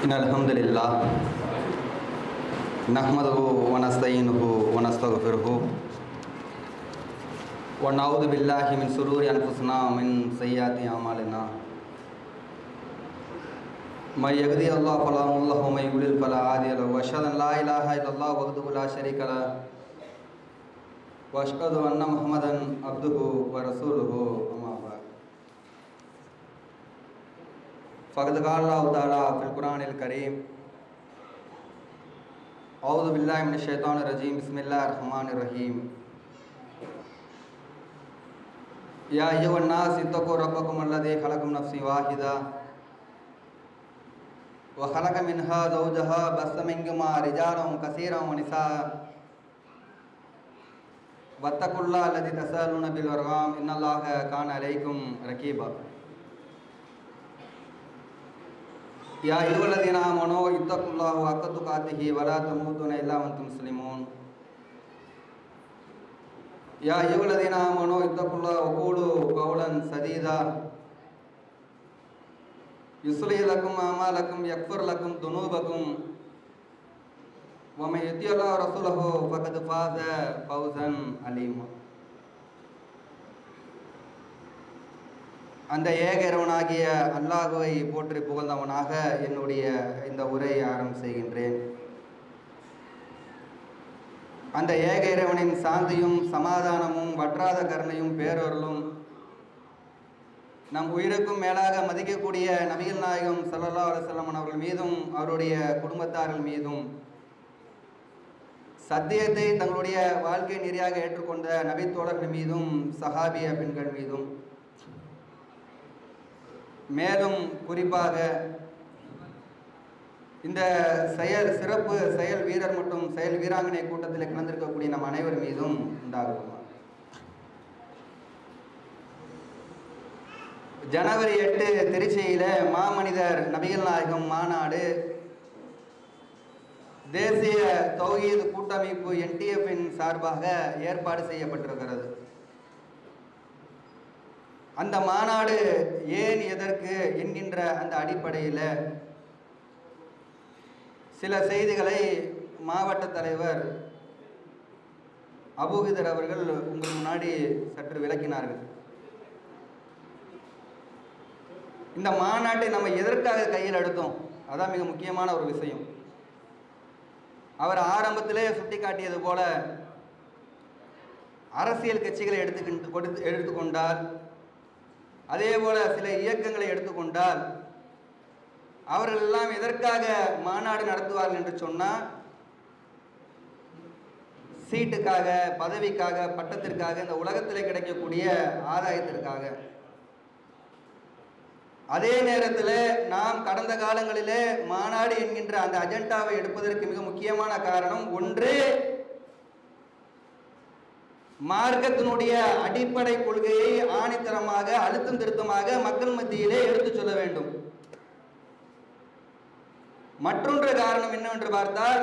إن الحمد لله نحمده ونستعينه ونستغفره ونعوذ بالله من شرور أنفسنا ومن سيئات أعمالنا من يهدي الله فلا مضل له ومن يضلل فلا هادي له وأشهد أن لا إله إلا الله وحده لا شريك له وأشهد أن محمدا عبده ورسوله أما بعد فقد قال الله تعالى في القرآن الكريم أعوذ بالله من الشيطان الرجيم بسم الله الرحمن الرحيم يا أيها الناس اتقوا ربكم الذي خلقكم نفس واحدة وخلق منها زوجها بث منهما رجالا كثيرا ونساء واتقوا الله الذي تسألون بالأرحام إن الله كان عليكم رقيبا يا أيها الذين آمنوا اتقوا الله حق تقاته ولا تموتن إلا وأنتم مسلمون يا أيها الذين آمنوا اتقوا الله وقولوا قولا سديدا يصلح لكم أعمالكم يغفر لكم ذنوبكم ومن يطيع الله ورسوله فقد فاز فوزا عليما அந்த ஏக இறைவனாகிய அல்லாஹுவை போற்றி புகழ்ந்தவனாக என்னுடைய இந்த உரையை ஆரம்பம் செய்கின்றேன் அந்த ஏக இறைவனின் சாந்தியும் சமாதானமும் வற்றாத கருணையும் பேரொருளும் நம் உயிருக்கும் மேலாக மதிக்கக்கூடிய நபிகள் நாயகம் சல்லல்லா அலுவலம் அவர்கள் மீதும் அவருடைய குடும்பத்தார்கள் மீதும் சத்தியத்தை தங்களுடைய வாழ்க்கை நெறியாக ஏற்றுக்கொண்ட நபித்தோழர்கள் மீதும் சஹாபிய பெண்கள் மீதும் மேலும் குறிப்பாக இந்த செயல் சிறப்பு செயல் வீரர் மற்றும் செயல் வீராங்கனை கூட்டத்தில் கலந்திருக்கக்கூடிய நம் அனைவர் மீதும் உண்டாகும் ஜனவரி எட்டு திருச்சியில் மாமனிதர் நபிகள் நாயகம் மாநாடு தேசிய தௌஹீத் கூட்டமைப்பு என்டிஎஃப்பின் சார்பாக ஏற்பாடு செய்யப்பட்டிருக்கிறது அந்த மாநாடு ஏன் எதற்கு என்கின்ற அந்த அடிப்படையில் சில செய்திகளை மாவட்ட தலைவர் அபுகிதர் அவர்கள் உங்கள் முன்னாடி சற்று விளக்கினார்கள் இந்த மாநாட்டை நம்ம எதற்காக கையில் எடுத்தோம் அதான் மிக முக்கியமான ஒரு விஷயம் அவர் ஆரம்பத்திலே சுட்டி காட்டியது போல அரசியல் கட்சிகளை எடுத்துக்கிட்டு கொடுத்து எடுத்துக்கொண்டால் அதே போல சில இயக்கங்களை எடுத்துக்கொண்டால் அவர்கள் எல்லாம் எதற்காக மாநாடு நடத்துவார்கள் என்று சொன்னால் சீட்டுக்காக பதவிக்காக பட்டத்திற்காக இந்த உலகத்தில் கிடைக்கக்கூடிய ஆதாயத்திற்காக அதே நேரத்தில் நாம் கடந்த காலங்களிலே மாநாடு என்கின்ற அந்த அஜெண்டாவை எடுப்பதற்கு மிக முக்கியமான காரணம் ஒன்று மார்க்கத்தினுடைய அடிப்படை கொள்கையை ஆணித்தரமாக அழுத்தம் திருத்தமாக மக்கள் மத்தியிலே எடுத்துச் சொல்ல வேண்டும் மற்றொன்று காரணம் என்னவென்று பார்த்தால்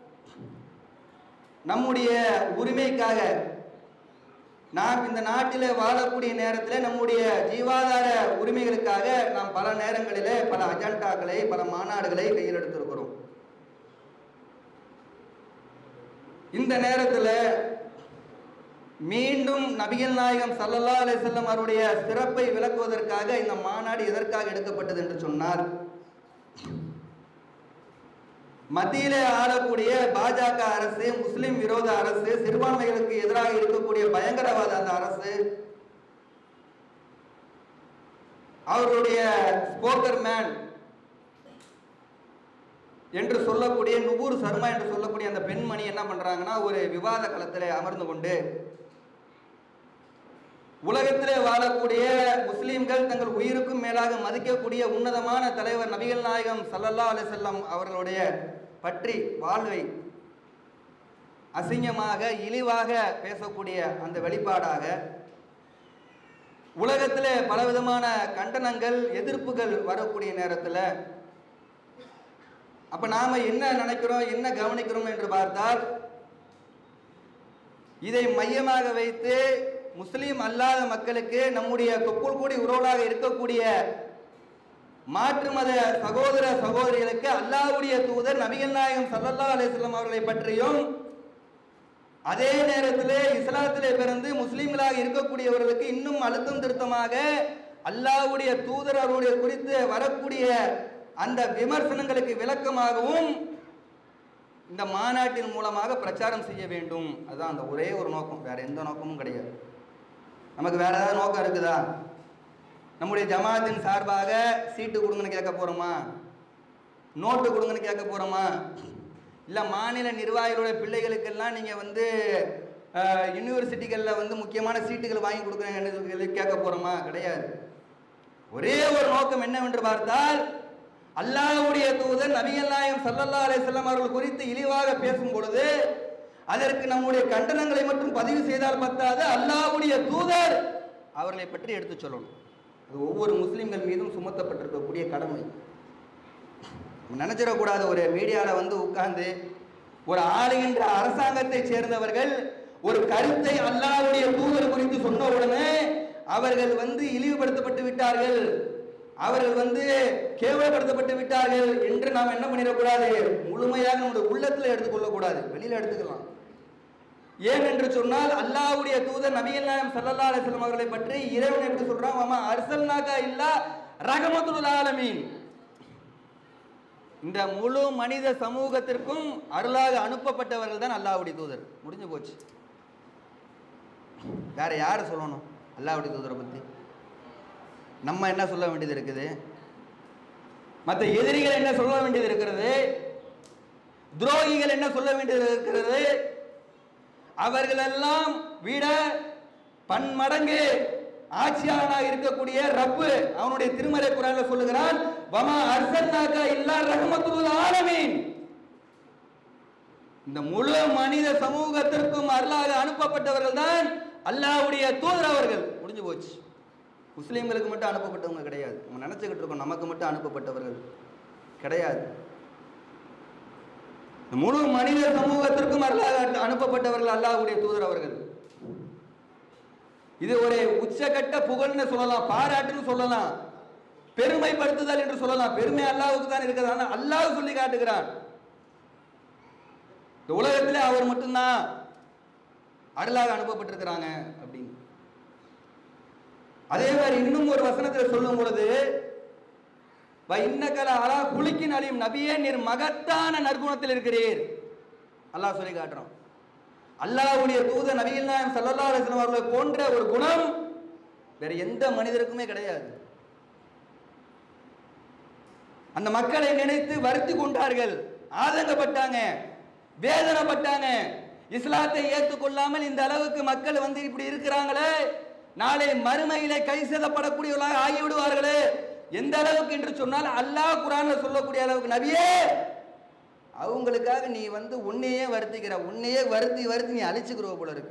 நம்முடைய உரிமைக்காக நாம் இந்த நாட்டில் வாழக்கூடிய நேரத்தில் நம்முடைய ஜீவாதார உரிமைகளுக்காக நாம் பல நேரங்களில் பல அஜெண்டாக்களை பல மாநாடுகளை கையில் எடுத்திருக்கிறோம் இந்த நேரத்தில் மீண்டும் நபிகள் நாயகம் சல்லல்லா அலி செல்லம் அவருடைய சிறப்பை விளக்குவதற்காக இந்த மாநாடு எதற்காக எடுக்கப்பட்டது என்று சொன்னார் மத்தியிலே ஆளக்கூடிய பாஜக அரசு முஸ்லிம் விரோத அரசு சிறுபான்மைகளுக்கு எதிராக இருக்கக்கூடிய பயங்கரவாத அந்த அரசு அவர்களுடைய ஸ்போக்கர் மேன் என்று சொல்லக்கூடிய நுபூர் சர்மா என்று சொல்லக்கூடிய அந்த பெண்மணி என்ன பண்றாங்கன்னா ஒரு விவாத களத்தில் அமர்ந்து கொண்டு உலகத்திலே வாழக்கூடிய முஸ்லீம்கள் தங்கள் உயிருக்கும் மேலாக மதிக்கக்கூடிய உன்னதமான தலைவர் நபிகள் நாயகம் சல்லல்லா அலி செல்லம் அவர்களுடைய பற்றி வாழ்வை அசிங்கமாக இழிவாக பேசக்கூடிய அந்த வெளிப்பாடாக உலகத்திலே பலவிதமான கண்டனங்கள் எதிர்ப்புகள் வரக்கூடிய நேரத்தில் அப்ப நாம என்ன நினைக்கிறோம் என்ன கவனிக்கிறோம் என்று பார்த்தால் இதை மையமாக வைத்து முஸ்லீம் அல்லாத மக்களுக்கு நம்முடைய தொப்புள் கூடி உறவுகளாக இருக்கக்கூடிய மாற்று மத சகோதர சகோதரிகளுக்கு அல்லாஹ்வுடைய தூதர் நபிகள் நாயகம் ஸல்லல்லாஹு அலைஹி வஸல்லம் அவர்களை பற்றியும் அதே நேரத்திலே இஸ்லாத்திலே பிறந்து முஸ்லிம்களாக இருக்கக்கூடியவர்களுக்கு இன்னும் அழுத்தம் திருத்தமாக அல்லாஹ்வுடைய தூதர் அவருடைய குறித்து வரக்கூடிய அந்த விமர்சனங்களுக்கு விளக்கமாகவும் இந்த மாநாட்டின் மூலமாக பிரச்சாரம் செய்ய வேண்டும் அதுதான் அந்த ஒரே ஒரு நோக்கம் வேற எந்த நோக்கமும் கிடையாது நமக்கு வேற ஏதாவது நோக்கம் இருக்குதா நம்முடைய ஜமாத்தின் சார்பாக சீட்டு கொடுங்கன்னு கேட்க போறோமா நோட்டு கொடுங்கன்னு கேட்க போறோமா இல்லை மாநில நிர்வாகிகளுடைய பிள்ளைகளுக்கெல்லாம் நீங்கள் வந்து யூனிவர்சிட்டிகளில் வந்து முக்கியமான சீட்டுகள் வாங்கி கொடுக்குறேன்னு சொல்லி கேட்க போறோமா கிடையாது ஒரே ஒரு நோக்கம் என்னவென்று பார்த்தால் அல்லாஹ்வுடைய தூதர் நபிகள் நாயகம் ஸல்லல்லாஹு அலைஹி வஸல்லம் அவர்கள் குறித்து இழிவாக பேசும் பொழுது அதற்கு நம்முடைய கண்டனங்களை மட்டும் பதிவு செய்தால் பத்தாது அல்லாஹ்வுடைய தூதர் அவர்களை பற்றி எடுத்து சொல்லணும் அது ஒவ்வொரு முஸ்லிம்கள் மீதும் சுமத்தப்பட்டிருக்கக்கூடிய கடமை நினைச்சிடக்கூடாது ஒரு மீடியாவில் வந்து உட்கார்ந்து ஒரு ஆளுகின்ற அரசாங்கத்தை சேர்ந்தவர்கள் ஒரு கருத்தை அல்லாஹ்வுடைய தூதர் குறித்து சொன்ன உடனே அவர்கள் வந்து இழிவுபடுத்தப்பட்டு விட்டார்கள் அவர்கள் வந்து கேவலப்படுத்தப்பட்டு விட்டார்கள் என்று நாம் என்ன பண்ணிடக்கூடாது முழுமையாக நம்முடைய உள்ளத்தில் எடுத்துக்கொள்ளக்கூடாது வெளியில எடுத்துக்கலாம் ஏன் என்று சொன்னால் அல்லாஹ்வுடைய தூதர் நபிகள் நாயம் ஸல்லல்லாஹு அலைஹி வஸல்லம் அவர்களை பற்றி இறைவன் எப்படி சொல்றான் மாமா அர்சல்னாகா இல்லா ரஹமத்துல் ஆலமீன் இந்த முழு மனித சமூகத்திற்கும் அருளாக அனுப்பப்பட்டவர்கள் தான் அல்லாஹ்வுடைய தூதர் முடிஞ்சு போச்சு வேற யார் சொல்லணும் அல்லாஹ்வுடைய தூதரை பத்தி நம்ம என்ன சொல்ல வேண்டியது இருக்குது மற்ற எதிரிகள் என்ன சொல்ல வேண்டியது இருக்கிறது துரோகிகள் என்ன சொல்ல வேண்டியது இருக்கிறது அவர்களெல்லாம் விட பன்மடங்கு ஆட்சியாளனாக இருக்கக்கூடிய ரப்பு அவனுடைய திருமறை குரான்ல சொல்லுகிறான் வமா அர்சல்னாக்கா இல்லா ரஹமத்துல் ஆலமீன் இந்த முழு மனித சமூகத்திற்கும் அருளாக அனுப்பப்பட்டவர்கள் தான் அல்லாஹ்வுடைய தூதர் அவர்கள் முடிஞ்சு போச்சு முஸ்லீம்களுக்கு மட்டும் அனுப்பப்பட்டவங்க கிடையாது நம்ம நினைச்சுக்கிட்டு இருக்கோம் நமக்கு மட்டும் அனுப்பப்பட்டவர்கள் கிடையாது இந்த முழு மனித சமூகத்திற்கும் அருளாக அனுப்பப்பட்டவர்கள் அல்லாஹ்வுடைய தூதர் அவர்கள் இது ஒரு உச்சகட்ட புகழ்னு சொல்லலாம் பாராட்டுன்னு சொல்லலாம் பெருமைப்படுத்துதல் என்று சொல்லலாம் பெருமை அல்லாஹ்வுக்கு தான் இருக்கிறது ஆனால் அல்லாஹ் சொல்லி காட்டுகிறான் இந்த உலகத்திலே அவர் மட்டும்தான் அருளாக அனுப்பப்பட்டிருக்கிறாங்க அப்படின்னு அதே மாதிரி இன்னும் ஒரு வசனத்தில் சொல்லும் பொழுது இன்னக்கல அலா குளிக்கின் அழியும் நபியே நீர் மகத்தான நற்குணத்தில் இருக்கிறீர் அல்லாஹ் சொல்லி காட்டுறோம் அல்லாஹ்வுடைய தூத நபிகள் நாயம் ஸல்லல்லாஹு அலைஹி வஸல்லம் அவர்களை போன்ற ஒரு குணம் வேற எந்த மனிதருக்குமே கிடையாது அந்த மக்களை நினைத்து வருத்தி கொண்டார்கள் ஆதங்கப்பட்டாங்க வேதனைப்பட்டாங்க இஸ்லாத்தை ஏற்றுக்கொள்ளாமல் இந்த அளவுக்கு மக்கள் வந்து இப்படி இருக்கிறாங்களே நாளை மறுமையிலே கை செய்தப்படக்கூடியவர்களாக ஆகிவிடுவார்களே எந்த அளவுக்கு என்று சொன்னால் அல்லாஹ் குரான்ல சொல்லக்கூடிய அளவுக்கு நபியே அவங்களுக்காக நீ வந்து உன்னையே வருத்திக்கிற உன்னையே வருத்தி வருத்தி நீ அழிச்சுக்கிற போல இருக்கு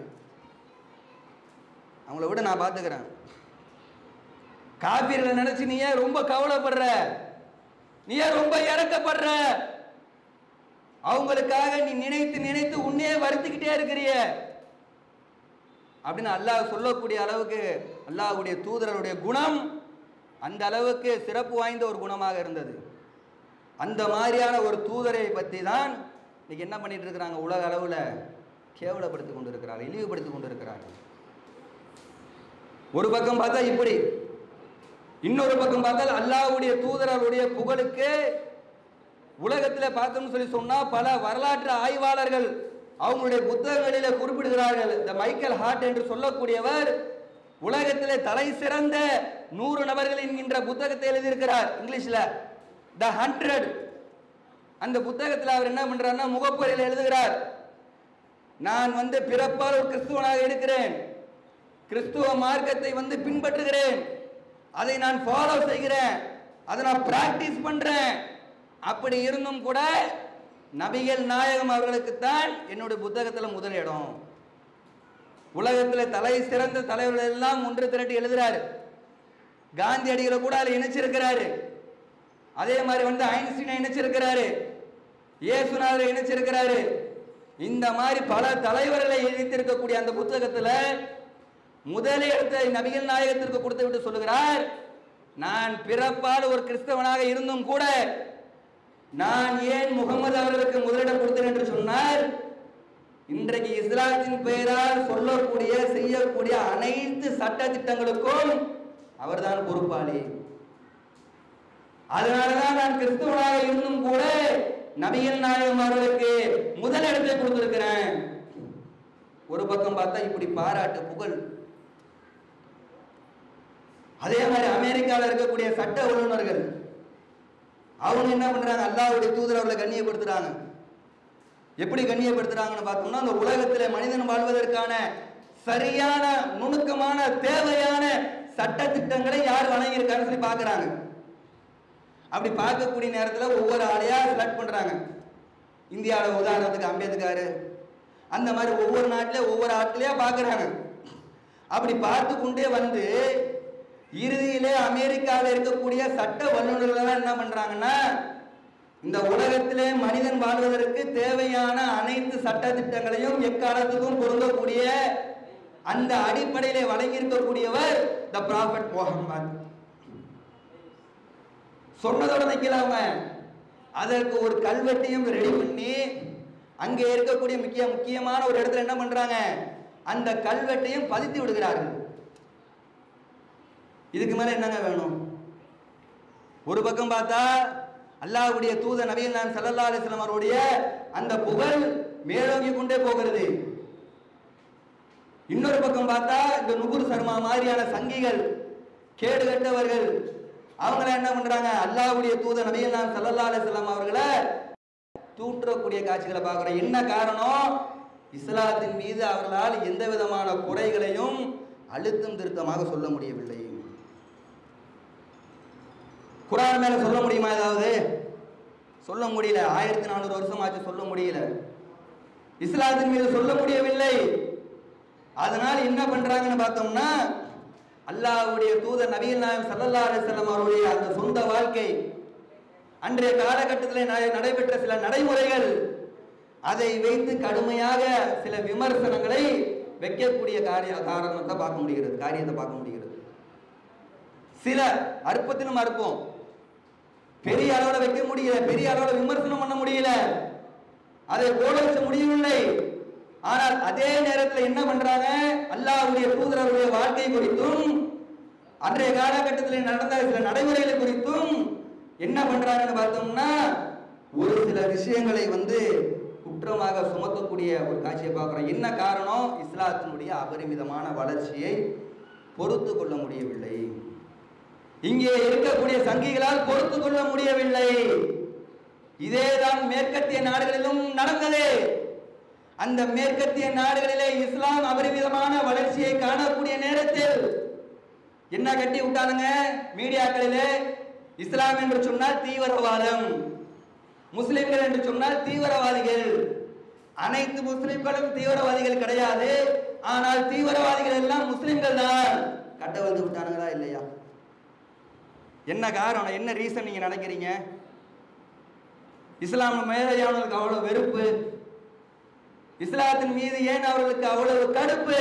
அவங்கள விட நான் பார்த்துக்கிறேன் காப்பீர்களை நினைச்சு நீ ஏன் ரொம்ப கவலைப்படுற நீ ஏன் ரொம்ப இறக்கப்படுற அவங்களுக்காக நீ நினைத்து நினைத்து உன்னையே வருத்திக்கிட்டே இருக்கிறிய அப்படின்னு அல்லாஹ் சொல்லக்கூடிய அளவுக்கு அல்லாஹ்வுடைய தூதருடைய குணம் அந்த அளவுக்கு சிறப்பு வாய்ந்த ஒரு குணமாக இருந்தது அந்த மாதிரியான ஒரு தூதரை பற்றி தான் இன்னைக்கு என்ன பண்ணிட்டு இருக்கிறாங்க உலக அளவில் கேவலப்படுத்தி கொண்டு இருக்கிறார்கள் இழிவுபடுத்தி கொண்டு இருக்கிறார்கள் ஒரு பக்கம் பார்த்தா இப்படி இன்னொரு பக்கம் பார்த்தால் அல்லாஹ்வுடைய தூதரருடைய புகழுக்கு உலகத்தில் பார்த்தோம்னு சொல்லி சொன்னா பல வரலாற்று ஆய்வாளர்கள் அவங்களுடைய புத்தகங்களிலே குறிப்பிடுகிறார்கள் இந்த மைக்கேல் ஹார்ட் என்று சொல்லக்கூடியவர் உலகத்திலே தலை சிறந்த நூறு நபர்கள் என்கின்ற புத்தகத்தை எழுதியிருக்கிறார் இங்கிலீஷ்ல த ஹண்ட்ரட் அந்த புத்தகத்தில் அவர் என்ன பண்றாருன்னா முகப்புரையில் எழுதுகிறார் நான் வந்து பிறப்பால் ஒரு கிறிஸ்துவனாக இருக்கிறேன் கிறிஸ்துவ மார்க்கத்தை வந்து பின்பற்றுகிறேன் அதை நான் ஃபாலோ செய்கிறேன் அதை நான் பிராக்டிஸ் பண்றேன் அப்படி இருந்தும் கூட நபிகள் நாயகம் அவர்களுக்குத்தான் என்னுடைய புத்தகத்தில் முதல் இடம் உலகத்தில் தலை சிறந்த தலைவர்கள் எல்லாம் ஒன்று திரட்டி எழுதுறாரு காந்தியடிகளை கூட அதில் இணைச்சிருக்கிறாரு அதே மாதிரி வந்து ஐன்ஸ்டீனை இணைச்சிருக்கிறாரு இயேசுநாதரை இணைச்சிருக்கிறாரு இந்த மாதிரி பல தலைவர்களை எழுதியிருக்கக்கூடிய அந்த புத்தகத்தில் முதல் இடத்தை நபிகள் நாயகத்திற்கு கொடுத்து விட்டு சொல்லுகிறார் நான் பிறப்பால் ஒரு கிறிஸ்தவனாக இருந்தும் கூட நான் ஏன் முகமது அவர்களுக்கு முதலிடம் கொடுத்தேன் என்று சொன்னால் இன்றைக்கு இஸ்லாத்தின் பெயரால் சொல்லக்கூடிய செய்யக்கூடிய அனைத்து சட்ட திட்டங்களுக்கும் அவர்தான் பொறுப்பாளி அதனாலதான் நான் கிறிஸ்துவனாக இருந்தும் கூட நபிகள் நாயகம் அவர்களுக்கு முதல் இடத்தை கொடுத்திருக்கிறேன் ஒரு பக்கம் பார்த்தா இப்படி பாராட்டு புகழ் அதே மாதிரி அமெரிக்காவில் இருக்கக்கூடிய சட்ட வல்லுநர்கள் அவங்க என்ன பண்றாங்க அல்லாஹ்வுடைய தூதர் அவர்களை கண்ணியப்படுத்துறாங்க எப்படி கண்ணியப்படுத்துறாங்கன்னு பார்த்தோம்னா அந்த உலகத்தில் மனிதன் வாழ்வதற்கான சரியான நுணுக்கமான தேவையான சட்ட திட்டங்களை யார் வழங்கியிருக்காருன்னு சொல்லி பார்க்கறாங்க அப்படி பார்க்கக்கூடிய நேரத்தில் ஒவ்வொரு ஆளையா செலக்ட் பண்றாங்க இந்தியாவில் உதாரணத்துக்கு அம்பேத்கர் அந்த மாதிரி ஒவ்வொரு நாட்டிலே ஒவ்வொரு ஆட்களையா பார்க்கறாங்க அப்படி பார்த்து கொண்டே வந்து இறுதியிலே அமெரிக்காவில் இருக்கக்கூடிய சட்ட வல்லுநர்கள் எல்லாம் என்ன பண்றாங்கன்னா இந்த உலகத்திலே மனிதன் வாழ்வதற்கு தேவையான அனைத்து சட்ட திட்டங்களையும் எக்காலத்துக்கும் பொருந்தக்கூடிய அந்த அடிப்படையிலே வழங்கியிருக்கக்கூடியவர் த ப்ராஃபட் முகமது சொன்னதோட நிக்கலாம அதற்கு ஒரு கல்வெட்டையும் ரெடி பண்ணி அங்கே இருக்கக்கூடிய முக்கிய முக்கியமான ஒரு இடத்துல என்ன பண்றாங்க அந்த கல்வெட்டையும் பதித்து விடுகிறார்கள் இதுக்கு மேல என்னங்க வேணும் ஒரு பக்கம் பார்த்தா அல்லாஹ்வுடைய தூத நபிகள் நான் சல்லல்லா அலிஸ்லாம் அவருடைய அந்த புகழ் மேலோங்கி கொண்டே போகிறது இன்னொரு பக்கம் பார்த்தா இந்த நுகுர் சர்மா மாதிரியான சங்கிகள் கேடு கட்டவர்கள் அவங்கள என்ன பண்றாங்க அல்லாஹ்வுடைய தூத நபிகள் நான் சல்லல்லா அலிஸ்லாம் அவர்களை தூற்றக்கூடிய காட்சிகளை பார்க்குறோம் என்ன காரணம் இஸ்லாத்தின் மீது அவர்களால் எந்த விதமான குறைகளையும் அழுத்தம் திருத்தமாக சொல்ல முடியவில்லை குரான் மேல சொல்ல முடியுமா ஏதாவது சொல்ல முடியல ஆயிரத்தி நானூறு வருஷம் ஆச்சு சொல்ல முடியல இஸ்லாத்தின் மீது சொல்ல முடியவில்லை அதனால் என்ன பண்றாங்கன்னு பார்த்தோம்னா அல்லாஹ்வுடைய தூதர் நபிகள் நாயம் சல்லல்லாஹு அலைஹி வஸல்லம் அவருடைய அந்த சொந்த வாழ்க்கை அன்றைய காலகட்டத்தில் நட- நடைபெற்ற சில நடைமுறைகள் அதை வைத்து கடுமையாக சில விமர்சனங்களை வைக்கக்கூடிய காரிய காரணத்தை பார்க்க முடிகிறது காரியத்தை பார்க்க முடிகிறது சில அற்பத்திலும் அற்பம் பெரிய அளவுல வைக்க முடியல பெரிய அளவுல விமர்சனம் பண்ண முடியல அதை போல வச்ச முடியவில்லை ஆனால் அதே நேரத்தில் என்ன பண்றாங்க அல்லாஹ்வுடைய தூதரருடைய வாழ்க்கை குறித்தும் அன்றைய காலகட்டத்தில் நடந்த சில நடைமுறைகள் குறித்தும் என்ன பண்றாங்கன்னு பார்த்தோம்னா ஒரு சில விஷயங்களை வந்து குற்றமாக சுமத்தக்கூடிய ஒரு காட்சியை பார்க்குறோம் என்ன காரணம் இஸ்லாத்தினுடைய அபரிமிதமான வளர்ச்சியை பொறுத்து கொள்ள முடியவில்லை இங்கே இருக்கக்கூடிய சங்கிகளால் பொறுத்து கொள்ள முடியவில்லை இதேதான் மேற்கத்திய நாடுகளிலும் நடந்தது அந்த மேற்கத்திய நாடுகளிலே இஸ்லாம் அபரிமிதமான வளர்ச்சியை காணக்கூடிய நேரத்தில் என்ன கட்டி விட்டானுங்க மீடியாக்களிலே இஸ்லாம் என்று சொன்னால் தீவிரவாதம் முஸ்லிம்கள் என்று சொன்னால் தீவிரவாதிகள் அனைத்து முஸ்லிம்களும் தீவிரவாதிகள் கிடையாது ஆனால் தீவிரவாதிகள் எல்லாம் முஸ்லிம்கள் தான் கட்ட வந்து விட்டானுங்களா இல்லையா என்ன காரணம் என்ன ரீசன் நீங்க நினைக்கிறீங்க இஸ்லாம் மேலையானவர்களுக்கு அவ்வளவு வெறுப்பு இஸ்லாத்தின் மீது ஏன் அவர்களுக்கு அவ்வளவு கடுப்பு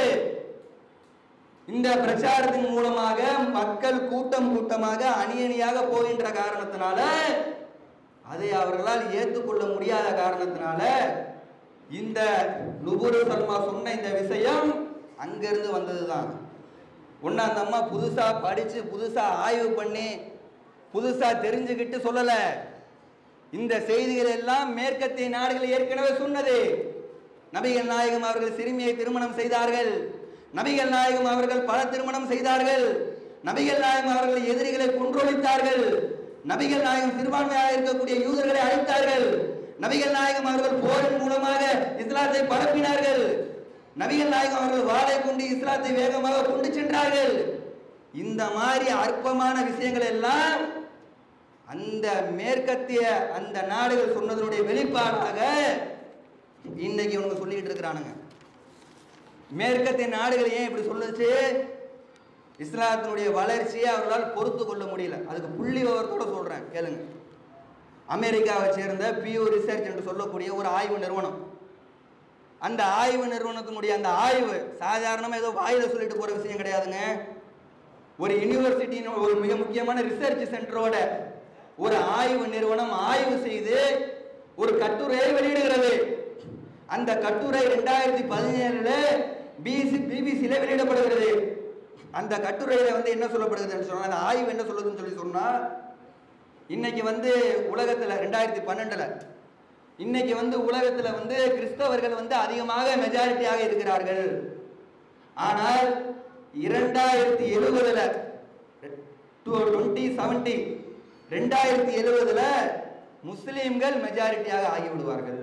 இந்த பிரச்சாரத்தின் மூலமாக மக்கள் கூட்டம் கூட்டமாக அணி அணியாக போகின்ற காரணத்தினால அதை அவர்களால் ஏற்றுக்கொள்ள முடியாத காரணத்தினால இந்த நுபுரு சல்மா சொன்ன இந்த விஷயம் அங்கிருந்து வந்ததுதான் ஒன்று அந்த அம்மா புதுசா படிச்சு புதுசா ஆய்வு பண்ணி புதுசா தெரிஞ்சுக்கிட்டு சொல்லல இந்த செய்திகள் எல்லாம் மேற்கத்திய நாடுகள் ஏற்கனவே சொன்னது நபிகள் நாயகம் அவர்கள் சிறுமியை திருமணம் செய்தார்கள் நபிகள் நாயகம் அவர்கள் பல திருமணம் செய்தார்கள் நபிகள் நாயகம் அவர்கள் எதிரிகளை கொன்றொழித்தார்கள் நபிகள் நாயகம் சிறுபான்மையாக இருக்கக்கூடிய யூதர்களை அழித்தார்கள் நபிகள் நாயகம் அவர்கள் போரின் மூலமாக இஸ்லாத்தை பரப்பினார்கள் நபிகள் நாயகம் அவர்கள் வாளை கொண்டு இஸ்லாத்தை வேகமாக கொண்டு சென்றார்கள் இந்த மாதிரி அற்பமான விஷயங்கள் எல்லாம் அந்த மேற்கத்திய அந்த நாடுகள் சொன்னதனுடைய வெளிப்பாடாக இன்னைக்கு இவனுங்க சொல்லிக்கிட்டு இருக்கிறானுங்க மேற்கத்திய நாடுகள் ஏன் இப்படி சொல்லுச்சு இஸ்லாத்தினுடைய வளர்ச்சியை அவர்களால் பொறுத்து கொள்ள முடியல அதுக்கு புள்ளி விவரத்தோட சொல்றேன் கேளுங்க அமெரிக்காவை சேர்ந்த பியூ ரிசர்ச் என்று சொல்லக்கூடிய ஒரு ஆய்வு நிறுவனம் அந்த ஆய்வு நிறுவனத்தினுடைய அந்த ஆய்வு சாதாரணமாக ஏதோ வாயில சொல்லிட்டு போற விஷயம் கிடையாதுங்க ஒரு யூனிவர்சிட்டியின் ஒரு மிக முக்கியமான ரிசர்ச் சென்டரோட ஒரு ஆய்வு நிறுவனம் ஆய்வு செய்து ஒரு கட்டுரையை வெளியிடுகிறது அந்த கட்டுரை ரெண்டாயிரத்தி பதினேழுல பிசி பிபிசியில வெளியிடப்படுகிறது அந்த கட்டுரையில வந்து என்ன சொல்லப்படுதுன்னு சொன்னா அந்த ஆய்வு என்ன சொல்லுதுன்னு சொல்லி சொன்னா இன்னைக்கு வந்து உலகத்துல ரெண்டாயிரத்தி பன்னெண்டுல இன்னைக்கு வந்து உலகத்துல வந்து கிறிஸ்தவர்கள் வந்து அதிகமாக மெஜாரிட்டியாக இருக்கிறார்கள் ஆனால் இரண்டாயிரத்தி எழுபதுல டுவெண்ட்டி செவன்டி ரெண்டாயிரத்தி எழுபதுல முஸ்லீம்கள் மெஜாரிட்டியாக ஆகிவிடுவார்கள்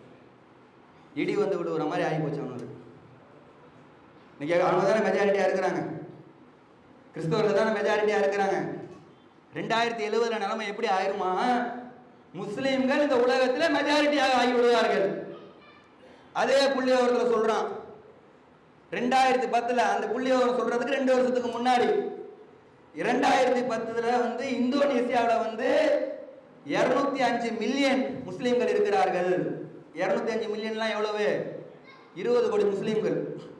இடி வந்து விடுகிற மாதிரி ஆகி போச்சு அவனுக்கு இன்னைக்கு அவங்க தானே மெஜாரிட்டியாக இருக்கிறாங்க கிறிஸ்தவர்கள் தானே மெஜாரிட்டியாக இருக்கிறாங்க ரெண்டாயிரத்தி எழுபதுல நிலைமை எப்படி ஆயிருமா முஸ்லீம்கள் இந்த உலகத்தில் மெஜாரிட்டியாக ஆகிவிடுவார்கள் அதே புள்ளி விவரத்தில் சொல்றான் ரெண்டாயிரத்தி பத்துல அந்த புள்ளி விவரம் சொல்றதுக்கு ரெண்டு வருஷத்துக்கு முன்னாடி இரண்டாயிரத்தி பத்துல வந்து இந்தோனேசியாவில் வந்து இருநூத்தி அஞ்சு மில்லியன் முஸ்லீம்கள் இருக்கிறார்கள் இருநூத்தி அஞ்சு மில்லியன்லாம் எவ்வளவு இருபது கோடி முஸ்லீம்கள்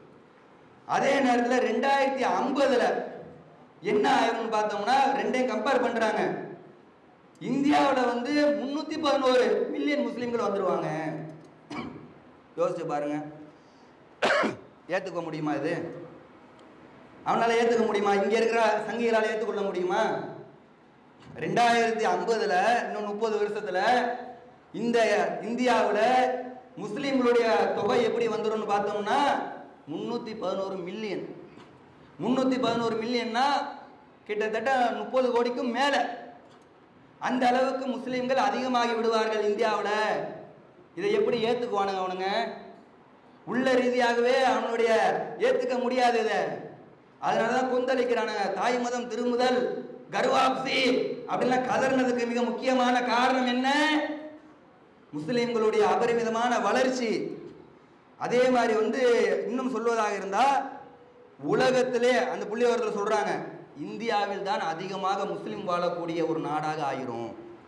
அதே நேரத்தில் ரெண்டாயிரத்தி ஐம்பதுல என்ன ஆயிரும்னு பார்த்தோம்னா ரெண்டையும் கம்பேர் பண்றாங்க இந்தியாவில் வந்து முன்னூத்தி பதினோரு மில்லியன் முஸ்லீம்கள் வந்துருவாங்க யோசிச்சு பாருங்க ஏத்துக்க முடியுமா இது அவனால ஏத்துக்க முடியுமா இங்க இருக்கிற சங்கிகளால் ஏத்துக்கொள்ள முடியுமா ரெண்டாயிரத்தி ஐம்பதுல இன்னும் முப்பது வருஷத்துல இந்த இந்தியாவில் முஸ்லீம்களுடைய தொகை எப்படி வந்துரும்னு பார்த்தோம்னா முன்னூத்தி பதினோரு மில்லியன் முன்னூத்தி பதினோரு மில்லியன்னா கிட்டத்தட்ட முப்பது கோடிக்கும் மேல அந்த அளவுக்கு முஸ்லீம்கள் அதிகமாகி விடுவார்கள் இந்தியாவில் இதை எப்படி ஏத்துக்குவானுங்க அவனுங்க உள்ள ரீதியாகவே அவனுடைய ஏத்துக்க முடியாது இதை அதனாலதான் கொந்தளிக்கிறானுங்க தாய் மதம் திருமுதல் கர்வாப்சி அப்படின்லாம் கதறினதுக்கு மிக முக்கியமான காரணம் என்ன முஸ்லிம்களுடைய அபரிமிதமான வளர்ச்சி அதே மாதிரி வந்து இன்னும் சொல்வதாக இருந்தா உலகத்திலே அந்த புள்ளிவரத்தில் சொல்றாங்க இந்தியாவில் தான் அதிகமாக முஸ்லிம் வாழக்கூடிய ஒரு நாடாக ஆயிரும்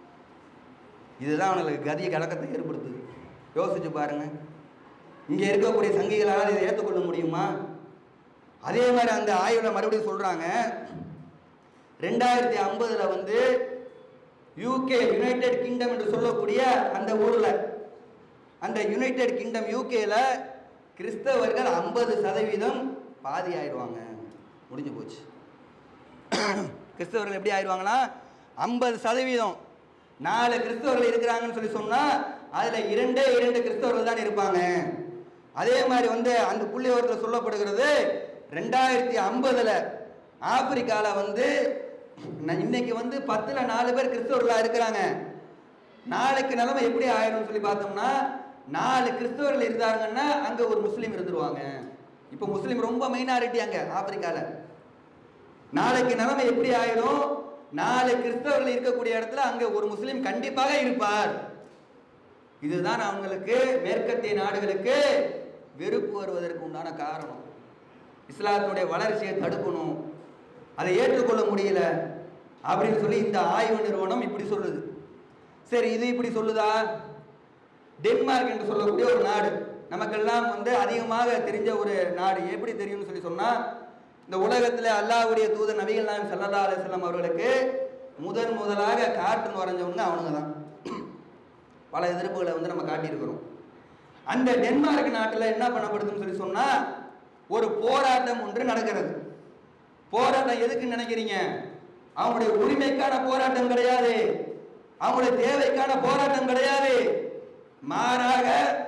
இதுதான் அவனுக்கு கதிய கலக்கத்தை ஏற்படுத்துது யோசிச்சு பாருங்க இங்க இருக்கக்கூடிய சங்கிகளால் இதை ஏற்றுக்கொள்ள முடியுமா அதே மாதிரி அந்த ஆய்வில் மறுபடியும் சொல்றாங்க ரெண்டாயிரத்தி ஐம்பதுல வந்து யூகே யுனைடெட் கிங்டம் என்று சொல்லக்கூடிய அந்த ஊர்ல அந்த யுனைடெட் கிங்டம் யூகேல கிறிஸ்தவர்கள் ஐம்பது சதவீதம் பாதி ஆயிடுவாங்க முடிஞ்சு போச்சு கிறிஸ்தவர்கள் எப்படி ஆயிடுவாங்கன்னா ஐம்பது சதவீதம் நாலு கிறிஸ்தவர்கள் இருக்கிறாங்கன்னு சொல்லி சொன்னா அதுல இரண்டே இரண்டு கிறிஸ்தவர்கள் தான் இருப்பாங்க அதே மாதிரி வந்து அந்த புள்ளி விவரத்தில் சொல்லப்படுகிறது ரெண்டாயிரத்தி ஐம்பதுல ஆப்பிரிக்கால வந்து ந- இன்னைக்கு வந்து பத்துல நாலு பேர் கிறிஸ்தவர்களா இருக்கிறாங்க நாளைக்கு நிலைமை எப்படி ஆயிடும்னு சொல்லி பார்த்தோம்னா நாலு கிறிஸ்தவர்கள் இருந்தாங்கன்னா அங்க ஒரு முஸ்லீம் இருந்துருவாங்க இப்போ முஸ்லீம் ரொம்ப மைனாரிட்டி அங்க ஆப்பிரிக்கால நாளைக்கு நிலைமை எப்படி ஆயிடும் நாலு கிறிஸ்தவர்கள் இருக்கக்கூடிய இடத்துல அங்க ஒரு முஸ்லீம் கண்டிப்பாக இருப்பார் இதுதான் அவங்களுக்கு மேற்கத்திய நாடுகளுக்கு வெறுப்பு வருவதற்கு உண்டான காரணம் இஸ்லாத்தினுடைய வளர்ச்சியை தடுக்கணும் அதை ஏற்றுக்கொள்ள முடியல அப்படின்னு சொல்லி இந்த ஆய்வு நிறுவனம் இப்படி சொல்லுது சரி இது இப்படி சொல்லுதா டென்மார்க் என்று சொல்லக்கூடிய ஒரு நாடு நமக்கெல்லாம் வந்து அதிகமாக தெரிஞ்ச ஒரு நாடு எப்படி தெரியும்னு சொல்லி சொன்னா இந்த உலகத்துல அல்லாஹ்வுடைய தூதர் நபிகள் நாயம் ஸல்லல்லாஹு அலைஹி வஸல்லம் அவர்களுக்கு முதன் முதலாக கார்ட்டூன் வரைஞ்சவங்க அவனுங்க தான் பல எதிர்ப்புகளை வந்து நம்ம காட்டியிருக்கிறோம் அந்த டென்மார்க் நாட்டில் என்ன பண்ணப்படுதுன்னு சொல்லி சொன்னா ஒரு போராட்டம் ஒன்று நடக்கிறது போராட்டம் எதுக்கு நினைக்கிறீங்க அவங்களுடைய உரிமைக்கான போராட்டம் கிடையாது அவங்களுடைய தேவைக்கான போராட்டம் கிடையாது மாறாக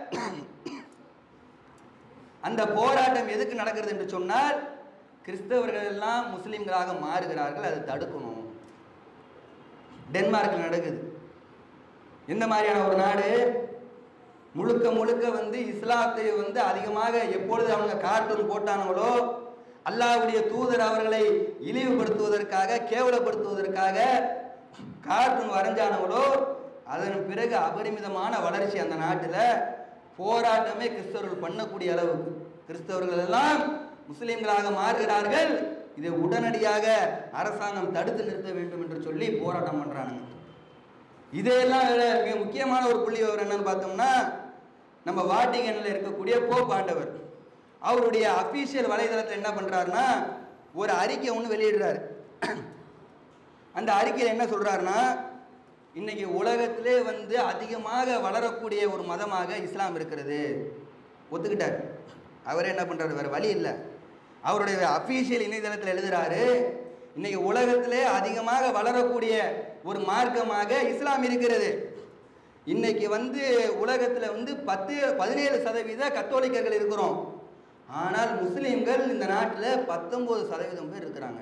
அந்த போராட்டம் எதுக்கு நடக்கிறது என்று சொன்னால் கிறிஸ்தவர்கள் எல்லாம் முஸ்லிம்களாக மாறுகிறார்கள் அதை தடுக்கணும் டென்மார்க்கில் நடக்குது எந்த மாதிரியான ஒரு நாடு முழுக்க முழுக்க வந்து இஸ்லாத்தை வந்து அதிகமாக எப்பொழுது அவங்க கார்ட்டூன் போட்டானுங்களோ அல்லாஹ்வுடைய தூதர் அவர்களை இழிவுபடுத்துவதற்காக கேவலப்படுத்துவதற்காக கார்ட்டூன் வரைஞ்சானுங்களோ அதன் பிறகு அபரிமிதமான வளர்ச்சி அந்த நாட்டில் போராட்டமே கிறிஸ்தவர்கள் பண்ணக்கூடிய அளவுக்கு கிறிஸ்தவர்கள் எல்லாம் முஸ்லிம்களாக மாறுகிறார்கள் இதை உடனடியாக அரசாங்கம் தடுத்து நிறுத்த வேண்டும் என்று சொல்லி போராட்டம் பண்றானுங்க இதையெல்லாம் விட மிக முக்கியமான ஒரு புள்ளி விவரம் என்னன்னு பார்த்தோம்னா நம்ம வாட்டிகனில் இருக்கக்கூடிய போப் ஆண்டவர் அவருடைய அஃபீஷியல் வலைதளத்தில் என்ன பண்றாருன்னா ஒரு அறிக்கை ஒன்று வெளியிடுறாரு அந்த அறிக்கையில் என்ன சொல்றாருன்னா இன்னைக்கு உலகத்திலே வந்து அதிகமாக வளரக்கூடிய ஒரு மதமாக இஸ்லாம் இருக்கிறது ஒத்துக்கிட்டார் அவர் என்ன பண்றாரு வேற வழி இல்லை அவருடைய அஃபீஷியல் இணையதளத்தில் எழுதுறாரு இன்னைக்கு உலகத்திலே அதிகமாக வளரக்கூடிய ஒரு மார்க்கமாக இஸ்லாம் இருக்கிறது இன்னைக்கு வந்து உலகத்தில் வந்து பத்து பதினேழு சதவீத கத்தோலிக்கர்கள் இருக்கிறோம் ஆனால் முஸ்லீம்கள் இந்த நாட்டில் பத்தொன்பது சதவீதம் பேர் இருக்கிறாங்க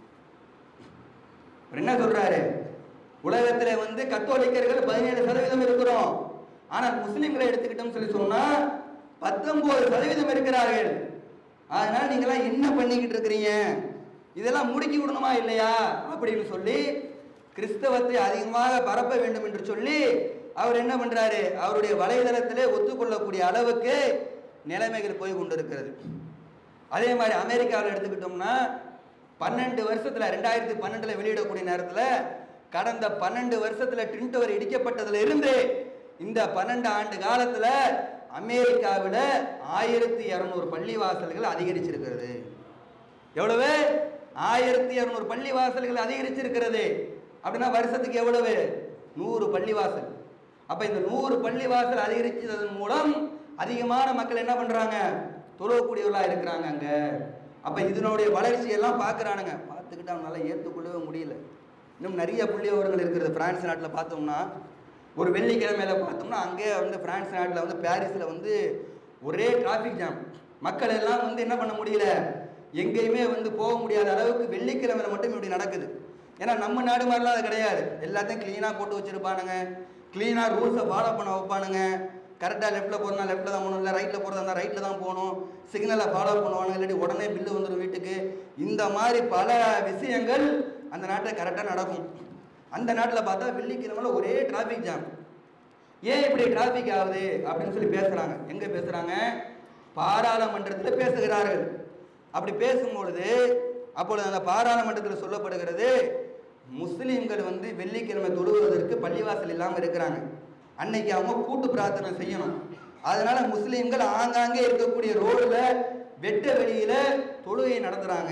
அவர் என்ன சொல்றாரு உலகத்துல வந்து கத்தோலிக்கர்கள் பதினேழு சதவீதம் இருக்கிறோம் ஆனால் முஸ்லிம்களை எடுத்துக்கிட்டோம் சொல்லி சொன்னா பத்தொன்பது சதவீதம் இருக்கிறார்கள் அதனால நீங்களாம் என்ன பண்ணிக்கிட்டு இருக்கிறீங்க இதெல்லாம் முடுக்கி விடணுமா இல்லையா அப்படின்னு சொல்லி கிறிஸ்தவத்தை அதிகமாக பரப்ப வேண்டும் என்று சொல்லி அவர் என்ன பண்றாரு அவருடைய வலைதளத்திலே ஒத்துக்கொள்ளக்கூடிய அளவுக்கு நிலைமைகள் போய் கொண்டிருக்கிறது அதே மாதிரி அமெரிக்காவில் எடுத்துக்கிட்டோம்னா பன்னெண்டு வருஷத்துல ரெண்டாயிரத்தி பன்னெண்டுல வெளியிடக்கூடிய நேரத்துல கடந்த பன்னெண்டு வருஷத்துல ட்வின் டவர் இடிக்கப்பட்டதுல இருந்து இந்த பன்னெண்டு ஆண்டு காலத்துல அமெரிக்காவில் ஆயிரத்தி இரநூறு பள்ளிவாசல்கள் அதிகரிச்சிருக்கிறது எவ்வளவு ஆயிரத்தி இரநூறு பள்ளிவாசல்கள் அதிகரிச்சிருக்கிறது அப்படின்னா வருஷத்துக்கு எவ்வளவு நூறு பள்ளிவாசல் அப்ப இந்த நூறு பள்ளிவாசல் அதிகரிச்சதன் மூலம் அதிகமான மக்கள் என்ன பண்றாங்க தொழக்கூடியவர்களா இருக்கிறாங்க அங்க அப்ப இதனுடைய வளர்ச்சி எல்லாம் பார்க்கறானுங்க பார்த்துக்கிட்டு அவங்களால ஏற்றுக்கொள்ளவே முடியல இன்னும் நிறைய புள்ளியவர்கள் இருக்கிறது பிரான்ஸ் நாட்டில் பார்த்தோம்னா ஒரு வெள்ளிக்கிழமையில பார்த்தோம்னா அங்கே வந்து பிரான்ஸ் நாட்டில் வந்து பாரிஸில் வந்து ஒரே டிராஃபிக் ஜாம் மக்கள் எல்லாம் வந்து என்ன பண்ண முடியல எங்கேயுமே வந்து போக முடியாத அளவுக்கு வெள்ளிக்கிழமையில மட்டும் இப்படி நடக்குது ஏன்னா நம்ம நாடு மாதிரிலாம் அது கிடையாது எல்லாத்தையும் க்ளீனாக போட்டு வச்சிருப்பானுங்க க்ளீனாக ரூல்ஸை ஃபாலோ பண்ண வைப்பானுங்க கரெக்டாக லெஃப்ட்டில் போகிறதா லெஃப்ட்டில் தான் போகணும் இல்லை ரைட்டில் போகிறதா இருந்தால் ரைட்டில் தான் போகணும் சிக்னலை ஃபாலோ பண்ணுவானுங்க இல்லாட்டி உடனே பில்லு வந்துடும் வீட்டுக்கு இந்த மாதிரி பல விஷயங்கள் அந்த நாட்டில் கரெக்டாக நடக்கும் அந்த நாட்டில் பார்த்தா வெள்ளிக்கிழமையில ஒரே டிராஃபிக் ஜாம் ஏன் இப்படி டிராஃபிக் ஆகுது அப்படின்னு சொல்லி பேசுகிறாங்க எங்கே பேசுகிறாங்க பாராளுமன்றத்தில் பேசுகிறார்கள் அப்படி பேசும்பொழுது அப்பொழுது அந்த பாராளுமன்றத்தில் சொல்லப்படுகிறது முஸ்லீம்கள் வந்து வெள்ளிக்கிழமை தொழுவதற்கு பள்ளிவாசல் இல்லாமல் இருக்கிறாங்க அன்னைக்கு அவங்க கூட்டு பிரார்த்தனை செய்யணும் அதனால முஸ்லீம்கள் ஆங்காங்கே இருக்கக்கூடிய ரோடுல வெட்ட வெளியில தொழுகை நடத்துறாங்க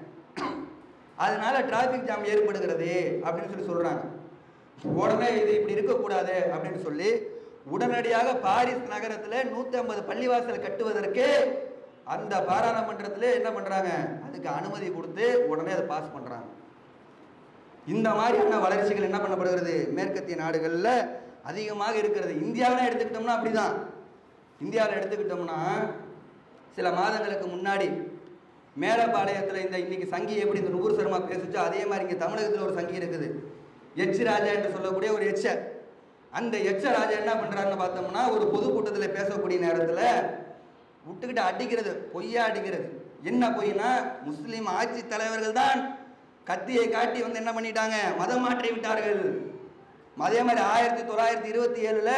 அதனால டிராஃபிக் ஜாம் ஏற்படுகிறது அப்படின்னு சொல்லி சொல்றாங்க உடனே இது இப்படி இருக்கக்கூடாது அப்படின்னு சொல்லி உடனடியாக பாரிஸ் நகரத்துல நூத்தி ஐம்பது பள்ளிவாசல் கட்டுவதற்கு அந்த பாராளுமன்றத்துல என்ன பண்றாங்க அதுக்கு அனுமதி கொடுத்து உடனே அதை பாஸ் பண்றாங்க இந்த மாதிரியான வளர்ச்சிகள் என்ன பண்ணப்படுகிறது மேற்கத்திய நாடுகளில் அதிகமாக இருக்கிறது இந்தியாவில் எடுத்துக்கிட்டோம்னா அப்படிதான் இந்தியாவில் எடுத்துக்கிட்டோம்னா சில மாதங்களுக்கு முன்னாடி மேலப்பாளையத்தில் இந்த இன்னைக்கு சங்கி எப்படி இந்த நூறு சர்மா பேசுச்சோ அதே மாதிரி இங்கே தமிழகத்தில் ஒரு சங்கி இருக்குது எச் ராஜா என்று சொல்லக்கூடிய ஒரு எச்ச அந்த எச்ச ராஜா என்ன பண்ணுறாருன்னு பார்த்தோம்னா ஒரு பொதுக்கூட்டத்தில் பேசக்கூடிய நேரத்தில் விட்டுக்கிட்டு அடிக்கிறது பொய்யா அடிக்கிறது என்ன பொய்னா முஸ்லீம் ஆட்சி தலைவர்கள் தான் கத்தியை காட்டி வந்து என்ன பண்ணிட்டாங்க மதம் மாற்றி விட்டார்கள் அதே மாதிரி ஆயிரத்தி தொள்ளாயிரத்தி இருபத்தி ஏழுல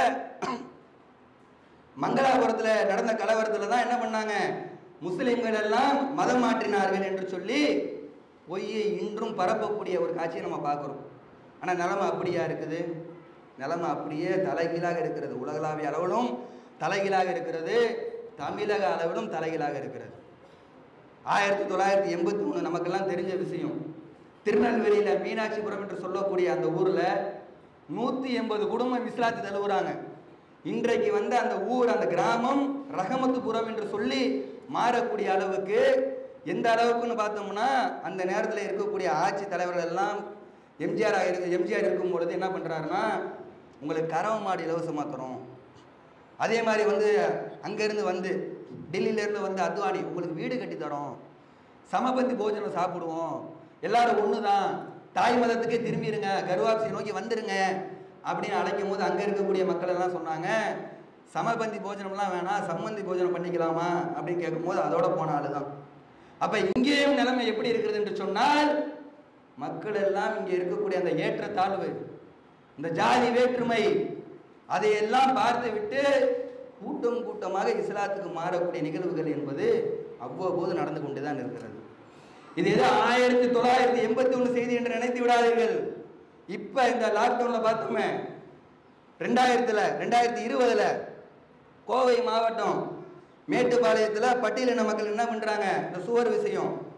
மங்களாபுரத்தில் நடந்த கலவரத்தில் தான் என்ன பண்ணாங்க முஸ்லிம்கள் எல்லாம் மதம் மாற்றினார்கள் என்று சொல்லி பொய்யை இன்றும் பரப்பக்கூடிய ஒரு காட்சியை நம்ம பார்க்குறோம் ஆனால் நிலைமை அப்படியா இருக்குது நிலைமை அப்படியே தலைகீழாக இருக்கிறது உலகளாவிய அளவிலும் தலைகீழாக இருக்கிறது தமிழக அளவிலும் தலைகீழாக இருக்கிறது ஆயிரத்தி தொள்ளாயிரத்தி எண்பத்தி மூணு நமக்கெல்லாம் தெரிஞ்ச விஷயம் திருநெல்வேலியில் மீனாட்சிபுரம் என்று சொல்லக்கூடிய அந்த ஊரில் நூற்றி எண்பது குடும்பம் இஸ்லாத்தை தழுவுறாங்க இன்றைக்கு வந்து அந்த ஊர் அந்த கிராமம் ரஹமத்துபுரம் என்று சொல்லி மாறக்கூடிய அளவுக்கு எந்த அளவுக்குன்னு பார்த்தோம்னா அந்த நேரத்தில் இருக்கக்கூடிய ஆட்சி தலைவர்கள் எல்லாம் எம்ஜிஆர் இருக்கு எம்ஜிஆர் இருக்கும் பொழுது என்ன பண்ணுறாருன்னா உங்களுக்கு கறவை மாடு இலவசமாக தரோம் அதே மாதிரி வந்து அங்கேருந்து வந்து டெல்லியிலேருந்து வந்து அத்வானி உங்களுக்கு வீடு கட்டி தரோம் சமபந்தி போஜனம் சாப்பிடுவோம் எல்லாரும் ஒன்று தான் தாய் மதத்துக்கே திரும்பிடுங்க கருவாப்சியை நோக்கி வந்துருங்க அப்படின்னு அழைக்கும் போது அங்கே இருக்கக்கூடிய மக்கள் எல்லாம் சொன்னாங்க சமபந்தி போஜனம்லாம் வேணாம் சம்மந்தி போஜனம் பண்ணிக்கலாமா அப்படின்னு கேட்கும்போது அதோட போன ஆளு தான் அப்போ இங்கேயும் நிலைமை எப்படி இருக்கிறது என்று சொன்னால் மக்கள் எல்லாம் இங்கே இருக்கக்கூடிய அந்த ஏற்றத்தாழ்வு இந்த ஜாதி வேற்றுமை அதையெல்லாம் பார்த்து விட்டு கூட்டம் கூட்டமாக இஸ்லாத்துக்கு மாறக்கூடிய நிகழ்வுகள் என்பது அவ்வப்போது நடந்து கொண்டு தான் இருக்கிறது இது ஏதோ ஆயிரத்தி தொள்ளாயிரத்தி எண்பத்தி ஒன்று செய்தி என்று நினைத்து விடாதீர்கள் இப்போ இந்த லாக்டவுன்ல பார்த்தோமே ரெண்டாயிரத்துல ரெண்டாயிரத்தி இருபதுல கோவை மாவட்டம் மேட்டுப்பாளையத்தில் பட்டியலின மக்கள் என்ன பண்ணுறாங்க இந்த சுவர் விஷயம்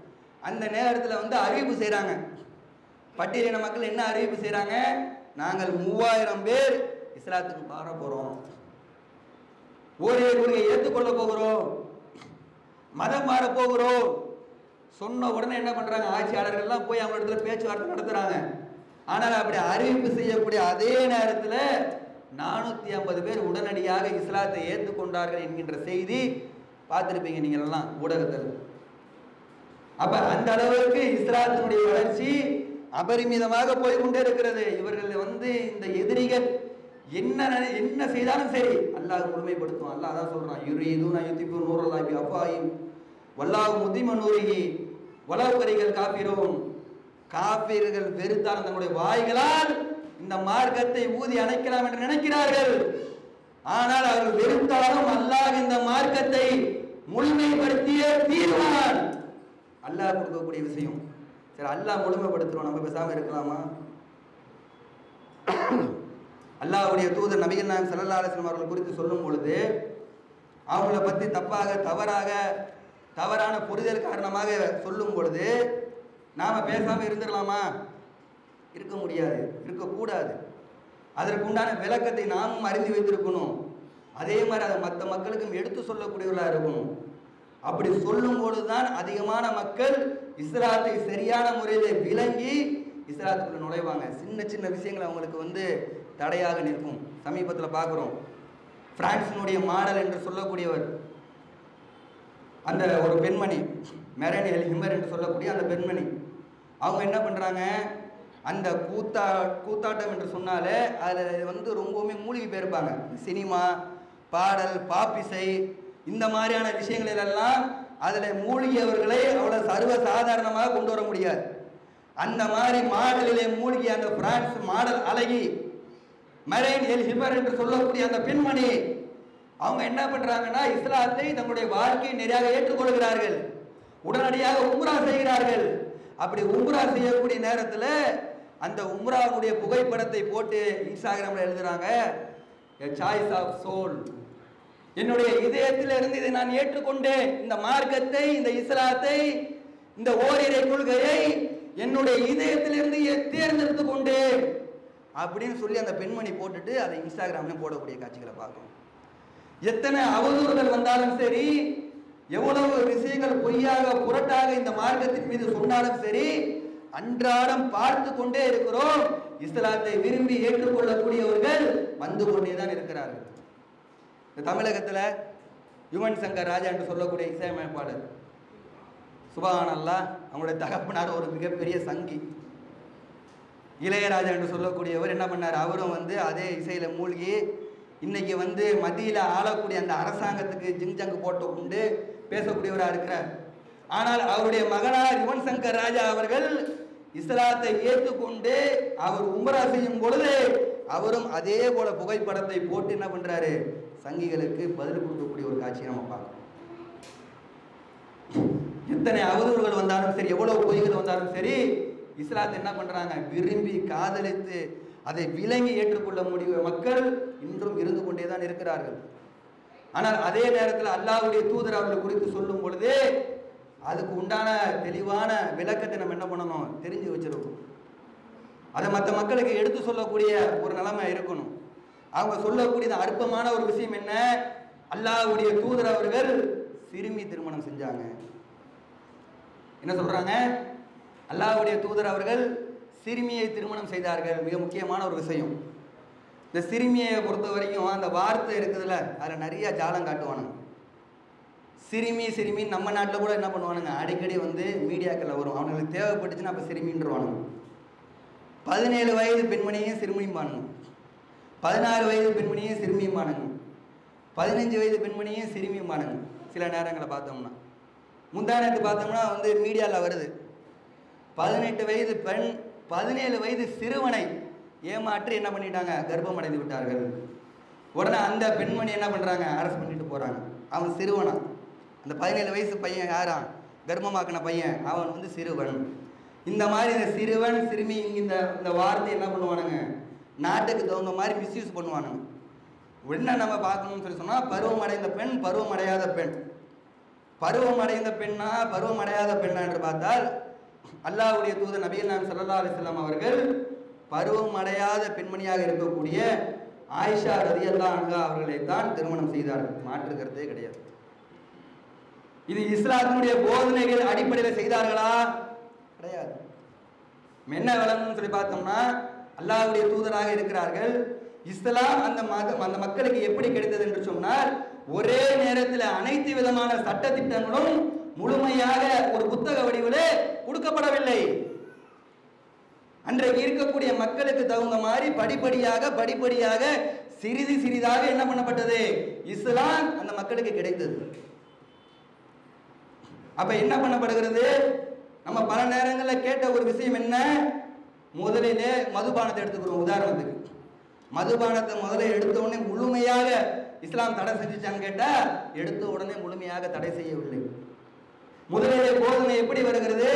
அந்த நேரத்தில் வந்து அறிவிப்பு செய்கிறாங்க பட்டியலின மக்கள் என்ன அறிவிப்பு செய்கிறாங்க நாங்கள் மூவாயிரம் பேர் இஸ்லாத்துக்கு மாற போகிறோம் ஒரே கொள்கையை ஏற்றுக்கொள்ள போகிறோம் மதம் மாற போகிறோம் சொன்ன உடனே என்ன பண்றாங்க ஆட்சியாளர்கள்லாம் போய் அவங்க இடத்துல பேச்சுவார்த்தை நடத்துறாங்க ஆனால் அப்படி அறிவிப்பு செய்யக்கூடிய அதே நேரத்தில் நானூற்றி ஐம்பது பேர் உடனடியாக இஸ்லாத்தை ஏற்றுக்கொண்டார்கள் என்கின்ற செய்தி பார்த்துருப்பீங்க நீங்கள் எல்லாம் ஊடகத்தில் அப்ப அந்த அளவுக்கு இஸ்லாத்தினுடைய வளர்ச்சி அபரிமிதமாக போய் கொண்டே இருக்கிறது இவர்கள் வந்து இந்த எதிரிகள் என்ன நினை- என்ன செய்தாலும் சரி அல்லாஹ் முழுமைப்படுத்தும் அல்லாஹ் தான் சொல்றான் யுரீதுன யுத்திபு நூறல்லாஹி அஃபாயிம் வல்லாஹு முதிம நூரிஹி வலவு கரிகள் காப்பிரோம் காப்பீர்கள் வெறுத்தால் தங்களுடைய வாய்களால் இந்த மார்க்கத்தை ஊதி அணைக்கலாம் என்று நினைக்கிறார்கள் ஆனால் அவர்கள் வெறுத்தாலும் அல்லாஹ் இந்த மார்க்கத்தை முழுமைப்படுத்திய தீர்வான் அல்லாஹ் கொடுக்கக்கூடிய விஷயம் சரி அல்லாஹ் முழுமைப்படுத்துறோம் நம்ம பேசாம இருக்கலாமா அல்லாஹ்வுடைய தூதர் நபிகள் நாயகம் ஸல்லல்லாஹு அலைஹி வஸல்லம் அவர்கள் குறித்து சொல்லும் பொழுது அவங்கள பத்தி தப்பாக தவறாக தவறான புரிதல் காரணமாக சொல்லும் பொழுது நாம பேசாம இருந்துடலாமா இருக்க முடியாது இருக்கக்கூடாது அதற்கு உண்டான விளக்கத்தை நாமும் அறிந்து வைத்திருக்கணும் அதே மாதிரி அதை மற்ற மக்களுக்கும் எடுத்து சொல்லக்கூடியவர்களாக இருக்கணும் அப்படி சொல்லும் பொழுதுதான் அதிகமான மக்கள் இஸ்லாத்தை சரியான முறையில் விளங்கி இஸ்லாத்துக்குள்ள நுழைவாங்க சின்ன சின்ன விஷயங்கள் அவங்களுக்கு வந்து தடையாக நிற்கும் சமீபத்தில் பார்க்குறோம் பிரான்சினுடைய மாடல் என்று சொல்லக்கூடியவர் அந்த ஒரு பெண்மணி மெரன் எல் ஹிமர் என்று சொல்லக்கூடிய அந்த பெண்மணி அவங்க என்ன பண்ணுறாங்க அந்த கூத்தா கூத்தாட்டம் என்று சொன்னாலே அதில் வந்து ரொம்பவுமே மூழ்கி போயிருப்பாங்க சினிமா பாடல் பாப்பிசை இந்த மாதிரியான விஷயங்களிலெல்லாம் அதில் மூழ்கியவர்களை அவ்வளோ சர்வ சாதாரணமாக கொண்டு வர முடியாது அந்த மாதிரி மாடலிலே மூழ்கி அந்த பிரான்ஸ் மாடல் அழகி மரைன் எல் ஹிபர் என்று சொல்லக்கூடிய அந்த பெண்மணி அவங்க என்ன பண்றாங்கன்னா இஸ்லாத்தை தங்களுடைய வாழ்க்கையை நிறையாக ஏற்றுக்கொள்கிறார்கள் உடனடியாக உம்ரா செய்கிறார்கள் அப்படி உம்ரா செய்யக்கூடிய நேரத்தில் அந்த உம்ராவுடைய புகைப்படத்தை போட்டு இன்ஸ்டாகிராமில் எழுதுறாங்க சாய்ஸ் ஆஃப் சோல் என்னுடைய இதயத்தில் இருந்து இதை நான் ஏற்றுக்கொண்டேன் இந்த மார்க்கத்தை இந்த இஸ்லாத்தை இந்த ஓரிரை கொள்கையை என்னுடைய இதயத்திலிருந்து எ- தேர்ந்தெடுத்து கொண்டேன் அப்படின்னு சொல்லி அந்த பெண்மணி போட்டுட்டு அதை இன்ஸ்டாகிராம்ல போடக்கூடிய காட்சிகளை பார்க்கணும் எத்தனை அவதூறுகள் வந்தாலும் சரி எவ்வளவு விஷயங்கள் பொய்யாக புரட்டாக இந்த மார்க்கத்தின் மீது சொன்னாலும் சரி அன்றாடம் பார்த்து கொண்டே இருக்கிறோம் இஸ்லாத்தை விரும்பி ஏற்றுக்கொள்ளக்கூடியவர்கள் வந்து கொண்டே தான் இருக்கிறார்கள் இந்த தமிழகத்துல யுவன் சங்கர் ராஜா என்று சொல்லக்கூடிய இசையமைப்பாளர் சுபஹான் அல்லாஹ் அவங்களுடைய தகப்பனார் ஒரு மிகப்பெரிய சங்கி இளையராஜா என்று சொல்லக்கூடியவர் என்ன பண்ணார் அவரும் வந்து அதே இசையில மூழ்கி இன்னைக்கு வந்து மத்தியில ஆளக்கூடிய அந்த அரசாங்கத்துக்கு ஜிங்ஜங்கு போட்டு கொண்டு பேசக்கூடியவராக இருக்கிறார் ஆனால் அவருடைய மகனார் யுவன் சங்கர் ராஜா அவர்கள் இஸ்லாத்தை ஏற்றுக்கொண்டு அவர் உம்ரா செய்யும் பொழுது அவரும் அதே போல புகைப்படத்தை போட்டு என்ன பண்றாரு சங்கிகளுக்கு பதில் கொடுக்கக்கூடிய ஒரு காட்சியை நம்ம பார்க்கணும் எத்தனை அவதூறுகள் வந்தாலும் சரி எவ்வளவு பொய்கள் வந்தாலும் சரி இஸ்லாத்தை என்ன பண்றாங்க விரும்பி காதலித்து அதை விளங்கி ஏற்றுக்கொள்ள முடிய மக்கள் இன்றும் இருந்து கொண்டே தான் இருக்கிறார்கள் ஆனால் அதே நேரத்தில் அல்லாஹ்வுடைய தூதர் அவர்கள் குறித்து சொல்லும் பொழுது அதுக்கு உண்டான தெளிவான விளக்கத்தை நம்ம என்ன பண்ணணும் தெரிஞ்சு வச்சிருக்கோம் அதை மற்ற மக்களுக்கு எடுத்து சொல்லக்கூடிய ஒரு நிலைமை இருக்கணும் அவங்க சொல்லக்கூடிய அற்பமான ஒரு விஷயம் என்ன அல்லாஹ்வுடைய தூதர் அவர்கள் சிறுமி திருமணம் செஞ்சாங்க என்ன சொல்றாங்க அல்லாஹ்வுடைய தூதர் அவர்கள் சிறுமியை திருமணம் செய்தார்கள் மிக முக்கியமான ஒரு விஷயம் இந்த சிறுமியை பொறுத்த வரைக்கும் அந்த வார்த்தை இருக்குதுல்ல அதில் நிறைய ஜாலம் காட்டுவானுங்க சிறுமி சிறுமி நம்ம நாட்டில் கூட என்ன பண்ணுவானுங்க அடிக்கடி வந்து மீடியாக்களில் வரும் அவனுங்களுக்கு தேவைப்பட்டுச்சுன்னா அப்போ சிறுமின்றவானுங்க பதினேழு வயது பெண்மணியும் சிறுமியும்பானுங்க பதினாறு வயது பெண்மணியும் சிறுமியும்பானுங்க பதினஞ்சு வயது பெண்மணியும் சிறுமியும்பானுங்க சில நேரங்களை பார்த்தோம்னா முந்தானத்து பார்த்தோம்னா வந்து மீடியாவில் வருது பதினெட்டு வயது பெண் பதினேழு வயது சிறுவனை ஏமாற்றி என்ன பண்ணிட்டாங்க கர்ப்பம் அடைந்து விட்டார்கள் உடனே அந்த பெண்மணி என்ன பண்ணுறாங்க அரெஸ்ட் பண்ணிட்டு போகிறாங்க அவன் சிறுவனா அந்த பதினேழு வயசு பையன் யாரான் கர்ப்பமாக்கின பையன் அவன் வந்து சிறுவன் இந்த மாதிரி இந்த சிறுவன் சிறுமி இந்த இந்த வார்த்தை என்ன பண்ணுவானுங்க நாட்டுக்கு தகுந்த மாதிரி மிஸ்யூஸ் பண்ணுவானுங்க என்ன நம்ம பார்க்கணும்னு சொல்லி சொன்னால் பருவம் அடைந்த பெண் பருவம் அடையாத பெண் பருவம் அடைந்த பெண்ணா பருவம் அடையாத பெண்ணா என்று பார்த்தால் அல்லாஹ்வுடைய தூதர் நபிகள் நாம் சல்லா அலிஸ்லாம் அவர்கள் பருவம் அடையாத பெண்மணியாக இருக்கக்கூடிய ஆயிஷா ரதியல்லா அன்ஹா அவர்களை தான் திருமணம் செய்தார்கள் மாற்று கருத்தே கிடையாது இது இஸ்லாத்தினுடைய போதனைகள் அடிப்படையில் செய்தார்களா கிடையாது என்ன விளங்கணும்னு சொல்லி பார்த்தோம்னா அல்லாஹ்வுடைய தூதராக இருக்கிறார்கள் இஸ்லாம் அந்த மத அந்த மக்களுக்கு எப்படி கிடைத்தது என்று சொன்னால் ஒரே நேரத்தில் அனைத்து விதமான சட்ட திட்டங்களும் முழுமையாக ஒரு புத்தக வடிவிலே கொடுக்கப்படவில்லை அன்றைக்கு இருக்கக்கூடிய மக்களுக்கு தகுந்த மாதிரி படிப்படியாக படிப்படியாக சிறிது சிறிதாக என்ன பண்ணப்பட்டது இஸ்லாம் அந்த மக்களுக்கு கிடைத்தது அப்ப என்ன பண்ணப்படுகிறது நம்ம பல நேரங்களில் கேட்ட ஒரு விஷயம் என்ன முதலிலே மதுபானத்தை எடுத்துக்கிறோம் உதாரணத்துக்கு மதுபானத்தை முதல்ல எடுத்த உடனே முழுமையாக இஸ்லாம் தடை செஞ்சுச்சான்னு கேட்டா எடுத்த உடனே முழுமையாக தடை செய்யவில்லை முதலிலே போதனை எப்படி வருகிறது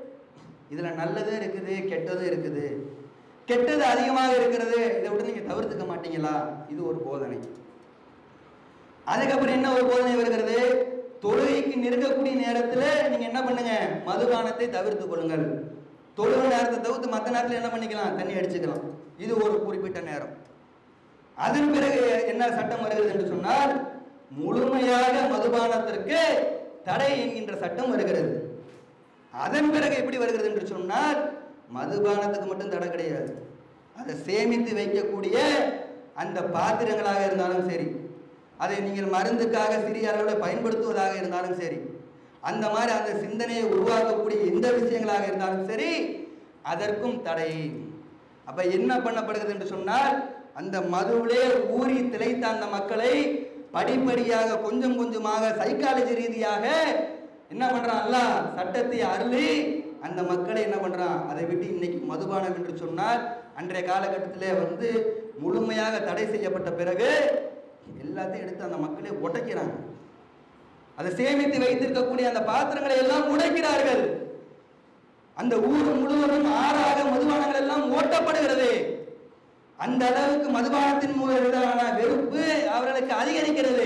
இதுல நல்லதும் இருக்குது கெட்டதும் இருக்குது கெட்டது அதிகமாக இருக்கிறது இதை விட்டு நீங்க தவிர்த்துக்க மாட்டீங்களா இது ஒரு போதனை அதுக்கப்புறம் என்ன ஒரு போதனை வருகிறது தொழுகைக்கு நெருங்கக்கூடிய நேரத்துல நீங்க என்ன பண்ணுங்க மதுபானத்தை தவிர்த்து கொள்ளுங்கள் தொழுகை நேரத்தை தவிர்த்து மற்ற நேரத்துல என்ன பண்ணிக்கலாம் தண்ணி அடிச்சுக்கலாம் இது ஒரு குறிப்பிட்ட நேரம் அதன் பிறகு என்ன சட்டம் வருகிறது என்று சொன்னால் முழுமையாக மதுபானத்திற்கு தடை என்கின்ற சட்டம் வருகிறது அதன் பிறகு எப்படி வருகிறது என்று சொன்னால் மதுபானத்துக்கு மட்டும் தடை கிடையாது அதை சேமித்து வைக்கக்கூடிய அந்த பாத்திரங்களாக இருந்தாலும் சரி அதை நீங்கள் மருந்துக்காக சிறிய அளவில் பயன்படுத்துவதாக இருந்தாலும் சரி அந்த மாதிரி அந்த சிந்தனையை உருவாக்கக்கூடிய எந்த விஷயங்களாக இருந்தாலும் சரி அதற்கும் தடை அப்ப என்ன பண்ணப்படுகிறது என்று சொன்னால் அந்த மதுவிலே ஊறி திளைத்த அந்த மக்களை படிப்படியாக கொஞ்சம் கொஞ்சமாக சைக்காலஜி ரீதியாக என்ன பண்றான் அல்லாஹ் சட்டத்தை அருளி அந்த மக்களை என்ன பண்றான் அதை விட்டு இன்னைக்கு மதுபானம் என்று சொன்னால் அன்றைய காலகட்டத்திலே வந்து முழுமையாக தடை செய்யப்பட்ட பிறகு எல்லாத்தையும் எடுத்து அந்த மக்களை உடைக்கிறாங்க அதை சேமித்து வைத்திருக்கக்கூடிய அந்த பாத்திரங்களை எல்லாம் உடைக்கிறார்கள் அந்த ஊர் முழுவதும் ஆறாக மதுபானங்கள் எல்லாம் ஓட்டப்படுகிறது அந்த அளவுக்கு மதுபானத்தின் மீதான வெறுப்பு அவர்களுக்கு அதிகரிக்கிறது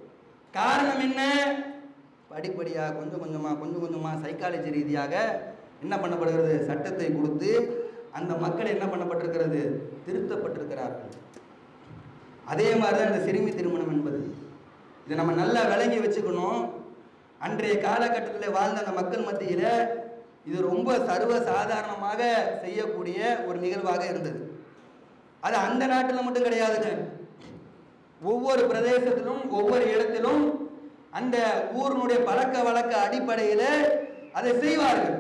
காரணம் என்ன படிப்படியாக கொஞ்சம் கொஞ்சமாக கொஞ்சம் கொஞ்சமாக சைக்காலஜி ரீதியாக என்ன பண்ணப்படுகிறது சட்டத்தை கொடுத்து அந்த மக்கள் என்ன பண்ணப்பட்டிருக்கிறது திருத்தப்பட்டிருக்கிறார்கள் அதே மாதிரி தான் இந்த சிறுமி திருமணம் என்பது இதை நம்ம நல்லா விளங்கி வச்சுக்கணும் அன்றைய காலகட்டத்தில் வாழ்ந்த அந்த மக்கள் மத்தியில் இது ரொம்ப சர்வ சாதாரணமாக செய்யக்கூடிய ஒரு நிகழ்வாக இருந்தது அது அந்த நாட்டில் மட்டும் கிடையாதுங்க ஒவ்வொரு பிரதேசத்திலும் ஒவ்வொரு இடத்திலும் அந்த ஊரினுடைய பழக்க வழக்க அடிப்படையில் அதை செய்வார்கள்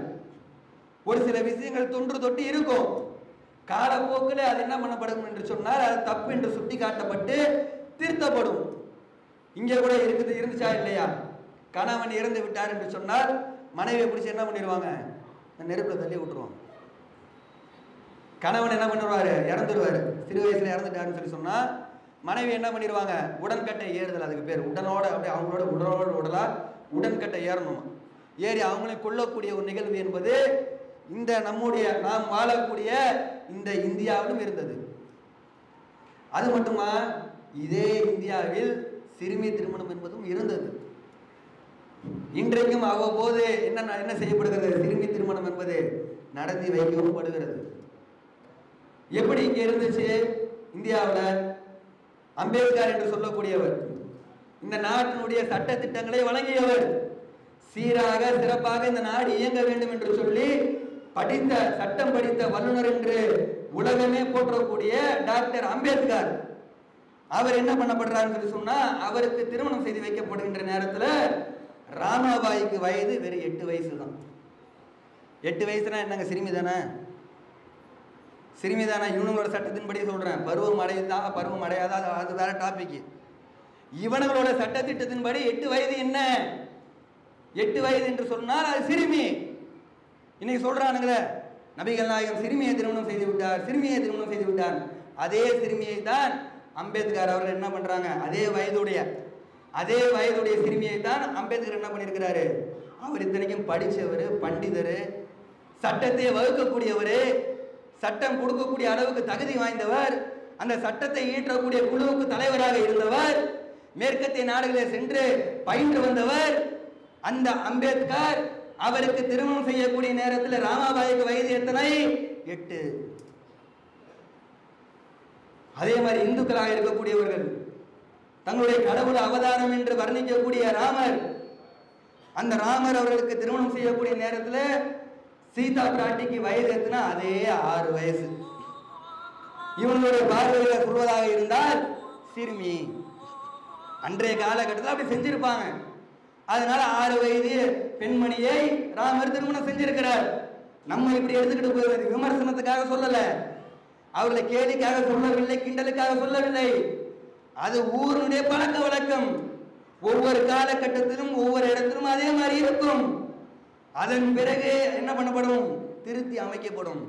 ஒரு சில விஷயங்கள் தொன்று தொட்டு இருக்கும் காலப்போக்கில் அது என்ன பண்ணப்படும் என்று சொன்னால் அது தப்பு என்று சுட்டி காட்டப்பட்டு திருத்தப்படும் இங்கே கூட இருக்குது இருந்துச்சா இல்லையா கணவன் இறந்து விட்டார் என்று சொன்னால் மனைவியை பிடிச்சி என்ன பண்ணிடுவாங்க இந்த நெருப்பில் தள்ளி விட்டுருவாங்க கணவன் என்ன பண்ணிடுவாரு இறந்துடுவாரு சிறு வயசுல இறந்துட்டாருன்னு சொல்லி சொன்னா மனைவி என்ன பண்ணிடுவாங்க உடன்கட்டை ஏறுதல் அதுக்கு பேர் உடனோட அப்படியே அவங்களோட உடலோட உடலா உடன்கட்டை ஏறணும் ஏறி அவங்களை கொல்லக்கூடிய ஒரு நிகழ்வு என்பது இந்த நம்முடைய நாம் வாழக்கூடிய இந்த இந்தியாவிலும் இருந்தது அது மட்டுமா இதே இந்தியாவில் சிறுமி திருமணம் என்பதும் இருந்தது இன்றைக்கும் அவ்வப்போது என்ன என்ன செய்யப்படுகிறது சிறுமி திருமணம் என்பது நடத்தி வைக்கவும் படுகிறது எப்படி இங்க இருந்துச்சு இந்தியாவில் அம்பேத்கர் என்று சொல்லக்கூடியவர் இந்த நாட்டினுடைய சட்ட திட்டங்களை வழங்கியவர் சீராக சிறப்பாக இந்த நாடு இயங்க வேண்டும் என்று சொல்லி படித்த சட்டம் படித்த வல்லுநர் என்று உலகமே போற்றக்கூடிய டாக்டர் அம்பேத்கர் அவர் என்ன பண்ணப்படுறாருன்னு சொல்லி சொன்னா அவருக்கு திருமணம் செய்து வைக்கப்படுகின்ற நேரத்துல ராமாபாய்க்கு வயது வெறும் எட்டு வயசு தான் எட்டு வயசுனா என்னங்க சிறுமி தானே சிறுமி தானே இவனுங்களோட சட்டத்தின்படி சொல்றேன் பருவம் அடையுதா பருவம் அடையாதா அது- அது வேற டாபிக் இவனுங்களோட சட்டத்திட்டத்தின்படி எட்டு வயது என்ன எட்டு வயது என்று சொன்னால் அது சிறுமி இன்னைக்கு சொல்றானுங்களே நபிகள் நாயகம் சிறுமியை திருமணம் செய்து விட்டார் சிறுமியை திருமணம் செய்து விட்டார் அதே சிறுமியை தான் அம்பேத்கர் அவர்கள் என்ன பண்றாங்க அதே வயதுடைய அதே வயதுடைய சிறுமியை தான் அம்பேத்கர் என்ன பண்ணியிருக்கிறாரு அவர் இத்தனைக்கும் படிச்சவர் பண்டிதர் சட்டத்தை வகுக்கக்கூடியவர் சட்டம் கொடுக்கக்கூடிய அளவுக்கு தகுதி வாய்ந்தவர் அந்த சட்டத்தை இயற்றக்கூடிய குழுவுக்கு தலைவராக இருந்தவர் மேற்கத்திய நாடுகளில் சென்று பயின்று வந்தவர் அந்த அம்பேத்கர் அவருக்கு திருமணம் செய்யக்கூடிய நேரத்தில் ராமாபாய்க்கு வயது எத்தனை எட்டு அதே மாதிரி இந்துக்களாக இருக்கக்கூடியவர்கள் தங்களுடைய கடவுள் அவதாரம் என்று வர்ணிக்கக்கூடிய ராமர் அந்த ராமர் அவர்களுக்கு திருமணம் செய்யக்கூடிய நேரத்தில் சீதா பிராட்டிக்கு வயது எத்தனை அதே ஆறு வயசு இவங்களுடைய பார்வையில சொல்வதாக இருந்தால் சிறுமி அன்றைய காலகட்டத்தில் அப்படி செஞ்சிருப்பாங்க அதனால ஆறு வயது பெண்மணியை ராமர் திருமணம் செஞ்சிருக்கிறார் நம்ம இப்படி எடுத்துக்கிட்டு போய் விமர்சனத்துக்காக சொல்லல அவர்களை கேலிக்காக சொல்லவில்லை கிண்டலுக்காக சொல்லவில்லை அது ஊருடைய பழக்க வழக்கம் ஒவ்வொரு காலகட்டத்திலும் ஒவ்வொரு இடத்திலும் அதே மாதிரி இருக்கும் அதன் பிறகு என்ன பண்ணப்படும் திருத்தி அமைக்கப்படும்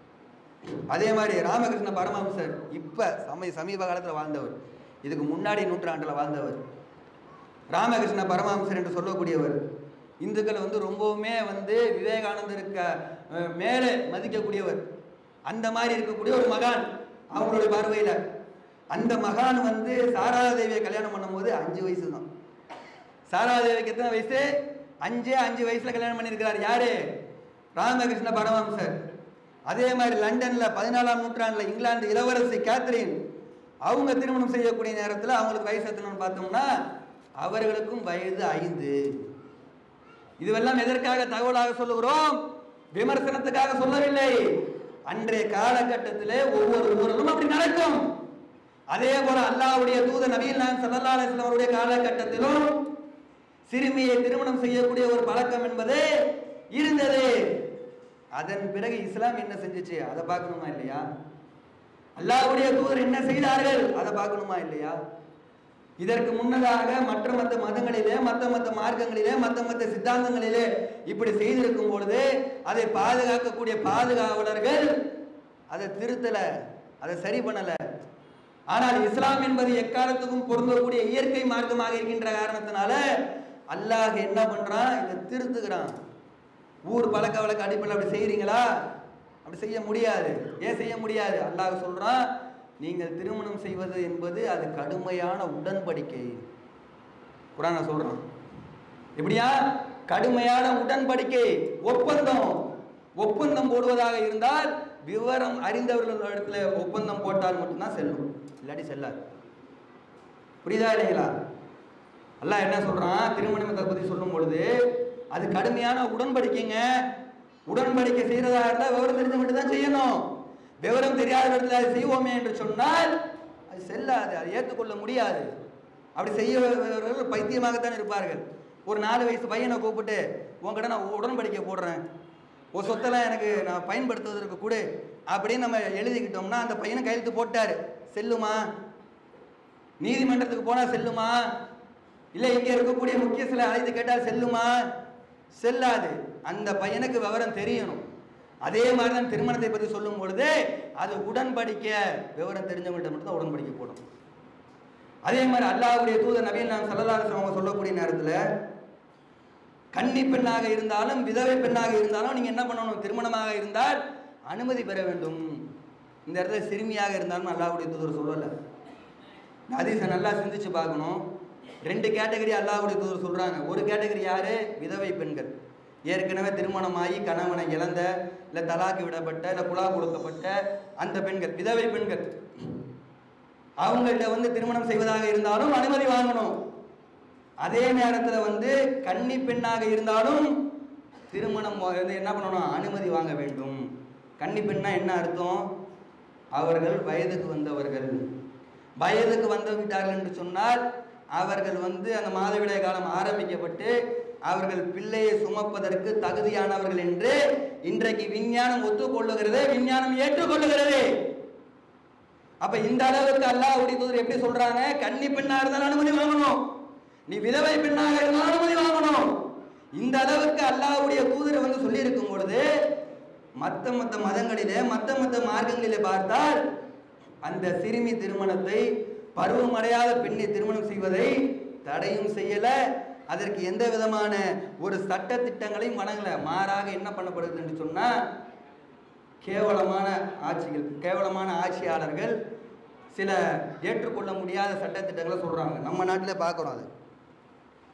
அதே மாதிரி ராமகிருஷ்ண பரமஹம்சர் இப்ப சமய சமீப காலத்துல வாழ்ந்தவர் இதுக்கு முன்னாடி நூற்றாண்டுல வாழ்ந்தவர் ராமகிருஷ்ண பரமஹம்சர் என்று சொல்லக்கூடியவர் இந்துக்கள் வந்து ரொம்பவுமே வந்து விவேகானந்தருக்கு அஹ், மேலே மதிக்கக்கூடியவர் அந்த மாதிரி இருக்கக்கூடிய ஒரு மகான் அவங்களுடைய பார்வையில அந்த மகான் வந்து சாராதேவியை கல்யாணம் பண்ணும்போது அஞ்சு வயசு தான் சாராதேவிக்கு எத்தனை வயசு அஞ்சே அஞ்சு வயசுல கல்யாணம் பண்ணியிருக்கிறார் யாரு ராமகிருஷ்ண பரமஹம்சர் அதே மாதிரி லண்டன்ல பதினாலாம் நூற்றாண்டுல இங்கிலாந்து இளவரசி கேத்ரின் அவங்க திருமணம் செய்யக்கூடிய நேரத்தில் அவங்களுக்கு வயசு எத்தனைன்னு பார்த்தோம்னா அவர்களுக்கும் வயது ஐந்து இதுவெல்லாம் எதற்காக தகவலாக சொல்லுகிறோம் விமர்சனத்துக்காக சொல்லவில்லை அன்றைய காலகட்டத்திலே ஒவ்வொரு ஊரிலும் அப்படி நடக்கும் அதே போல அல்லாஹ்வுடைய தூத நபிகள் நான் சல்லல்லாஹு அலைஹி வஸல்லம் அவருடைய காலகட்டத்திலும் சிறுமியை திருமணம் செய்யக்கூடிய ஒரு பழக்கம் என்பது இருந்தது அதன் பிறகு இஸ்லாம் என்ன செஞ்சுச்சு அதை பார்க்கணுமா இல்லையா அல்லாஹ்வுடைய தூதர் என்ன செய்தார்கள் அதை பார்க்கணுமா இல்லையா இதற்கு முன்னதாக மற்ற மற்ற மதங்களிலே மற்ற மற்ற மார்க்கங்களிலே மற்ற மற்ற சித்தாந்தங்களிலே இப்படி செய்திருக்கும் பொழுது அதை பாதுகாக்கக்கூடிய பாதுகாவலர்கள் அதை திருத்தல அதை சரி பண்ணல ஆனால் இஸ்லாம் என்பது எக்காலத்துக்கும் பொருந்தக்கூடிய இயற்கை மார்க்கமாக இருக்கின்ற காரணத்தினால அல்லாஹ் என்ன பண்றான் இதை திருத்துகிறான் ஊர் பழக்க வழக்க அடிப்படையில் அப்படி செய்றீங்களா அப்படி செய்ய முடியாது ஏன் செய்ய முடியாது அல்லாஹ் சொல்றான் நீங்கள் திருமணம் செய்வது என்பது அது கடுமையான உடன்படிக்கை குரான சொல்றான் எப்படியா கடுமையான உடன்படிக்கை ஒப்பந்தம் ஒப்பந்தம் போடுவதாக இருந்தால் விவரம் அறிந்தவர்கள் இடத்துல ஒப்பந்தம் போட்டால் மட்டும்தான் செல்லும் இல்லாட்டி செல்லாது புரியுதா இல்லைங்களா அல்லாஹ் என்ன சொல்றான் திருமணத்தை பத்தி சொல்லும் பொழுது அது கடுமையான உடன்படிக்கைங்க உடன்படிக்கை செய்யறதா இருந்தா விவரம் தெரிஞ்ச மட்டும் தான் செய்யணும் விவரம் தெரியாத இடத்துல அதை செய்வோமே என்று சொன்னால் அது செல்லாது அதை ஏற்றுக்கொள்ள முடியாது அப்படி செய்யவர்கள் பைத்தியமாகத்தான் இருப்பார்கள் ஒரு நாலு வயசு பையனை கூப்பிட்டு உங்ககிட்ட நான் உடன்படிக்கை போடுறேன் ஒரு சொத்தெல்லாம் எனக்கு நான் பயன்படுத்துவதற்கு கொடு அப்படின்னு நம்ம எழுதிக்கிட்டோம்னா அந்த பையனை கையெழுத்து போட்டாரு செல்லுமா நீதிமன்றத்துக்கு போனா செல்லுமா இல்லை இங்க இருக்கக்கூடிய முக்கிய சில அழைத்து கேட்டால் செல்லுமா செல்லாது அந்த பையனுக்கு விவரம் தெரியணும் அதே மாதிரி தான் திருமணத்தை பற்றி சொல்லும் பொழுது அது உடன்படிக்க விவரம் தெரிஞ்சவங்கள்ட்ட மட்டும் தான் உடன்படிக்கை போடும் அதே மாதிரி அல்லாஹ்வுடைய தூதர் நபியில் நான் சல்லல்லாஹு அவங்க சொல்லக்கூடிய நேரத்தில் கன்னி பெண்ணாக இருந்தாலும் விதவை பெண்ணாக இருந்தாலும் நீங்க என்ன பண்ணணும் திருமணமாக இருந்தால் அனுமதி பெற வேண்டும் இந்த இடத்துல சிறுமியாக இருந்தாலும் அல்லாஹ்வுடைய தூதர் சொல்லல இந்த ஹதீஸை நல்லா சிந்திச்சு பார்க்கணும் ரெண்டு கேட்டகரி அல்லாஹ்வுடைய தூதர் சொல்றாங்க ஒரு கேட்டகரி யாரு விதவை பெண்கள் ஏற்கனவே திருமணமாகி கணவனை இழந்த இல்லை தலாக்கு விடப்பட்ட இல்லை குலா கொடுக்கப்பட்ட அந்த பெண்கள் விதவை பெண்கள் அவங்கள்ட்ட வந்து திருமணம் செய்வதாக இருந்தாலும் அனுமதி வாங்கணும் அதே நேரத்தில் வந்து கன்னி பெண்ணாக இருந்தாலும் திருமணம் வந்து என்ன பண்ணணும் அனுமதி வாங்க வேண்டும் கன்னி பெண்ணா என்ன அர்த்தம் அவர்கள் வயதுக்கு வந்தவர்கள் வயதுக்கு வந்து விட்டார்கள் என்று சொன்னால் அவர்கள் வந்து அந்த மாதவிடாய் காலம் ஆரம்பிக்கப்பட்டு அவர்கள் பிள்ளையை சுமப்பதற்கு தகுதியானவர்கள் என்று இன்றைக்கு விஞ்ஞானம் ஒத்துக்கொள்ளுகிறது விஞ்ஞானம் ஏற்றுக்கொள்ளுகிறது அப்ப இந்த அளவுக்கு அல்லாஹ்வுடைய தூதர் எப்படி சொல்றாங்க கன்னி பெண்ணா இருந்தாலும் அனுமதி வாங்கணும் நீ விதவை பெண்ணாக இருந்தாலும் அனுமதி வாங்கணும் இந்த அளவுக்கு அல்லாஹ்வுடைய தூதர் வந்து சொல்லி இருக்கும் பொழுது மத்த மத்த மதங்களிலே மத்த மத்த மார்க்கங்களிலே பார்த்தால் அந்த சிறுமி திருமணத்தை பருவமடையாத பெண்ணை திருமணம் செய்வதை தடையும் செய்யல அதற்கு எந்த விதமான ஒரு சட்ட திட்டங்களையும் வழங்கல மாறாக என்ன பண்ணப்படுது என்று சொன்னா கேவலமான ஆட்சிகள் கேவலமான ஆட்சியாளர்கள் சில ஏற்றுக்கொள்ள முடியாத சட்டத்திட்டங்களை சொல்றாங்க நம்ம நாட்டிலே பார்க்குறோம் அது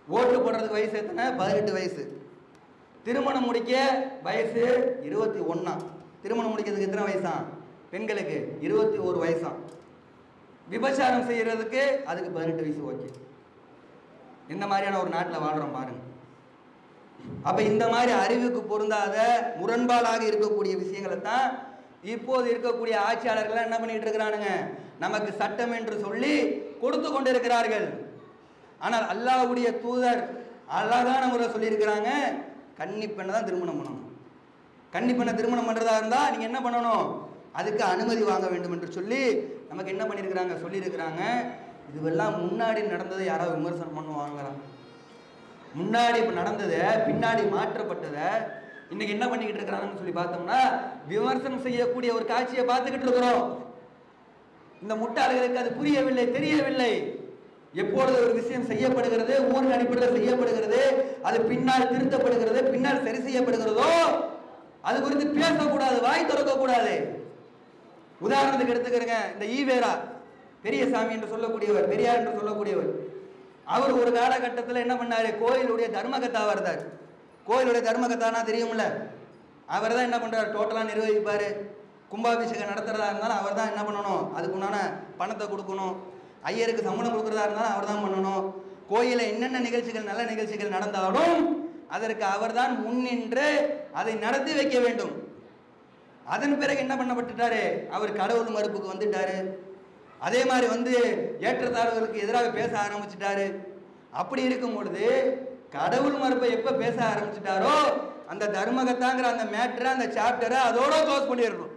ஓட்டு போடுறதுக்கு வயசு எத்தனை பதினெட்டு வயசு திருமணம் முடிக்க வயசு இருபத்தி ஒன்றா திருமணம் முடிக்கிறதுக்கு எத்தனை வயசாம் பெண்களுக்கு இருபத்தி ஒரு வயசாம் விபச்சாரம் செய்யறதுக்கு அதுக்கு பதினெட்டு வயசு ஓகே இந்த மாதிரியான ஒரு நாட்டில் வாழ்கிறோம் பாருங்க அப்ப இந்த மாதிரி அறிவுக்கு பொருந்தாத முரண்பாடாக இருக்கக்கூடிய விஷயங்களை தான் இப்போது இருக்கக்கூடிய ஆட்சியாளர்கள் என்ன பண்ணிட்டு இருக்கிறானுங்க நமக்கு சட்டம் என்று சொல்லி கொடுத்து கொண்டிருக்கிறார்கள் ஆனால் அல்லாஹ்வுடைய தூதர் அழகான முறை சொல்லியிருக்கிறாங்க கன்னி பெண்ணை தான் திருமணம் பண்ணணும் கன்னி பெண்ணை திருமணம் பண்றதா இருந்தா நீங்க என்ன பண்ணணும் அதுக்கு அனுமதி வாங்க வேண்டும் என்று சொல்லி நமக்கு என்ன பண்ணியிருக்கிறாங்க சொல்லியிருக்கிறாங்க இதுவெல்லாம் முன்னாடி நடந்ததை யாராவது விமர்சனம் பண்ணுவாங்களா முன்னாடி இப்போ நடந்ததை பின்னாடி மாற்றப்பட்டதை இன்னைக்கு என்ன பண்ணிக்கிட்டு இருக்கிறாங்கன்னு சொல்லி பார்த்தோம்னா விமர்சனம் செய்யக்கூடிய ஒரு காட்சியை பார்த்துக்கிட்டு இருக்கிறோம் இந்த முட்டாள்களுக்கு அது புரியவில்லை தெரியவில்லை எப்பொழுது ஒரு விஷயம் செய்யப்படுகிறது ஊரின் அடிப்படையில் செய்யப்படுகிறது அது பின்னால் திருத்தப்படுகிறது பின்னால் சரி செய்யப்படுகிறதோ அது குறித்து பேசக்கூடாது வாய் திறக்கக்கூடாது உதாரணத்துக்கு எடுத்துக்கிறேங்க இந்த ஈவேரா பெரியசாமி என்று சொல்லக்கூடியவர் பெரியார் என்று சொல்லக்கூடியவர் அவர் ஒரு காலகட்டத்தில் என்ன பண்ணாரு கோயிலுடைய தர்மகத்தாவா இருந்தார் கோயிலுடைய தர்மகத்தானா தெரியும்ல அவர் தான் என்ன பண்றாரு டோட்டலாக நிர்வகிப்பார் கும்பாபிஷேகம் நடத்துறதா இருந்தாலும் அவர் தான் என்ன பண்ணணும் அதுக்குண்டான பணத்தை கொடுக்கணும் ஐயருக்கு சம்பளம் கொடுக்குறதா இருந்தாலும் அவர் தான் பண்ணணும் கோயிலில் என்னென்ன நிகழ்ச்சிகள் நல்ல நிகழ்ச்சிகள் நடந்தாலும் அதற்கு அவர்தான் முன்னின்று அதை நடத்தி வைக்க வேண்டும் அதன் பிறகு என்ன பண்ணப்பட்டுட்டாரு அவர் கடவுள் மறுப்புக்கு வந்துட்டாரு அதே மாதிரி வந்து ஏற்றத்தாழ்வுகளுக்கு எதிராக பேச ஆரம்பிச்சிட்டாரு அப்படி இருக்கும் பொழுது கடவுள் மறுப்பை எப்ப பேச ஆரம்பிச்சிட்டாரோ அந்த தர்மகத்தாங்கிற அந்த மேட்டரை அந்த சாப்டரை அதோட க்ளோஸ் பண்ணிடணும்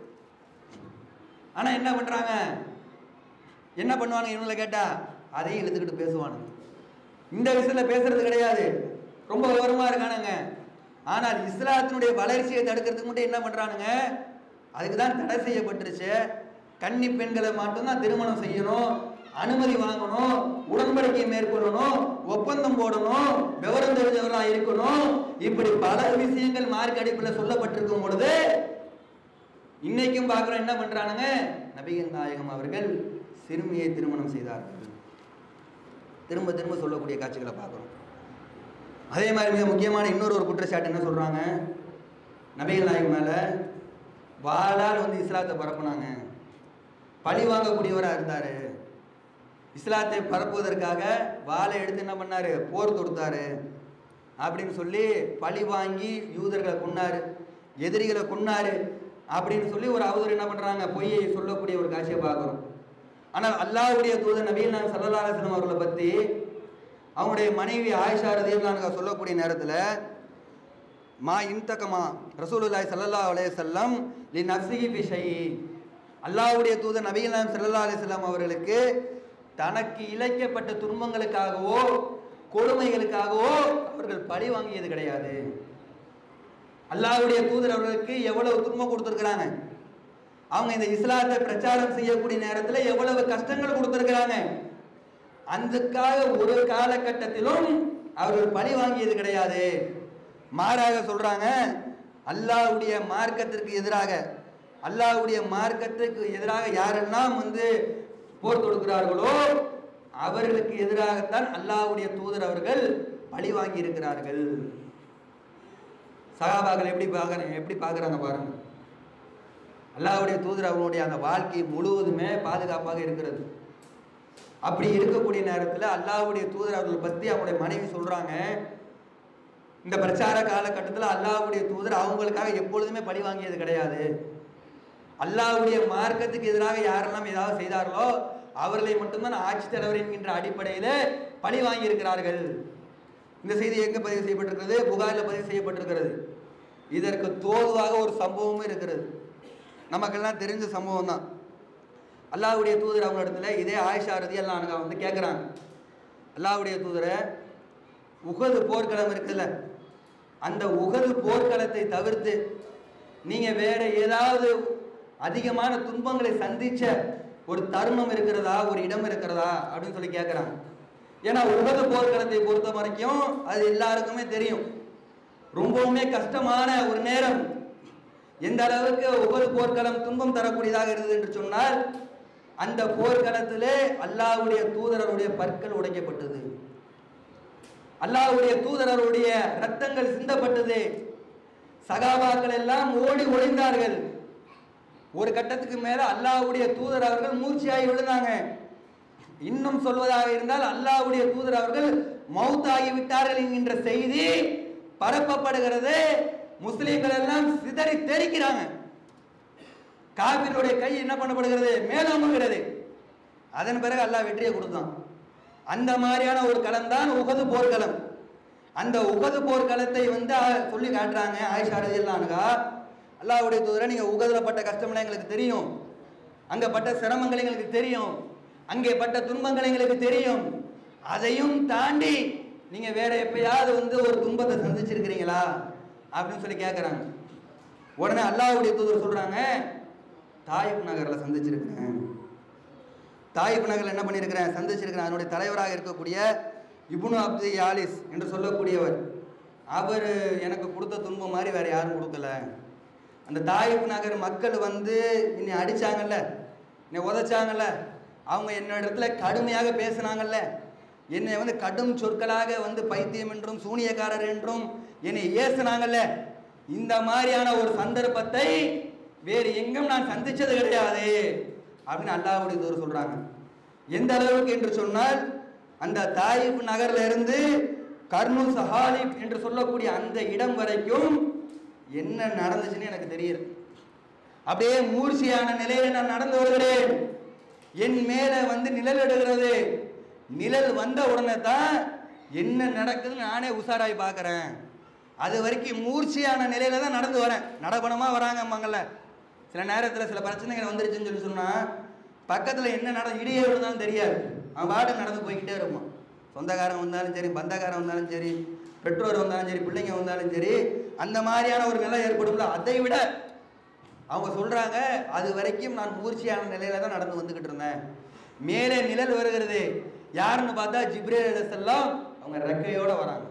ஆனா என்ன பண்றாங்க என்ன பண்ணுவாங்க இவங்களை கேட்டா அதையும் இழுத்துக்கிட்டு பேசுவானுங்க இந்த விஷயத்துல பேசுறது கிடையாது ரொம்ப விவரமா இருக்கானுங்க ஆனால் இஸ்லாத்தினுடைய வளர்ச்சியை தடுக்கிறதுக்கு மட்டும் என்ன பண்றானுங்க அதுக்கு தான் தடை செய்யப்பட்டுருச்சு கன்னி பெண்களை மட்டும்தான் திருமணம் செய்யணும் அனுமதி வாங்கணும் உடன்படிக்கை மேற்கொள்ளணும் ஒப்பந்தம் போடணும் விவரம் தெரிஞ்சவர்களா இருக்கணும் இப்படி பல விஷயங்கள் மார்க் அடிப்பில் சொல்லப்பட்டிருக்கும் பொழுது இன்னைக்கும் பார்க்குறோம் என்ன பண்றானுங்க நபிகள் நாயகம் அவர்கள் சிறுமியை திருமணம் செய்தார்கள் திரும்ப திரும்ப சொல்லக்கூடிய காட்சிகளை பார்க்குறோம் அதே மாதிரி மிக முக்கியமான இன்னொரு ஒரு குற்றச்சாட்டு என்ன சொல்றாங்க நபிகள் நாயகம் மேல வாளால் வந்து இஸ்லாத்தை பரப்புனாங்க பழி வாங்கக்கூடியவராக இருந்தாரு இஸ்லாத்தை பரப்புவதற்காக வாளை எடுத்து என்ன பண்ணாரு போர் தொடுத்தாரு அப்படின்னு சொல்லி பழி வாங்கி யூதர்களை கொன்னாரு எதிரிகளை கொன்னாரு அப்படின்னு சொல்லி ஒரு அவதூறு என்ன பண்றாங்க பொய்யை சொல்லக்கூடிய ஒரு காட்சியை பார்க்குறோம் ஆனால் அல்லாஹ்வுடைய தூதர் நபீல் நான் சல்லா அலுவலம் அவர்களை பற்றி அவங்களுடைய மனைவி ஆயிஷா ரதியல்லான்னு சொல்லக்கூடிய நேரத்தில் மா இன்தகமா ரசூலுல்லாஹி ஸல்லல்லாஹு அலைஹி வஸல்லம் லி நஃப்ஸிஹி பி ஷைஇ அல்லாஹ்வுடைய தூதர் நபிகள் நாயகம் ஸல்லல்லாஹு அலைஹி வஸல்லம் அவர்களுக்கு தனக்கு இழைக்கப்பட்ட துன்பங்களுக்காகவோ கொடுமைகளுக்காகவோ அவர்கள் பழி வாங்கியது கிடையாது அல்லாஹ்வுடைய தூதர் அவர்களுக்கு எவ்வளவு துன்பம் கொடுத்துருக்குறாங்க அவங்க இந்த இஸ்லாத்தை பிரச்சாரம் செய்யக்கூடிய நேரத்தில் எவ்வளவு கஷ்டங்கள் கொடுத்துருக்குறாங்க அதுக்காக ஒரு காலகட்டத்திலும் அவர்கள் பழி வாங்கியது கிடையாது மாறாக சொல்றாங்க அல்லாஹ்வுடைய மார்க்கத்திற்கு எதிராக அல்லாஹ்வுடைய மார்க்கத்திற்கு எதிராக யாரெல்லாம் வந்து போர் தொடுக்கிறார்களோ அவர்களுக்கு எதிராகத்தான் அல்லாஹ்வுடைய தூதர் அவர்கள் பழி வாங்கி இருக்கிறார்கள் சகாபாக்கள் எப்படி பார்க்கறாங்க எப்படி பார்க்கறாங்க பாருங்க அல்லாஹ்வுடைய தூதர் அவர்களுடைய அந்த வாழ்க்கை முழுவதுமே பாதுகாப்பாக இருக்கிறது அப்படி இருக்கக்கூடிய நேரத்தில் அல்லாஹ்வுடைய தூதர் அவர்களை பற்றி அவங்களுடைய மனைவி சொல்றாங்க இந்த பிரச்சார காலகட்டத்தில் அல்லாஹ்வுடைய தூதர் அவங்களுக்காக எப்பொழுதுமே பழி வாங்கியது கிடையாது அல்லாஹ்வுடைய மார்க்கத்துக்கு எதிராக யாரெல்லாம் ஏதாவது செய்தார்களோ அவர்களை மட்டும்தான் ஆட்சி தலைவர் என்கின்ற அடிப்படையில் பழி வாங்கி இருக்கிறார்கள் இந்த செய்தி எங்க பதிவு செய்யப்பட்டிருக்கிறது புகாரில் பதிவு செய்யப்பட்டிருக்கிறது இதற்கு தோதுவாக ஒரு சம்பவமும் இருக்கிறது நமக்கெல்லாம் தெரிஞ்ச சம்பவம் தான் அல்லாஹ்வுடைய தூதர் அவங்க இடத்துல இதே ஆயிஷா ரதி எல்லாம் வந்து கேட்குறாங்க அல்லாஹ்வுடைய தூதரை உகது போர்க்களம் இருக்குல்ல அந்த உகது போர்க்களத்தை தவிர்த்து நீங்க வேற ஏதாவது அதிகமான துன்பங்களை சந்திச்ச ஒரு தருணம் இருக்கிறதா ஒரு இடம் இருக்கிறதா அப்படின்னு சொல்லி கேட்குறாங்க ஏன்னா உகது போர்க்களத்தை பொறுத்த வரைக்கும் அது எல்லாருக்குமே தெரியும் ரொம்பவுமே கஷ்டமான ஒரு நேரம் எந்த அளவுக்கு ஒவ்வொரு போர்க்களம் துன்பம் தரக்கூடியதாக இருந்தது என்று சொன்னால் அந்த போர்க்களத்திலே அல்லாஹ்வுடைய தூதரருடைய பற்கள் உடைக்கப்பட்டது அல்லாஹ்வுடைய தூதரருடைய ரத்தங்கள் சிந்தப்பட்டது சகாபாக்கள் எல்லாம் ஓடி ஒளிந்தார்கள் ஒரு கட்டத்துக்கு மேல அல்லாஹ்வுடைய தூதர் அவர்கள் மூர்ச்சியாகி விழுந்தாங்க இன்னும் சொல்வதாக இருந்தால் அல்லாஹ்வுடைய தூதர் அவர்கள் மௌத்தாகி விட்டார்கள் என்கின்ற செய்தி பரப்பப்படுகிறது முஸ்லிம்கள் எல்லாம் சிதறி தெரிக்கிறாங்க காபிருடைய கை என்ன பண்ணப்படுகிறது மேலோங்குகிறது அதன் பிறகு அல்லாஹ் வெற்றியை கொடுத்தான் அந்த மாதிரியான ஒரு களம் தான் உகது போர்க்களம் அந்த உகது போர்க்களத்தை வந்து அஹ், சொல்லி காட்டுறாங்க ஆயிஷா ரதியல்லானுகா அல்லாஹ்வுடைய தூதரை நீங்க உகதுல பட்ட கஷ்டம்லாம் எங்களுக்கு தெரியும் அங்க பட்ட சிரமங்கள் எங்களுக்கு தெரியும் அங்கே பட்ட துன்பங்கள் எங்களுக்கு தெரியும் அதையும் தாண்டி நீங்க வேற எப்பயாவது வந்து ஒரு துன்பத்தை சந்திச்சிருக்கிறீங்களா அப்படின்னு சொல்லி கேட்குறாங்க உடனே அல்லாஹ்வுடைய தூதர் சொல்றாங்க தாயிப் நகர்ல சந்திச்சிருக்கிறேன் தாயிப் நகர்ல என்ன பண்ணியிருக்கிறேன் சந்திச்சிருக்கிறேன் அதனுடைய தலைவராக இருக்கக்கூடிய இப்னு அப்து யாலிஸ் என்று சொல்லக்கூடியவர் அவர் எனக்கு கொடுத்த துன்பம் மாதிரி வேற யாரும் கொடுக்கல அந்த தாயிப் நகர் மக்கள் வந்து என்னை அடிச்சாங்கல்ல என்னை உதைச்சாங்கல்ல அவங்க என்னிடத்துல கடுமையாக பேசினாங்கல்ல என்னை வந்து கடும் சொற்களாக வந்து பைத்தியம் என்றும் சூனியக்காரர் என்றும் என்னை ஏசுனாங்கல்ல இந்த மாதிரியான ஒரு சந்தர்ப்பத்தை வேறு எங்கும் நான் சந்திச்சது கிடையாது அப்படின்னு அல்லாஹ்வுடைய தூர் சொல்றாங்க எந்த அளவுக்கு என்று சொன்னால் அந்த தாயிப் நகர்ல இருந்து கர்னு சஹாலிப் என்று சொல்லக்கூடிய அந்த இடம் வரைக்கும் என்ன நடந்துச்சுன்னு எனக்கு தெரியுது அப்படியே மூர்ச்சியான நிலையில நான் நடந்து வருகிறேன் என் மேல வந்து நிழல் எடுகிறது நிழல் வந்த உடனே தான் என்ன நடக்குதுன்னு நானே உஷாராய் பார்க்கறேன் அது வரைக்கும் மூர்ச்சியான நிலையில தான் நடந்து வரேன் நடபணமா வராங்கம்மாங்கல்ல சில நேரத்தில் சில பிரச்சனைகள் வந்துருச்சுன்னு சொல்லி சொன்னா பக்கத்துல என்ன நட இடியே விழுந்தாலும் தெரியாது அவன் பாட்டு நடந்து போய்கிட்டே இருப்பான் சொந்தக்காரன் வந்தாலும் சரி பந்தக்காரன் வந்தாலும் சரி பெற்றோர் வந்தாலும் சரி பிள்ளைங்க வந்தாலும் சரி அந்த மாதிரியான ஒரு நிலை ஏற்படும்ல அதை விட அவங்க சொல்றாங்க அது வரைக்கும் நான் மூர்ச்சியான நிலையில தான் நடந்து வந்துகிட்டு இருந்தேன் மேலே நிழல் வருகிறது யாருன்னு பார்த்தா ஜிப்ரேல் அலைஹிஸ்ஸலாம் அவங்க ரெக்கையோட வராங்க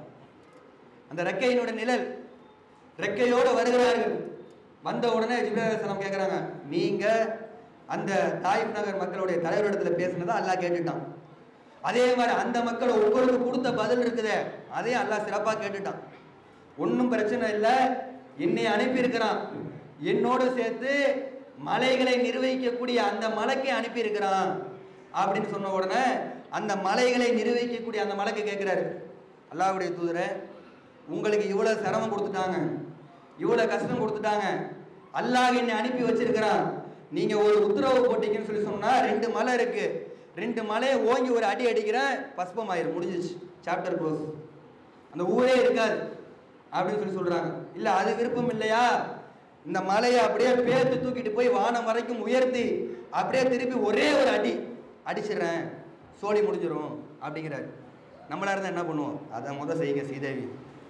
அந்த ரெக்கையினோட நிழல் ரெக்கையோட வருகிறார்கள் வந்த உடனே ஜிப்ரேல் அலைஹிஸ்ஸலாம் கேட்குறாங்க நீங்க அந்த தாயிப் நகர் மக்களுடைய தலைவரிடத்துல பேசுனதை அல்லாஹ் கேட்டுட்டான் அதே மாதிரி அந்த மக்கள் உங்களுக்கு கொடுத்த பதில் இருக்குதே அதையும் அல்லாஹ் சிறப்பா கேட்டுட்டான் ஒன்றும் பிரச்சனை இல்லை என்னை அனுப்பியிருக்கிறான் என்னோடு சேர்த்து மலைகளை நிர்வகிக்கக்கூடிய அந்த மலைக்கு அனுப்பியிருக்கிறான் அப்படின்னு சொன்ன உடனே அந்த மலைகளை நிர்வகிக்கக்கூடிய அந்த மலைக்கு கேட்குறாரு அல்லாஹ்வுடைய தூதரே உங்களுக்கு இவ்வளோ சிரமம் கொடுத்துட்டாங்க இவ்வளோ கஷ்டம் கொடுத்துட்டாங்க அல்லாஹ் என்னை அனுப்பி வச்சிருக்கிறான் நீங்க ஒரு உத்தரவு போட்டீங்கன்னு சொல்லி சொன்னா ரெண்டு மலை இருக்கு ரெண்டு மலையை ஓங்கி ஒரு அடி அடிக்கிறேன் பஸ்பம் ஆயிரும் முடிஞ்சிச்சு சாப்டர் க்ளோஸ் அந்த ஊரே இருக்காது அப்படின்னு சொல்லி சொல்றாங்க இல்ல அது விருப்பம் இல்லையா இந்த மலையை அப்படியே பேத்து தூக்கிட்டு போய் வானம் வரைக்கும் உயர்த்தி அப்படியே திருப்பி ஒரே ஒரு அடி அடிச்சிடுறேன் சோழி முடிஞ்சிரும் அப்படிங்கிறாரு நம்மளா இருந்தா என்ன பண்ணுவோம் அதை முத செய்யுங்க ஸ்ரீதேவி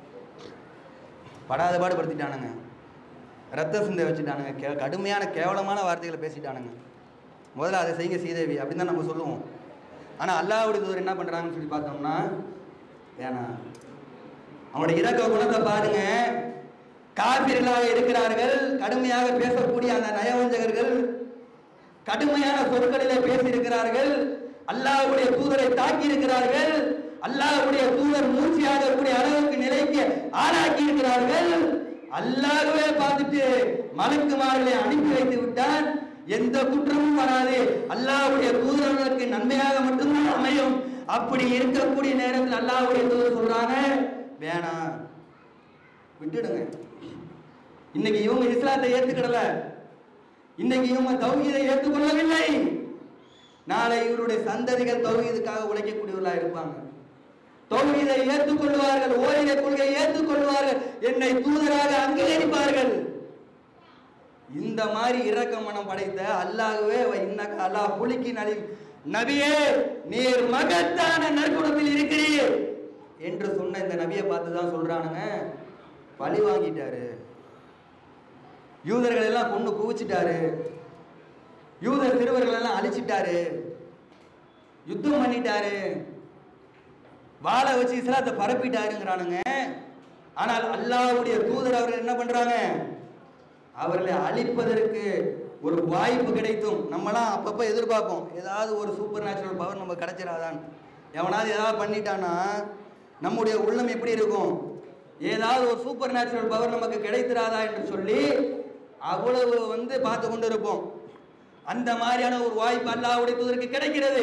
படாத பாடு படுத்திட்டானுங்க ரத்த சிந்தை வச்சுட்டானுங்க கே கடுமையான கேவலமான வார்த்தைகளை பேசிட்டானுங்க முதல்ல அதை செய்யுங்க ஸ்ரீதேவி அப்படின்னு தான் நம்ம சொல்லுவோம் ஆனால் அல்லாஹ்வுடைய தூதர் என்ன பண்ணுறாங்கன்னு சொல்லி பார்த்தோம்னா வேணாம் அவனுடைய இறக்க குணத்தை பாருங்க காபிர்களாக இருக்கிறார்கள் கடுமையாக பேசக்கூடிய அந்த நயவஞ்சகர்கள் கடுமையான சொற்களிலே பேசியிருக்கிறார்கள் அல்லாஹ்வுடைய தூதரை தாக்கி இருக்கிறார்கள் அல்லாஹ்வுடைய தூதர் மூச்சியாக கூடிய அளவுக்கு நிலைக்கு ஆளாக்கி இருக்கிறார்கள் அல்லாஹ்வே பார்த்துட்டு மலக்குமார்களை அனுப்பி வைத்து விட்டான் எந்த குற்றமும் வராது அல்லாஹ்வுடைய தூதர்களுக்கு நன்மையாக மட்டும்தான் அமையும் அப்படி இருக்கக்கூடிய நேரத்தில் அல்லாஹ்வுடைய தூதர் சொல்றாங்க வேணாம் விட்டுடுங்க இன்னைக்கு இவங்க இஸ்லாத்தை ஏத்துக்கிடல இன்னைக்கு இவங்க தௌஹீதை ஏற்றுக்கொள்ளவில்லை நாளை இவருடைய சந்ததிகள் தௌஹீதுக்காக உழைக்கக்கூடியவர்களா இருப்பாங்க தௌஹீதை ஏற்றுக்கொள்வார்கள் ஓரிரை கொள்கையை ஏற்றுக்கொள்வார்கள் என்னை தூதராக அங்கீகரிப்பார்கள் இந்த மாதிரி இரக்க மனம் படைத்த அல்லாஹ்வே இன்னக்க அல்லாஹ் புலிக்கு நலி நபியே நீர் மகத்தான நற்குணத்தில் இருக்கிறீர் என்று சொன்ன இந்த நபியை பார்த்து தான் சொல்றானுங்க பழி வாங்கிட்டாரு யூதர்கள் எல்லாம் கொண்டு குவிச்சிட்டாரு யூதர் சிறுவர்கள் எல்லாம் அழிச்சிட்டாரு யுத்தம் பண்ணிட்டாரு வாழை வச்சு இஸ்லாத்தை பரப்பிட்டாருங்கிறானுங்க ஆனால் அல்லாஹ்வுடைய தூதர் அவர்கள் என்ன பண்றாங்க அவர்களை அழிப்பதற்கு ஒரு வாய்ப்பு கிடைத்தும் நம்மலாம் அப்பப்போ எதிர்பார்ப்போம் ஏதாவது ஒரு சூப்பர் நேச்சுரல் பவர் நம்ம கிடைச்சிடாதான் எவனாவது ஏதாவது பண்ணிட்டானா நம்முடைய உள்ளம் எப்படி இருக்கும் ஏதாவது ஒரு சூப்பர் நேச்சுரல் பவர் நமக்கு கிடைத்திராதா என்று சொல்லி அவ்வளவு வந்து பார்த்து கொண்டு இருப்போம் அந்த மாதிரியான ஒரு வாய்ப்பு அல்லாஹ்வுடைய தூதருக்கு கிடைக்கிறது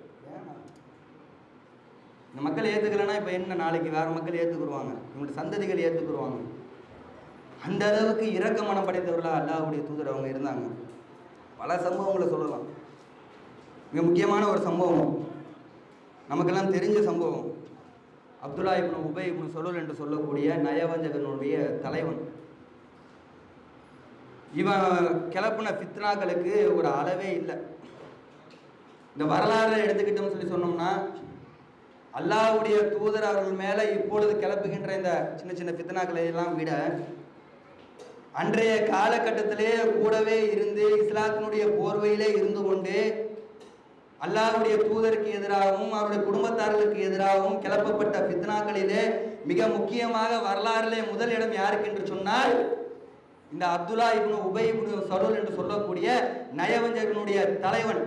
இந்த மக்கள் ஏத்துக்கலைன்னா இப்போ என்ன நாளைக்கு வேற மக்கள் ஏத்துக்குருவாங்க இவங்களுடைய சந்ததிகள் ஏத்துக்குருவாங்க அந்த அளவுக்கு இரக்க மனம் படைத்தவர்களா அல்லாஹ்வுடைய தூதர் அவங்க இருந்தாங்க பல சம்பவங்களை சொல்லலாம் மிக முக்கியமான ஒரு சம்பவம் நமக்கெல்லாம் தெரிஞ்ச சம்பவம் அப்துல்லா இப்னு உபை இப்னு சொலுல் என்று சொல்லக்கூடிய நயவஞ்சகனுடைய தலைவன் இவன் கிளப்புன ஃபித்னாக்களுக்கு ஒரு அளவே இல்லை இந்த வரலாறு எடுத்துக்கிட்டோம்னு சொல்லி சொன்னோம்னா அல்லாஹ்வுடைய தூதர் அவர்கள் மேலே இப்பொழுது கிளப்புகின்ற இந்த சின்ன சின்ன ஃபித்னாக்களை எல்லாம் விட அன்றைய காலகட்டத்திலே கூடவே இருந்து இஸ்லாத்தினுடைய போர்வையிலே இருந்து கொண்டு அல்லாஹ்வுடைய தூதருக்கு எதிராகவும் அவருடைய குடும்பத்தார்களுக்கு எதிராகவும் கிளப்பப்பட்ட ஃபித்னாக்களிலே மிக முக்கியமாக வரலாறிலே முதல் இடம் யாருக்கு என்று சொன்னால் இந்த அப்துல்லா இப்னு உபை இப்னு சலூல் என்று சொல்லக்கூடிய நயவஞ்சகனுடைய தலைவன்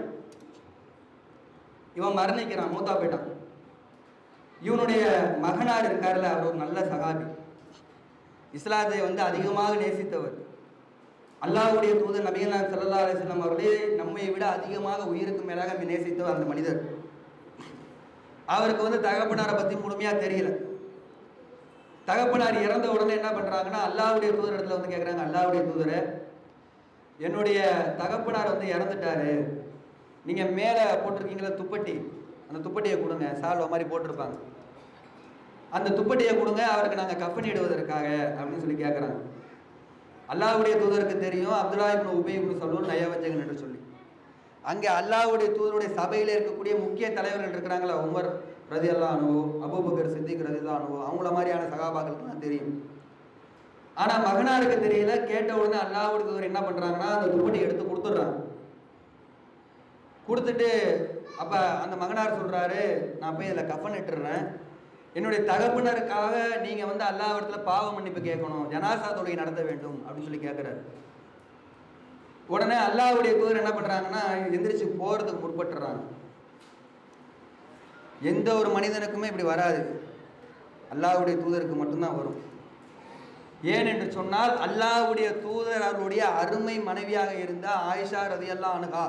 இவன் மரணிக்கிறான் மூத்தா போயிட்டான் இவனுடைய மகனார் இருக்கார்ல அவர் ஒரு நல்ல சகாபி இஸ்லாத்தை வந்து அதிகமாக நேசித்தவர் அல்லாஹ்வுடைய தூதர் நபிகள் நாயகம் ஸல்லல்லாஹு அலைஹி வஸல்லம் அவர்களே நம்மை விட அதிகமாக உயிருக்கு மேலாக நேசித்தவர் அந்த மனிதர் அவருக்கு வந்து தகப்பனாரை பற்றி முழுமையாக தெரியல தகப்பனார் இறந்த உடனே என்ன பண்ணுறாங்கன்னா அல்லாஹ்வுடைய தூதர் இடத்துல வந்து கேட்குறாங்க அல்லாஹ்வுடைய தூதரை என்னுடைய தகப்பனார் வந்து இறந்துட்டாரு நீங்கள் மேலே போட்டிருக்கீங்களா துப்பட்டி அந்த துப்பட்டியை கொடுங்க சால்வ மாதிரி போட்டிருப்பாங்க அந்த துப்பட்டியை கொடுங்க அவருக்கு நாங்கள் கஃபன் இடுவதற்காக அப்படின்னு சொல்லி கேட்குறாங்க அல்லாஹ்வுடைய தூதருக்கு தெரியும் அப்துல்லா இப்னு உபை இப்னு சலூல் நயவஞ்சகன் என்று சொல்லி அங்கே அல்லாஹ்வுடைய தூதருடைய சபையில் இருக்கக்கூடிய முக்கிய தலைவர்கள் இருக்கிறாங்களா உமர் ரதி அல்லா அனுவோ அபூபக்கர் சித்திக் ரதி அல்லா அனுவோ அவங்கள மாதிரியான சகாபாக்களுக்குலாம் தெரியும் ஆனால் மகனாருக்கு தெரியல கேட்ட உடனே அல்லாஹ்வுடைய தூதர் என்ன பண்ணுறாங்கன்னா அந்த துப்பட்டி எடுத்து கொடுத்துட்றாங்க கொடுத்துட்டு அப்போ அந்த மகனார் சொல்கிறாரு நான் போய் இதில் கஃபன் இட்டுறேன் என்னுடைய தகப்பனருக்காக நீங்கள் வந்து அல்லாவிடத்தில் பாவ மன்னிப்பு கேட்கணும் ஜனாசா தொழுகை நடத்த வேண்டும் அப்படின்னு சொல்லி கேட்குறாரு உடனே அல்லாஹ்வுடைய தூதர் என்ன பண்ணுறாங்கன்னா எந்திரிச்சு போகிறதுக்கு முற்பட்டுறாங்க எந்த ஒரு மனிதனுக்குமே இப்படி வராது அல்லாஹ்வுடைய தூதருக்கு மட்டும்தான் வரும் ஏன் என்று சொன்னால் அல்லாஹ்வுடைய தூதர் அவருடைய அருமை மனைவியாக இருந்த ஆயிஷா ரதியல்லா அனுகா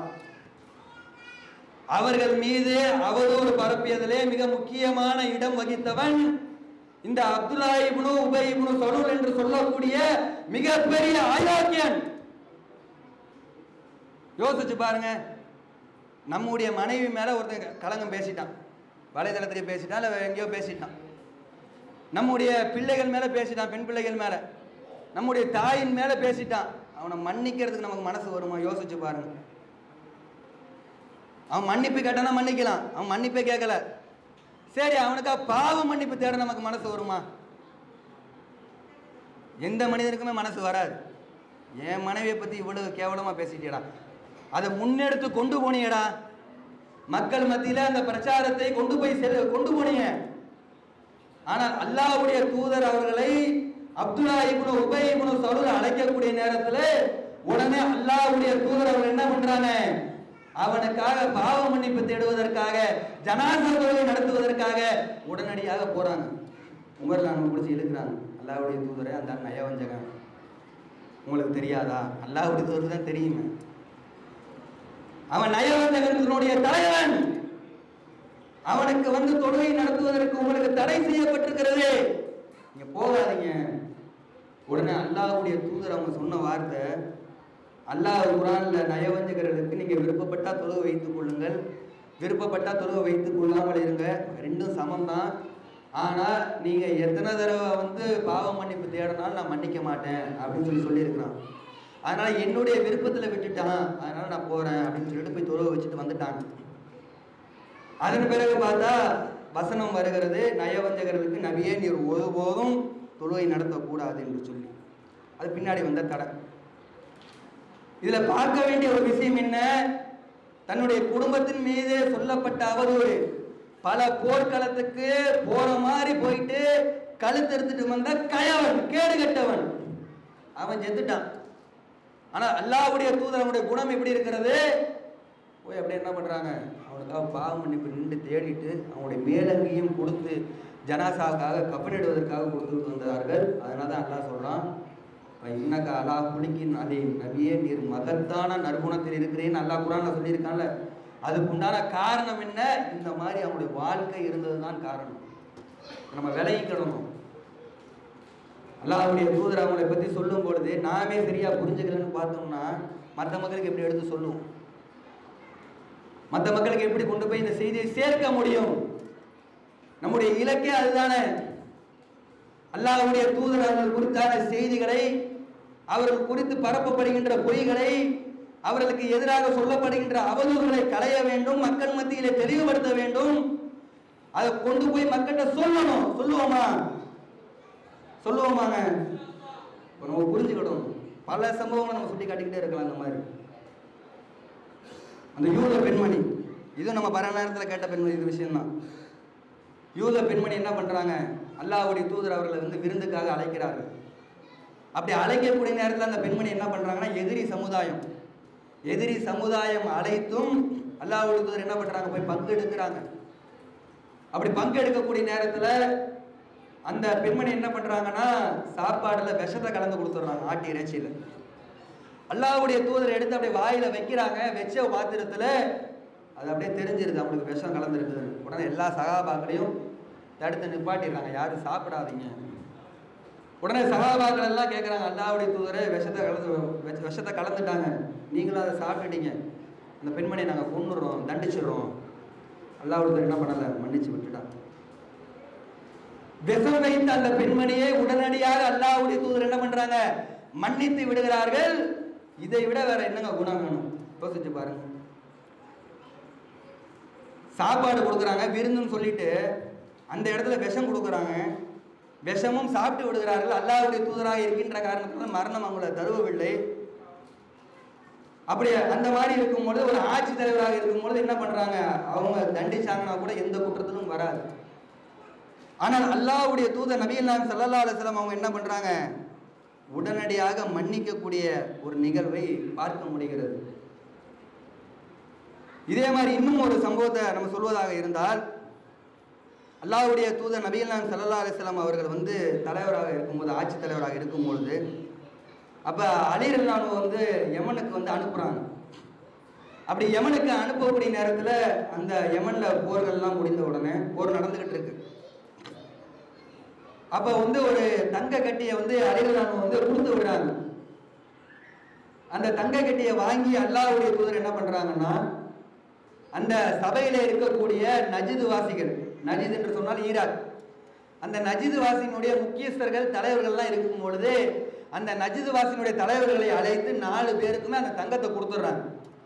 அவர்கள் மீது அவதூறு பரப்பியதிலே மிக முக்கியமான இடம் வகித்தவன் இந்த அப்துல்லா இப்னு உபை இப்னு சலூல் என்று சொல்லக்கூடிய மிகப்பெரிய ஆயாக்கியன் யோசிச்சு பாருங்க நம்முடைய மனைவி மேல ஒருத்தன் களங்கம் பேசிட்டான் வலைதளத்திலே பேசிட்டான் இல்லை எங்கேயோ பேசிட்டான் நம்முடைய பிள்ளைகள் மேல பேசிட்டான் பெண் பிள்ளைகள் மேல நம்முடைய தாயின் மேல பேசிட்டான் அவனை மன்னிக்கிறதுக்கு நமக்கு மனசு வருமா யோசிச்சு பாருங்க அவன் மன்னிப்பு கேட்டானா மன்னிக்கலாம் அவன் மன்னிப்பே கேட்கல சரி அவனுக்கா பாவ மன்னிப்பு தேட நமக்கு மனசு வருமா எந்த மனிதனுக்குமே மனசு வராது என் மனைவியை பற்றி இவ்வளவு கேவலமாக பேசிட்டியடா அதை முன்னெடுத்து கொண்டு போனியடா மக்கள் மத்தியில் அந்த பிரச்சாரத்தை கொண்டு போய் செல் கொண்டு போனீங்க ஆனால் அல்லாஹ்வுடைய தூதர் அவர்களை அப்துல்லா இப்னு உபை இப்னு சலூல் அழைக்கக்கூடிய நேரத்தில் உடனே அல்லாஹ்வுடைய தூதர் அவர்கள் என்ன பண்றாங்க அவனுக்காக பாவ மன்னிப்பு தேடுவதற்காக ஜனாசா தொழுகை நடத்துவதற்காக உடனடியாக போறாங்க உமர்ல அவங்க பிடிச்சி இழுக்கிறாங்க அல்லாஹ்வுடைய தூதரை அந்த நயவஞ்சகன் உங்களுக்கு தெரியாதா அல்லாஹ்வுடைய தூதர் தான் தெரியுமே அவன் நயவஞ்சகனுடைய தலைவன் அவனுக்கு வந்து தொழுகை நடத்துவதற்கு உங்களுக்கு தடை செய்யப்பட்டிருக்கிறது நீங்க போகாதீங்க உடனே அல்லாஹ்வுடைய தூதர் அவங்க சொன்ன வார்த்தை அல்லாஹ் குரான்ல நயவஞ்சகர்களுக்கு நீங்க விருப்பப்பட்டா தொழுகை வைத்துக் கொள்ளுங்கள் விருப்பப்பட்டா தொழுகை வைத்துக் கொள்ளாமல் இருங்க ரெண்டும் சமம் தான் ஆனா நீங்க எத்தனை தடவை வந்து பாவ மன்னிப்பு தேடினாலும் நான் மன்னிக்க மாட்டேன் அப்படின்னு சொல்லி சொல்லியிருக்கிறான் அதனால என்னுடைய விருப்பத்துல விட்டுட்டான் அதனால நான் போறேன் அப்படின்னு சொல்லிட்டு போய் தொழுகை வச்சுட்டு வந்துட்டாங்க அதன் பிறகு பார்த்தா வசனம் வருகிறது நயவஞ்சகர்களுக்கு நபியே நீர் ஒருபோதும் தொழுகை நடத்தக்கூடாது என்று சொல்லி அது பின்னாடி வந்த தடை இதுல பார்க்க வேண்டிய ஒரு விஷயம் என்ன தன்னுடைய குடும்பத்தின் மீது சொல்லப்பட்ட அவதூறு பல போர்க்களத்துக்கு போற மாதிரி போயிட்டு கழுத்து எடுத்துட்டு வந்த கயவன் கேடு கெட்டவன் அவன் செத்துட்டான் ஆனா அல்லாஹ்வுடைய தூதர் அவனுடைய குணம் எப்படி இருக்கிறது போய் அப்படியே என்ன பண்றாங்க அவனுக்காக பாவ மன்னிப்பு நின்று தேடிட்டு அவனுடைய மேலங்கியும் கொடுத்து ஜனாசாவுக்காக கப்பனிடுவதற்காக கொடுத்துட்டு வந்தார்கள் அதனால தான் அல்லாஹ் சொல்றான் இன்னக்க அலா குளிக்கின் அதே நபியே நீர் மகத்தான நற்குணத்தில் இருக்கிறேன்னு அல்லாஹ் குரான்ல சொல்லியிருக்கான்ல அதுக்கு உண்டான காரணம் என்ன இந்த மாதிரி அவங்களுடைய வாழ்க்கை இருந்தது தான் காரணம் நம்ம விலகிக்கிடணும் அல்லாஹ்வுடைய தூதர் அவங்களை பற்றி சொல்லும் பொழுது நாமே சரியா புரிஞ்சுக்கலன்னு பார்த்தோம்னா மற்ற மக்களுக்கு எப்படி எடுத்து சொல்லுவோம் மற்ற மக்களுக்கு எப்படி கொண்டு போய் இந்த செய்தியை சேர்க்க முடியும் நம்முடைய இலக்கே அதுதானே அல்லாஹ்வுடைய தூதர் அவர்கள் குறித்தான செய்திகளை அவர்கள் குறித்து பரப்பப்படுகின்ற பொய்களை அவர்களுக்கு எதிராக சொல்லப்படுகின்ற அவதூறுகளை களைய வேண்டும் மக்கள் மத்தியிலே தெளிவுபடுத்த வேண்டும் அதை கொண்டு போய் மக்கள்கிட்ட சொல்லணும் சொல்லுவோமா சொல்லுவோமாங்க இப்ப நம்ம புரிஞ்சுக்கிடும் பல சம்பவங்களை நம்ம சுட்டி காட்டிக்கிட்டே இருக்கலாம் அந்த மாதிரி அந்த யூத பெண்மணி இது நம்ம பல நேரத்தில் கேட்ட பெண்மணி இது விஷயம்தான் யூத பெண்மணி என்ன பண்றாங்க அல்லாஹ்வுடைய தூதர் அவர்களை வந்து விருந்துக்காக அழைக்கிறார்கள் அப்படி அழைக்கக்கூடிய நேரத்தில் அந்த பெண்மணி என்ன பண்றாங்கன்னா எதிரி சமுதாயம் எதிரி சமுதாயம் அழைத்தும் அல்லாஹ்வுடைய தூதர் என்ன பண்றாங்க போய் பங்கெடுக்கிறாங்க அப்படி பங்கெடுக்கக்கூடிய நேரத்துல அந்த பெண்மணி என்ன பண்றாங்கன்னா சாப்பாடுல விஷத்தை கலந்து கொடுத்துட்றாங்க ஆட்டி இறைச்சியில அல்லாஹ்வுடைய தூதர் எடுத்து அப்படியே வாயில வைக்கிறாங்க வச்ச பாத்திரத்துல அது அப்படியே தெரிஞ்சிருது அவங்களுக்கு விஷம் கலந்துருக்குதுன்னு உடனே எல்லா சகாபாக்களையும் தடுத்து நிப்பாட்டிடுறாங்க யாரும் சாப்பிடாதீங்க உடனே சகாபாக்கள் எல்லாம் கேட்குறாங்க அல்லாவுடைய தூதரே விஷத்தை கலந்து விஷ- விஷத்தை கலந்துட்டாங்க நீங்களும் அதை சாப்பிட்டுட்டீங்க அந்த பெண்மணியை நாங்கள் கொண்டுடுறோம் தண்டிச்சிடுறோம் அல்லாவுடைய தூதர் என்ன பண்ணலை மன்னிச்சு விட்டுட்டாங்க விஷம் வைத்த அந்த பெண்மணியை உடனடியாக அல்லாஹ்வுடைய தூதர் என்ன பண்றாங்க மன்னித்து விடுகிறார்கள் இதை விட வேற என்னங்க குணம் வேணும் யோசிச்சு பாருங்க சாப்பாடு கொடுக்குறாங்க விருந்துன்னு சொல்லிட்டு அந்த இடத்துல விஷம் கொடுக்குறாங்க விஷமும் சாப்பிட்டு விடுகிறார்கள் அல்லாஹ்வுடைய தூதராக இருக்கின்ற காரணத்தினால் மரணம் அவங்கள தருவவில்லை அப்படி அந்த மாதிரி இருக்கும்பொழுது ஒரு ஆட்சி தலைவராக இருக்கும்பொழுது என்ன பண்றாங்க அவங்க தண்டிச்சாங்கன்னா கூட எந்த குற்றத்திலும் வராது ஆனால் அல்லாஹ்வுடைய தூதர் நபிகள் நாயகம் ஸல்லல்லாஹு அலைஹி வஸல்லம் அவங்க என்ன பண்றாங்க உடனடியாக மன்னிக்கக்கூடிய ஒரு நிகழ்வை பார்க்க முடிகிறது இதே மாதிரி இன்னும் ஒரு சம்பவத்தை நம்ம சொல்வதாக இருந்தால் அல்லாஹ்வுடைய தூதர் நபிகள் நாயகம் ஸல்லல்லாஹு அலைஹி வஸல்லம் அவர்கள் வந்து தலைவராக இருக்கும்போது ஆட்சி தலைவராக இருக்கும்பொழுது அப்போ அலிரல்லானு வந்து யமனுக்கு வந்து அனுப்புகிறாங்க அப்படி யமனுக்கு அனுப்பக்கூடிய நேரத்தில் அந்த யமனில் போர்கள்லாம் முடிந்த உடனே போர் நடந்துக்கிட்டு இருக்கு அப்போ வந்து ஒரு தங்க கட்டியை வந்து அலிரல்லானு வந்து கொடுத்து விடுறாங்க அந்த தங்க கட்டியை வாங்கி அல்லாஹ்வுடைய தூதர் என்ன பண்ணுறாங்கன்னா அந்த சபையில இருக்கக்கூடிய நஜிது வாசிகள் நஜித் என்று சொன்னால் ஈராக் அந்த நஜிது வாசியினுடைய முக்கியஸ்தர்கள் தலைவர்கள்லாம் இருக்கும் பொழுது அந்த நஜிது வாசியினுடைய தலைவர்களை அழைத்து நாலு பேருக்குமே அந்த தங்கத்தை கொடுத்துட்றாங்க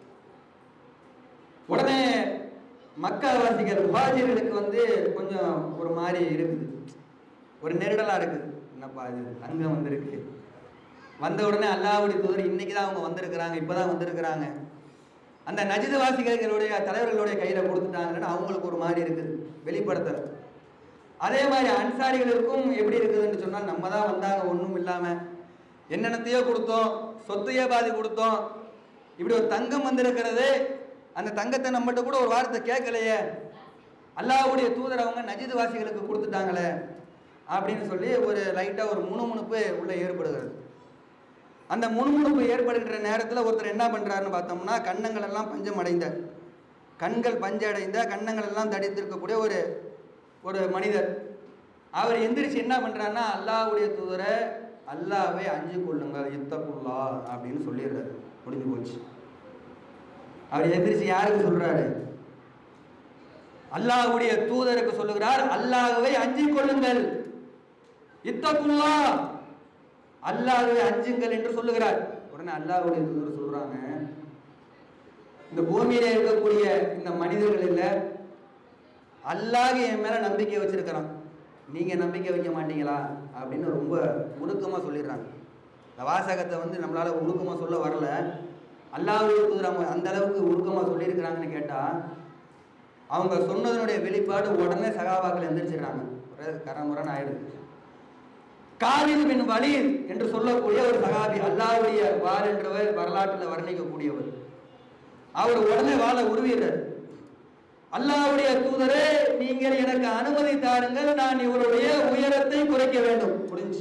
உடனே மக்காவாசிகள் முஹாஜிர்களுக்கு வந்து கொஞ்சம் ஒரு மாதிரி இருக்குது ஒரு நெருடலா இருக்குது என்னப்பா இது தங்கம் வந்திருக்கு வந்த உடனே அல்லாஹ்வுடைய தூதர் இன்னைக்கு தான் அவங்க வந்திருக்கிறாங்க இப்பதான் வந்திருக்கிறாங்க அந்த நஜிது வாசிகளுடைய தலைவர்களுடைய கையில கொடுத்துட்டாங்கன்னு அவங்களுக்கு ஒரு மாதிரி இருக்குது வெளிப்படுத்தல அதே மாதிரி அன்சாரிகளுக்கும் எப்படி இருக்குதுன்னு சொன்னால் நம்ம தான் வந்தாங்க ஒன்றும் இல்லாம என்னென்னத்தையோ கொடுத்தோம் சொத்தையே பாதி கொடுத்தோம் இப்படி ஒரு தங்கம் வந்திருக்கிறது அந்த தங்கத்தை நம்மகிட்ட கூட ஒரு வார்த்தை கேட்கலையே அல்லாஹ்வுடைய தூதர் அவங்க நஜிது வாசிகளுக்கு கொடுத்துட்டாங்களே அப்படின்னு சொல்லி ஒரு லைட்டாக ஒரு முணுமுணுப்பு உள்ள ஏற்படுகிறது அந்த முணுமுணுப்பு ஏற்படுகின்ற நேரத்தில் ஒருத்தர் என்ன பண்ணுறாருன்னு பார்த்தோம்னா கன்னங்கள் எல்லாம் பஞ்சம் அடைந்த கண்கள் பஞ்சடைந்த கன்னங்கள் எல்லாம் தடித்திருக்கக்கூடிய ஒரு ஒரு மனிதர் அவர் எந்திரிச்சு என்ன பண்ணுறாருன்னா அல்லாஹ்வுடைய தூதரை அல்லாவை அஞ்சு கொள்ளுங்கள் இத்தக்குள்ளா அப்படின்னு சொல்லிடுறாரு முடிஞ்சு போச்சு அவர் எந்திரிச்சு யாருக்கு சொல்றாரு அல்லாஹ்வுடைய தூதருக்கு சொல்லுகிறார் அல்லாஹ்வை அஞ்சிக் கொள்ளுங்கள் இத்தக்குள்ளா அல்லாஹ்வை அஞ்சுங்கள் என்று சொல்லுகிறார் உடனே அல்லாஹ்வுடைய தூதர் சொல்றாங்க இந்த பூமியில இருக்கக்கூடிய இந்த மனிதர்கள் இல்ல அல்லாஹ் என் மேல நம்பிக்கை வச்சிருக்கிறான் நீங்க நம்பிக்கை வைக்க மாட்டீங்களா அப்படின்னு ரொம்ப உருக்கமா சொல்லிடுறாங்க இந்த வாசகத்தை வந்து நம்மளால உருக்கமா சொல்ல வரல அல்லாஹ்வுடைய தூதர் அவங்க அந்த அளவுக்கு உருக்கமா சொல்லியிருக்கிறாங்கன்னு கேட்டா அவங்க சொன்னதனுடைய வெளிப்பாடு உடனே சகாபாக்கள் எந்திரிச்சிடுறாங்க ஒரே கரமுரன் ஆயிடுது காலிது பின் வலீத் என்று சொல்லக்கூடிய ஒரு சகாபி அல்லாஹ்வுடைய வார் என்றவர் வரலாற்றில் வர்ணிக்கக்கூடியவர் அவர் உடனே வாழை உருவிடுறார் அல்லாஹ்வுடைய தூதரே நீங்கள் எனக்கு அனுமதி தாருங்கள் நான் இவருடைய உயரத்தை குறைக்க வேண்டும் முடிஞ்சு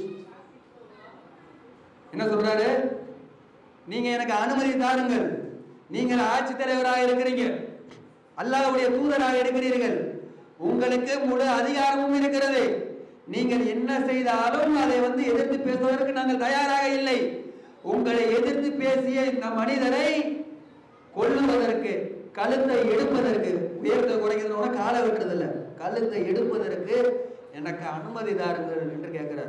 என்ன சொல்றாரு நீங்க எனக்கு அனுமதி தாருங்கள் நீங்கள் ஆட்சி தலைவராக இருக்கிறீங்க அல்லாஹ்வுடைய தூதராக இருக்கிறீர்கள் உங்களுக்கு முழு அதிகாரமும் இருக்கிறது நீங்கள் என்ன செய்தாலும் அதை வந்து எதிர்த்து பேசுவதற்கு நாங்கள் தயாராக இல்லை உங்களை எதிர்த்து பேசிய இந்த மனிதரை கொல்லுவதற்கு கழுத்தை எடுப்பதற்கு உயரத்தை குறைக்கிறதுனோட காலை வெட்டுறது இல்ல கழுத்தை எடுப்பதற்கு எனக்கு அனுமதி தாருங்கள் என்று கேட்கிறார்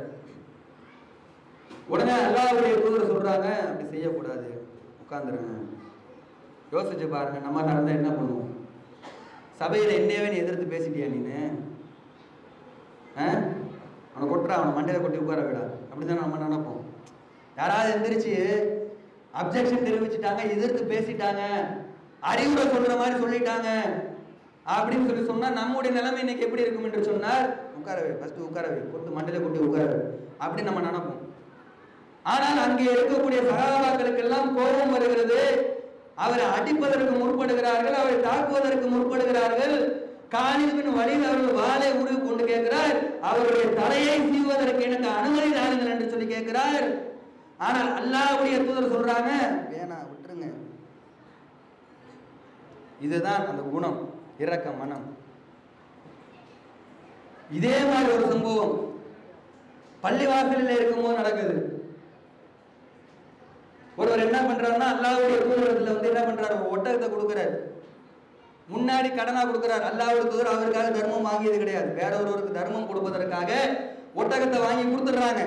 உடனே அல்லாஹ்வுடைய தூதர் சொல்றாங்க அப்படி செய்யக்கூடாது உட்கார்ந்துருங்க யோசிச்சு பாருங்க நம்ம நடந்தா என்ன பண்ணுவோம் சபையில என்னவே நீ எதிர்த்து பேசிட்டியா நீனு ஆ? அவனை கொட்டுறா அவனை மண்டையில கொட்டி உட்கார விடா அப்படிதான் நம்ம நினைப்போம் யாராவது எந்திரிச்சு அப்ஜெக்ஷன் தெரிவிச்சுட்டாங்க எதிர்த்து பேசிட்டாங்க அறிவுரை சொல்ற மாதிரி சொல்லிட்டாங்க அப்படின்னு சொல்லி சொன்னா நம்முடைய நிலைமை இன்னைக்கு எப்படி இருக்கும் என்று சொன்னால் உட்காரவே ஃபர்ஸ்ட் உட்காரவே கொட்டு மண்டையில கொட்டி உட்காரவே அப்படி நம்ம நினைப்போம் ஆனால் அங்கே இருக்கக்கூடிய சகாபாக்களுக்கு எல்லாம் கோபம் வருகிறது அவரை அடிப்பதற்கு முற்படுகிறார்கள் அவரை தாக்குவதற்கு முற்படுகிறார்கள் காலில் பின் வழியில் அவர்கள் வாளை உருவி கொண்டு கேட்கிறார் அவருடைய தலையை சீவுவதற்கு எனக்கு அனுமதி தாருங்கள் என்று சொல்லி கேட்கிறார் ஆனால் அல்லாஹ்வுடைய தூதர் சொல்றாங்க வேணாம் விட்டுருங்க இதுதான் அந்த குணம் இரக்க மனம் இதே மாதிரி ஒரு சம்பவம் பள்ளிவாசலில் இருக்கும்போது நடக்குது ஒருவர் என்ன பண்றாருன்னா அல்லாஹ்வுடைய தூதரத்துல வந்து என்ன பண்றாரு ஒரு ஒட்டகத்தை கொடுக்குறாரு முன்னாடி கடனா கொடுக்குறாரு அல்லாஹ்வுடைய தூதர் அவருக்காக தர்மம் வாங்கியது கிடையாது வேற ஒருவருக்கு தர்மம் கொடுப்பதற்காக ஒட்டகத்தை வாங்கி கொடுத்துடுறாங்க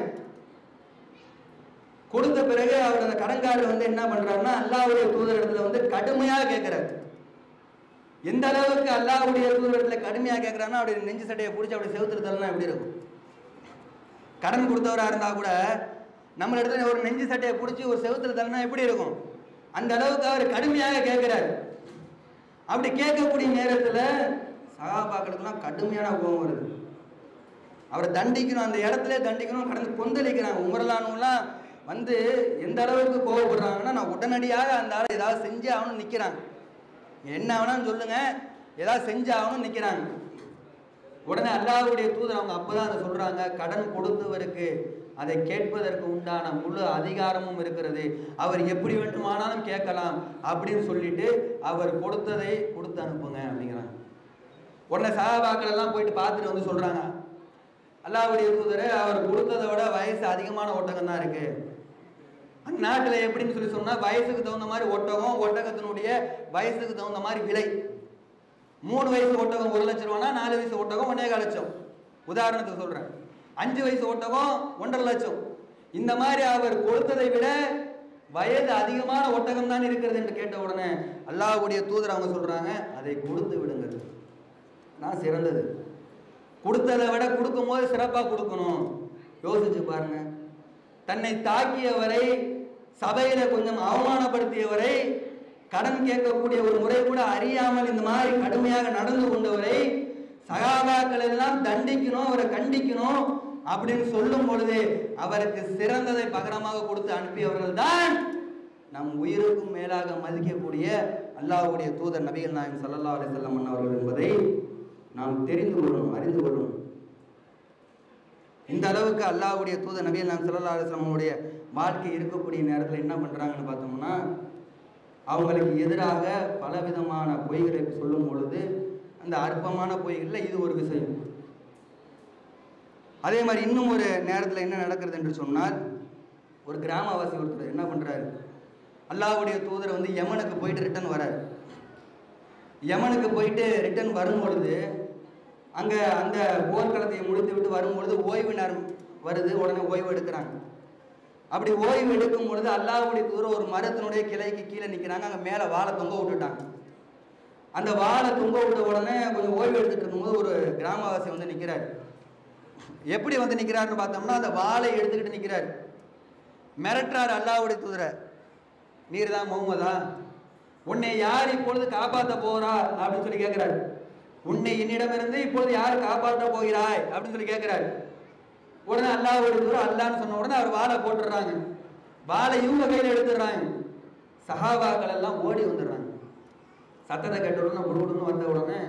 கொடுத்த பிறகு அவர் அந்த கடன்காரர் வந்து என்ன பண்றாருன்னா அல்லாஹ்வுடைய தூதர் இடத்துல வந்து கடுமையா கேட்கிறார் எந்த அளவுக்கு அல்லாஹ்வுடைய தூதர் இடத்துல கடுமையா கேட்கிறாருன்னா அவருடைய நெஞ்சு சட்டையை பிடிச்சி அப்படி செவுத்துல தரலாம் எப்படி இருக்கும் கடன் கொடுத்தவரா இருந்தா கூட நம்ம இடத்துல ஒரு நெஞ்சு சட்டையை பிடிச்சி ஒரு செவுத்துல தரனா எப்படி இருக்கும் அந்த அளவுக்கு அவர் கடுமையாக கேட்கிறார் அப்படி கேட்கக்கூடிய நேரத்துல சகாபாக்களுக்கெல்லாம் கடுமையான கோபம் வருது அவரை தண்டிக்கணும் அந்த இடத்துல தண்டிக்கணும் கடந்து கொந்தளிக்கிறாங்க உமரலானுலாம் வந்து எந்த அளவுக்கு கோவப்படுறாங்கன்னா நான் உடனடியாக அந்த ஆளை ஏதாவது செஞ்சு ஆகணும்னு நிற்கிறாங்க என்ன வேணாலும் சொல்லுங்க ஏதாவது செஞ்சு ஆகணும்னு நிற்கிறாங்க உடனே அல்லாஹ்வுடைய தூதர் அவங்க அப்பதான் அதை சொல்றாங்க கடன் கொடுத்தவருக்கு அதை கேட்பதற்கு உண்டான முழு அதிகாரமும் இருக்கிறது அவர் எப்படி வேண்டுமானாலும் கேட்கலாம் அப்படின்னு சொல்லிட்டு அவர் கொடுத்ததை கொடுத்து அனுப்புங்க அப்படிங்கிறாங்க உடனே சகாபாக்கள் எல்லாம் போயிட்டு பார்த்துட்டு வந்து சொல்றாங்க அல்லாஹ்வுடைய தூதரே அவர் கொடுத்ததை விட வயசு அதிகமான ஒட்டகம் தான் இருக்கு அந்த நாட்டில் எப்படின்னு சொல்லி சொன்னா வயசுக்கு தகுந்த மாதிரி ஒட்டகம் ஒட்டகத்தினுடைய வயசுக்கு தகுந்த மாதிரி விலை மூணு வயசு ஒட்டகம் ஒரு லட்சம் ரூபானா நாலு வயசு ஒட்டகம் ஒன்னே கால் லட்சம் உதாரணத்துக்கு சொல்றேன் அஞ்சு வயசு ஒட்டகம் ஒன்றரை லட்சம் இந்த மாதிரி அவர் கொடுத்ததை விட வயது அதிகமான ஒட்டகம் தான் இருக்கிறது என்று கேட்ட உடனே அல்லாஹ்வுடைய தூதர் அவங்க சொல்றாங்க அதை கொடுத்து விடுங்கள் நான் சிறந்தது கொடுத்ததை விட கொடுக்கும்போது சிறப்பாக கொடுக்கணும் யோசிச்சு பாருங்க தன்னை தாக்கியவரை சபையில கொஞ்சம் அவமானப்படுத்தியவரை கடன் கேட்கக்கூடிய ஒரு முறை கூட அறியாமல் இந்த மாதிரி கடுமையாக நடந்து கொண்டவரை சகாபாக்கள் எல்லாம் தண்டிக்கணும் அவரை கண்டிக்கணும் அப்படின்னு சொல்லும் பொழுது அவருக்கு சிறந்ததை பகரமாக கொடுத்து அனுப்பியவர்கள் தான் நம் உயிருக்கும் மேலாக மதிக்கக்கூடிய அல்லாஹ்வுடைய தூதர் நபிகள் நாயகம் ஸல்லல்லாஹு அலைஹி வஸல்லம் அவர்கள் என்பதை நாம் தெரிந்து கொள்ளணும் அறிந்து கொள்ளணும் இந்த அளவுக்கு அல்லாஹ்வுடைய தூதர் நபிகள் நாயகம் ஸல்லல்லாஹு அலைஹி வஸல்லமுடைய வாழ்க்கை இருக்கக்கூடிய நேரத்தில் என்ன பண்றாங்கன்னு பார்த்தோம்னா அவங்களுக்கு எதிராக பலவிதமான பொய்களை சொல்லும் பொழுது அந்த அற்பமான பொய்களில் இது ஒரு விஷயம் அதே மாதிரி இன்னும் ஒரு நேரத்தில் என்ன நடக்கிறது என்று சொன்னால் ஒரு கிராமவாசி ஒருத்தர் என்ன பண்றாரு அல்லாஹ்வுடைய தூதர் வந்து யமனுக்கு போயிட்டு ரிட்டர்ன் வரார் யமனுக்கு போயிட்டு ரிட்டர்ன் வரும்பொழுது அங்கே அந்த போர்க்களத்தை முடித்து விட்டு வரும்பொழுது ஓய்வு நேரம் வருது உடனே ஓய்வு எடுக்கிறாங்க அப்படி ஓய்வு எடுக்கும் பொழுது அல்லாஹ்வுடைய தூதர் ஒரு மரத்தினுடைய கிளைக்கு கீழே நிற்கிறாங்க அங்கே மேலே வாழை தொங்க விட்டுட்டாங்க அந்த வாழை தொங்க விட்ட உடனே கொஞ்சம் ஓய்வு எடுத்துட்டு இருக்கும்போது ஒரு கிராமவாசி வந்து நிற்கிறார் எப்படி வந்து நிற்கிறாருன்னு பார்த்தோம்னா அந்த வாளை எடுத்துக்கிட்டு நிற்கிறார் மிரட்டுறாரு அல்லாஹ்வுடைய தூதரை நீர் தான் முகமதா உன்னை யார் இப்பொழுது காப்பாற்ற போறா அப்படின்னு சொல்லி கேட்கிறாரு உன்னை என்னிடமிருந்து இப்பொழுது யார் காப்பாற்ற போகிறாய் அப்படின்னு சொல்லி கேட்கிறாரு உடனே அல்லாஹ்வுடைய தூதர் அல்லான்னு சொன்ன உடனே அவர் வாளை போட்டுடுறாங்க வாளை இவங்க கையில எடுத்துடுறாங்க சஹாபாக்கள் எல்லாம் ஓடி வந்துடுறாங்க சத்தத்தை கேட்ட உடனே குடுகுடுன்னு வந்த உடனே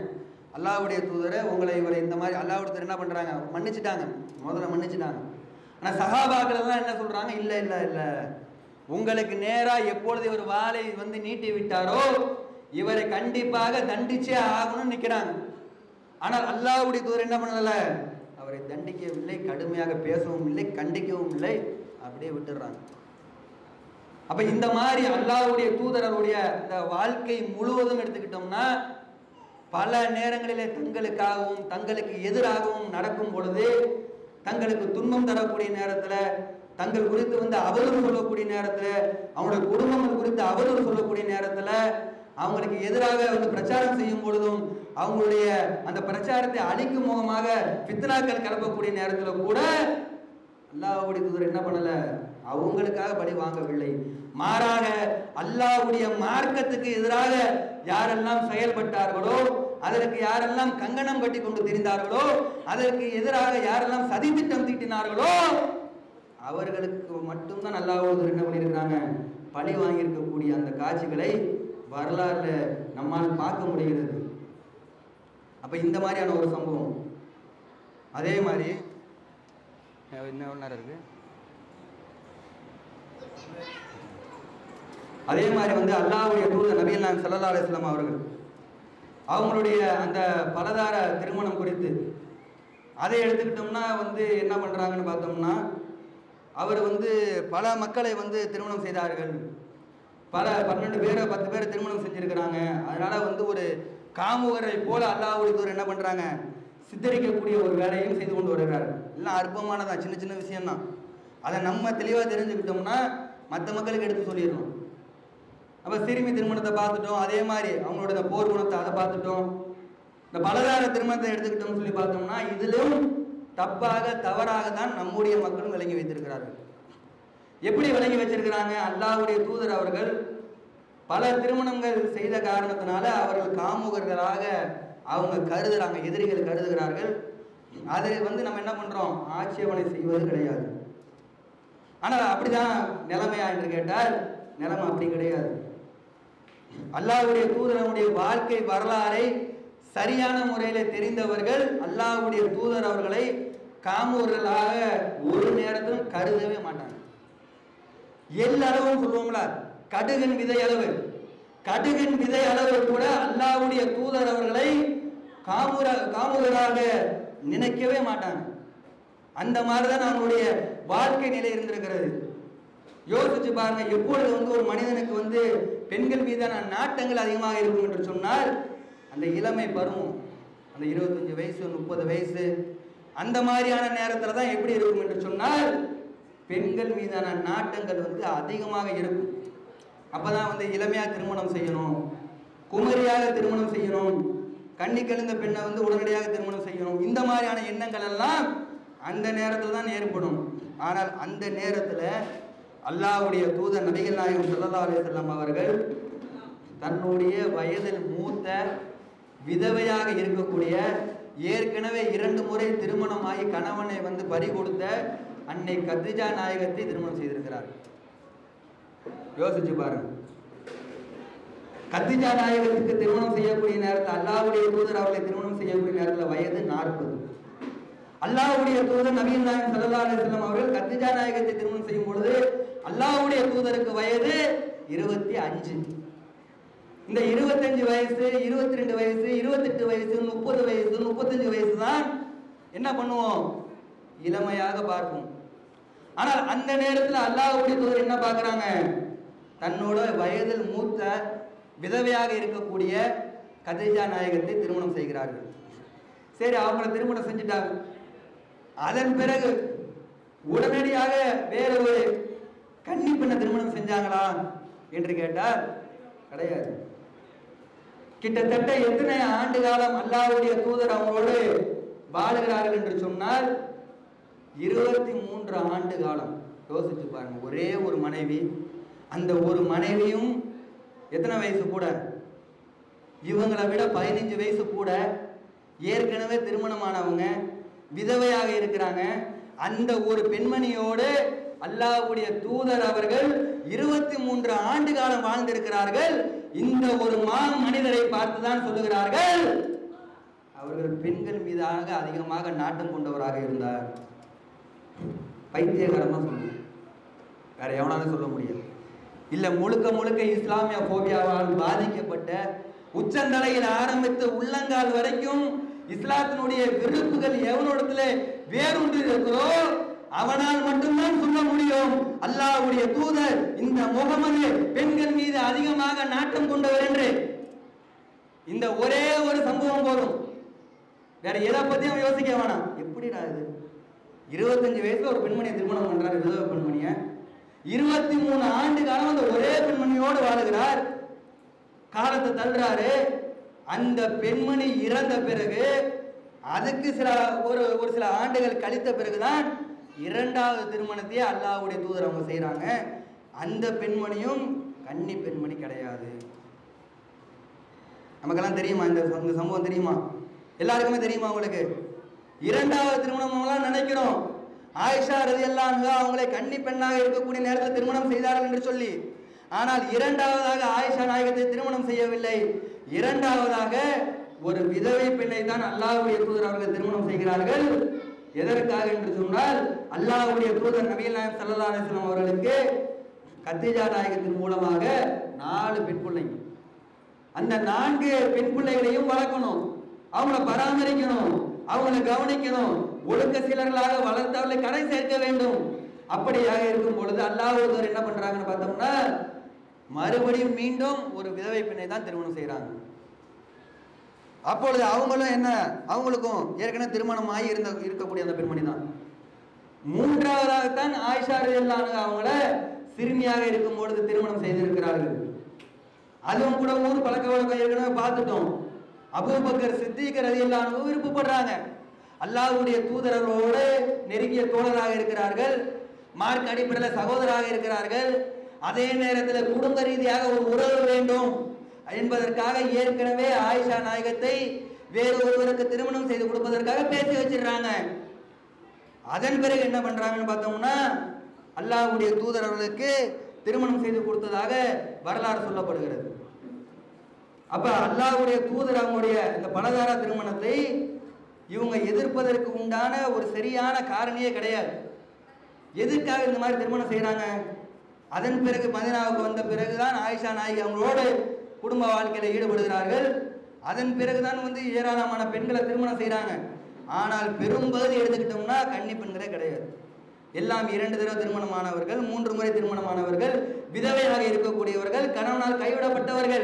அல்லாஹ்வுடைய தூதரை உங்களை இவரை இந்த மாதிரி அல்லாஹ்வுடைய தூதர் என்ன பண்றாங்க மன்னிச்சிட்டாங்க முதல்ல மன்னிச்சிட்டாங்க ஆனா சஹாபாக்கள் தான் என்ன சொல்றாங்க இல்ல இல்ல இல்ல உங்களுக்கு நேரா எப்பொழுது இவர் வாளை வந்து நீட்டி விட்டாரோ இவரை கண்டிப்பாக தண்டிச்சே ஆகணும்னு நிக்கிறாங்க ஆனால் அல்லாஹ்வுடைய தூதர் என்ன பண்ணல அவரை தண்டிக்கவில்லை கடுமையாக பேசவும் இல்லை கண்டிக்கவும் இல்லை அப்படியே விட்டுடுறாங்க அப்ப இந்த மாதிரி அல்லாஹ்வுடைய தூதரருடைய இந்த வாழ்க்கை முழுவதும் எடுத்துக்கிட்டோம்னா பல நேரங்களிலே தங்களுக்காகவும் தங்களுக்கு எதிராகவும் நடக்கும் பொழுது தங்களுக்கு துன்பம் தரக்கூடிய நேரத்துல தங்கள் குறித்து வந்து அவதூறு சொல்லக்கூடிய நேரத்துல அவங்களுடைய குடும்பங்கள் குறித்து அவதூறு சொல்லக்கூடிய நேரத்துல அவங்களுக்கு எதிராக வந்து பிரச்சாரம் செய்யும் பொழுதும் அவங்களுடைய அந்த பிரச்சாரத்தை அழிக்கும் முகமாக பித்னாக்கள் கிளப்பக்கூடிய நேரத்துல கூட அல்லாஹ்வுடைய தூதர் என்ன பண்ணல அவங்களுக்காக பழி வாங்கவில்லை மாறாக அல்லாஹ்வுடைய மார்க்கத்துக்கு எதிராக யாரெல்லாம் செயல்பட்டார்களோ அதற்கு யாரெல்லாம் கங்கணம் கட்டி கொண்டு திரிந்தார்களோ அதற்கு எதிராக யாரெல்லாம் சதித்திட்டம் தீட்டினார்களோ அவர்களுக்கு மட்டும்தான் அல்லாஹ்வுடைய தூதர் என்ன பண்ணியிருக்கிறாங்க பழி வாங்கியிருக்கக்கூடிய அந்த காட்சிகளை வரலாறுல நம்மால் பார்க்க முடிகிறது அப்ப இந்த மாதிரியான ஒரு சம்பவம் அதே மாதிரி அஹ் இன்னும் எவ்வளோ நேரம் இருக்கு அதே மாதிரி வந்து அல்லாஹ்வுடைய தூதர் நபிகள் நாயகம் ஸல்லல்லாஹு அலைஹி வஸல்லம் அவர்கள் அவங்களுடைய அந்த பலதார திருமணம் குறித்து அதை எடுத்துக்கிட்டோம்னா வந்து என்ன பண்றாங்கன்னு பார்த்தோம்னா அவர் வந்து பல மக்களை வந்து திருமணம் செய்தார்கள் பல பன்னெண்டு பேரை பத்து பேரை திருமணம் செஞ்சிருக்கிறாங்க அதனால வந்து ஒரு காமுகரை போல அல்லாஹ்வுடைய தூதர் என்ன பண்றாங்க சித்தரிக்கக்கூடிய ஒரு வேலையும் செய்து கொண்டு வருகிறார் எல்லாம் அற்பமானதான் சின்ன சின்ன விஷயம்தான் அதை நம்ம தெளிவாக தெரிஞ்சுக்கிட்டோம்னா மற்ற மக்களுக்கு எடுத்து சொல்லிடணும் அப்போ சிறுமி திருமணத்தை பார்த்துட்டோம் அதே மாதிரி அவங்களோட இந்த போர் குணத்தை அதை பார்த்துட்டோம் இந்த பலதார திருமணத்தை எடுத்துக்கிட்டோம்னு சொல்லி பார்த்தோம்னா இதிலும் தப்பாக தவறாக தான் நம்முடைய மக்களும் விளங்கி வைத்திருக்கிறார்கள் எப்படி விளங்கி வச்சிருக்கிறாங்க அல்லாஹ்வுடைய தூதர் அவர்கள் பல திருமணங்கள் செய்த காரணத்தினால அவர்கள் காமுகர்களாக அவங்க கருதுறாங்க எதிரிகள் கருதுகிறார்கள் அதை வந்து நம்ம என்ன பண்றோம் ஆட்சேபனை செய்வது கிடையாது ஆனால் அப்படிதான் நிலைமையா என்று கேட்டால் நிலைமை அப்படி கிடையாது அல்லாஹ்வுடைய தூதரனுடைய வாழ்க்கை வரலாறை சரியான முறையில தெரிந்தவர்கள் அல்லாஹ்வுடைய தூதர் அவர்களை காமூர்களாக ஒரு நேரத்திலும் கருதவே மாட்டாங்க எல்லளவும் சொல்லுவோம்ல கடுகின் விதை அளவு கடுகின் விதை அளவு கூட அல்லாஹ்வுடைய தூதர் அவர்களை காமுர காமுகராக நினைக்கவே மாட்டாங்க அந்த மாதிரிதான் அவங்களுடைய வாழ்க்கை நிலை இருந்திருக்கிறது யோசிச்சு பாருங்க எப்பொழுது வந்து ஒரு மனிதனுக்கு வந்து பெண்கள் மீதான நாட்டங்கள் அதிகமாக இருக்கும் என்று சொன்னால் அந்த இளமை பருவம் அந்த இருபத்தஞ்சு வயசு முப்பது வயசு அந்த மாதிரியான நேரத்துல தான் எப்படி இருக்கும் என்று சொன்னால் பெண்கள் மீதான நாட்டங்கள் வந்து அதிகமாக இருக்கும் அப்பதான் வந்து இளமையா திருமணம் செய்யணும் குமரியாக திருமணம் செய்யணும் கண்ணி கழுந்த பெண்ணை வந்து உடனடியாக திருமணம் செய்யணும் இந்த மாதிரியான எண்ணங்கள் எல்லாம் அந்த நேரத்தில் தான் ஏற்படும் ஆனால் அந்த நேரத்தில் அல்லாஹ்வுடைய தூதர் நபிகள் நாயகம் ஸல்லல்லாஹு அலைஹி வஸல்லம் அவர்கள் தன்னுடைய வயதில் மூத்த விதவையாக இருக்கக்கூடிய ஏற்கனவே இரண்டு முறை திருமணமாகி கணவனை வந்து பறி கொடுத்த அன்னை கத்ரிஜா நாயகத்தை திருமணம் செய்திருக்கிறார் யோசிச்சு பாருங்க கத்திஜா நாயகத்துக்கு திருமணம் செய்யக்கூடிய நேரத்தில் அல்லாஹ்வுடைய தூதர் அவர்களை திருமணம் செய்யக்கூடிய நேரத்தில் வயது நாற்பது அல்லாஹ்வுடைய தூதர் நபீன் நாயகம் ஸல்லல்லாஹு அலைஹி வஸல்லம் அவர்கள் கத்திஜா நாயகத்தை திருமணம் செய்யும் பொழுது அல்லாஹ்வுடைய தூதருக்கு வயது இருபத்தி அஞ்சு இந்த இருபத்தஞ்சு வயசு இருபத்தி ரெண்டு வயசு இருபத்தெட்டு வயசு முப்பது வயசு முப்பத்தஞ்சு வயசு தான் என்ன பண்ணுவோம் இளமையாக பார்ப்போம் ஆனால் அந்த நேரத்தில் அல்லாஹ்வுடைய தூதர் என்ன பார்க்கறாங்க தன்னோட வயதில் மூத்த விதவையாக இருக்கக்கூடிய கதிஜா நாயகத்தை திருமணம் செய்கிறார்கள் சரி அவங்கள திருமணம் செஞ்சுட்டாங்க அதன் பிறகு உடனடியாக வேற ஒரு கன்னி பெண்ணை திருமணம் செஞ்சாங்களா என்று கேட்டால் கிடையாது கிட்டத்தட்ட எத்தனை ஆண்டு காலம் அல்லாஹ்வுடைய தூதர் அவங்களோடு வாழுகிறார்கள் என்று சொன்னால் இருபத்தி மூன்று ஆண்டு காலம் யோசிச்சு பாருங்க ஒரே ஒரு மனைவி அந்த ஒரு மனைவியும் எத்தனை வயசு கூட இவங்களை விட பதினஞ்சு வயசு கூட ஏற்கனவே திருமணமானவங்க விதவையாக இருக்கிறாங்க அந்த ஒரு பெண்மணியோடு அல்லாஹ்வுடைய தூதர் அவர்கள் இருபத்தி மூன்று ஆண்டு காலம் வாழ்ந்திருக்கிறார்கள் இந்த ஒரு மா மனிதரை பார்த்துதான் சொல்லுகிறார்கள் அவர்கள் பெண்கள் மீதாக அதிகமாக நாட்டம் கொண்டவராக இருந்தார் பைத்தியகாரமா சொல்லுவோம் வேற எவனாலும் சொல்ல முடியாது இல்ல முழுக்க முழுக்க இஸ்லாமிய போபியாவால் பாதிக்கப்பட்ட உச்சந்தலையில் ஆரம்பித்து உள்ளங்கால் வரைக்கும் இஸ்லாத்தினுடைய விருப்புகள் எவனோடத்துல வேரூன்றி இருக்கிறோ அவனால் மட்டும்தான் சொல்ல முடியும் அல்லாஹ்வுடைய தூதர் இந்த முகமது பெண்கள் மீது அதிகமாக நாட்டம் கொண்டவர் என்று இந்த ஒரே ஒரு சம்பவம் போதும் வேற எதை பத்தியும் அவன் யோசிக்க வேணாம் எப்படிடா இது இருபத்தஞ்சு வயசுல ஒரு பெண்மணியை திருமணம் பண்றாரு விதவ பெண்மணிய இருபத்தி மூணு ஆண்டு காலம் அந்த ஒரே பெண்மணியோடு வாழுகிறார் காலத்தை தள்ளுறாரு அந்த பெண்மணி இறந்த பிறகு அதுக்கு சில ஒரு ஒரு சில ஆண்டுகள் கழித்த பிறகுதான் இரண்டாவது திருமணத்தையே அல்லாஹ்வுடைய தூதர் அவங்க செய்றாங்க அந்த பெண்மணியும் கன்னி பெண்மணி கிடையாது நமக்கெல்லாம் தெரியுமா இந்த இந்த சம்பவம் தெரியுமா எல்லாருக்குமே தெரியுமா உங்களுக்கு இரண்டாவது திருமணம்லாம் நினைக்கிறோம் ஆயிஷா ரதி அவங்களை கன்னி பெண்ணாக இருக்கக்கூடிய நேரத்தில் திருமணம் செய்தார்கள் என்று சொல்லி ஆனால் இரண்டாவதாக ஆயிஷா நாயகத்தை திருமணம் செய்யவில்லை இரண்டாவதாக ஒரு விதவை பெண்ணை தான் அல்லாஹ்வுடைய தூதர் அவர்கள் திருமணம் செய்கிறார்கள் எதற்காக என்று சொன்னால் அல்லாஹ்வுடைய தூதர் நபிகள் நாயகம் ஸல்லல்லாஹு அலைஹி வஸல்லம் அவர்களுக்கு கத்தீஜா நாயகத்தின் மூலமாக நாலு பெண் பிள்ளைங்க அந்த நான்கு பெண் பிள்ளைகளையும் வளர்க்கணும் அவங்கள பராமரிக்கணும் அவங்கள கவனிக்கணும் ஒழுக்க சீலர்களாக வளர்த்தவர்களை கரை சேர்க்க வேண்டும் அப்படியாக இருக்கும் பொழுது அல்லாஹ் என்ன பண்றாங்கன்னு பார்த்தோம்னா மறுபடியும் மீண்டும் ஒரு விதவை பெண்ணை தான் திருமணம் செய்றாங்க அப்பொழுது அவங்களும் என்ன அவங்களுக்கும் ஏற்கனவே திருமணம் ஆகி இருந்த இருக்கக்கூடிய அந்த பெண்மணி தான் மூன்றாவதாகத்தான் ஆயிஷா ரலியல்லாஹு அவங்கள சிறுமியாக இருக்கும் பொழுது திருமணம் செய்திருக்கிறார்கள் அதுவும் கூட ஊர் பழக்க வழக்கம் ஏற்கனவே பார்த்துட்டோம் அபூபக்கர் சித்திகர் ரலியல்லாஹு விருப்பப்படுறாங்க அல்லாஹ்வுடைய தூதரரோடு நெருங்கிய தோழராக இருக்கிறார்கள் மார்க் அடிப்படையில் சகோதராக இருக்கிறார்கள் அதே நேரத்தில் குடும்ப ரீதியாக ஒரு உறவு வேண்டும் என்பதற்காக ஏற்கனவே ஆயிஷா நாயகத்தை வேறு ஒருவருக்கு திருமணம் செய்து கொடுப்பதற்காக பேசி வச்சிடுறாங்க அதன் பிறகு என்ன பண்றாங்கன்னு பார்த்தோம்னா அல்லாஹ்வுடைய தூதர் அவர்களுக்கு திருமணம் செய்து கொடுத்ததாக வரலாறு சொல்லப்படுகிறது அப்ப அல்லாஹ்வுடைய தூதர் அவங்களுடைய இந்த பலதார திருமணத்தை இவங்க எதிர்ப்பதற்கு உண்டான ஒரு சரியான காரணியே கிடையாது எதுக்காக இந்த மாதிரி திருமணம் செய்றாங்க அதன் பிறகு மதினாவுக்கு வந்த பிறகுதான் ஆயிஷா நாயகி அவங்களோடு குடும்ப வாழ்க்கையில ஈடுபடுகிறார்கள் அதன் பிறகுதான் வந்து ஏராளமான பெண்களை திருமணம் செய்றாங்க ஆனால் பெரும்பகுதி எடுத்துக்கிட்டோம்னா கன்னி பெண்களே கிடையாது எல்லாம் இரண்டு தடவை திருமணமானவர்கள் மூன்று முறை திருமணமானவர்கள் விதவையாக இருக்கக்கூடியவர்கள் கணவனால் கைவிடப்பட்டவர்கள்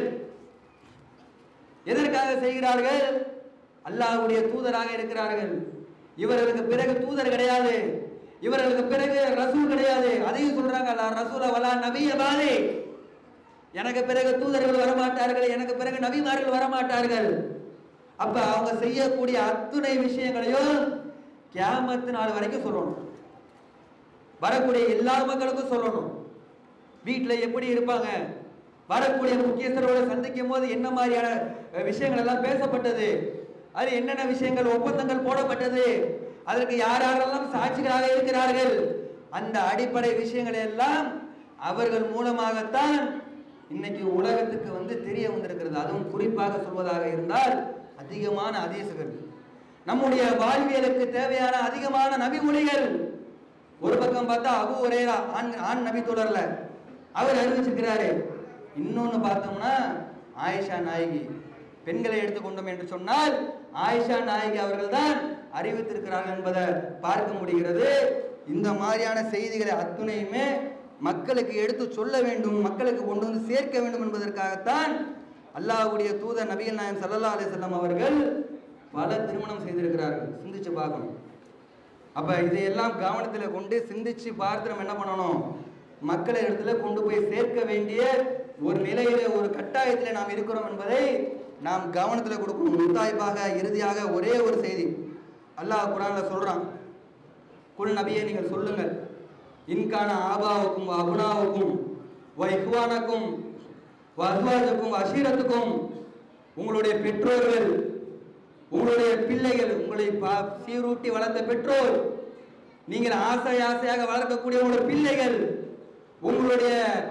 எதற்காக செய்கிறார்கள் அல்லாஹ்வுடைய தூதராக இருக்கிறார்கள் இவர்களுக்கு பிறகு தூதர் கிடையாது இவர்களுக்கு பிறகு ரசூல் கிடையாது அதையும் சொல்றாங்க அல்லா ரசூல வலா நபிய பாலே எனக்கு பிறகு தூதர்கள் வரமாட்டார்கள் எனக்கு பிறகு நபிமார்கள் வரமாட்டார்கள் அப்ப அவங்க செய்யக்கூடிய அத்துணை விஷயங்களையும் கியாமத்து நாள் வரைக்கும் சொல்லணும் வரக்கூடிய எல்லா மக்களுக்கும் சொல்லணும் வீட்டில் எப்படி இருப்பாங்க வரக்கூடிய முக்கியஸ்தரோட சந்திக்கும் போது என்ன மாதிரியான அஹ், விஷயங்கள் எல்லாம் பேசப்பட்டது அது என்னென்ன விஷயங்கள் ஒப்பந்தங்கள் போடப்பட்டது அதற்கு யார் யாரெல்லாம் சாட்சிகளாக இருக்கிறார்கள் அந்த அடிப்படை விஷயங்களை எல்லாம் அவர்கள் மூலமாகத்தான் இன்னைக்கு உலகத்துக்கு வந்து தெரிய வந்திருக்கிறது அதுவும் குறிப்பாக சொல்வதாக இருந்தால் அதிகமான அதீசுகள் நம்முடைய வாழ்வியலுக்கு தேவையான அதிகமான நபி மொழிகள் ஒரு பக்கம் பார்த்தா அபு ஒரேரா ஆண் ஆண் நபி தொடர்ல அவர் அறிவிச்சிருக்கிறாரு இன்னொன்னு பார்த்தோம்னா ஆயிஷா நாயகி பெண்களை எடுத்துக்கொண்டோம் என்று சொன்னால் ஆயிஷா நாயகி அவர்கள்தான் அறிவித்திருக்கிறார்கள் என்பதை பார்க்க முடிகிறது இந்த மாதிரியான செய்திகளை அத்துணையுமே மக்களுக்கு எடுத்து சொல்ல வேண்டும் மக்களுக்கு கொண்டு வந்து சேர்க்க வேண்டும் என்பதற்காகத்தான் அல்லாஹ்வுடைய தூதர் நபிகள் நாயம் சல்லல்லா அலிசல்லாம் அவர்கள் பல திருமணம் செய்திருக்கிறார்கள் சிந்திச்சு பார்க்கணும் அப்ப இதையெல்லாம் கவனத்தில் கொண்டு சிந்திச்சு பார்த்து நம்ம என்ன பண்ணணும் மக்களை இடத்துல கொண்டு போய் சேர்க்க வேண்டிய ஒரு நிலையில ஒரு கட்டாயத்தில் நாம் இருக்கிறோம் என்பதை நாம் கவனத்தில் கொடுக்கணும் முத்தாய்ப்பாக இறுதியாக ஒரே ஒரு செய்தி அல்லாஹ் குரான்ல சொல்றான் குல் நபியை நீங்கள் சொல்லுங்கள் இன்கான ஆபாவுக்கும் அபுனாவுக்கும் வைகுவானக்கும் வஸ்வாஜுக்கும் அஷீரத்துக்கும் உங்களுடைய பெற்றோர்கள் உங்களுடைய பிள்ளைகள் உங்களை பா- சீரூட்டி வளர்த்த பெற்றோர் நீங்கள் ஆசை ஆசையாக வளர்க்கக்கூடிய உங்களுடைய பிள்ளைகள் உங்களுடைய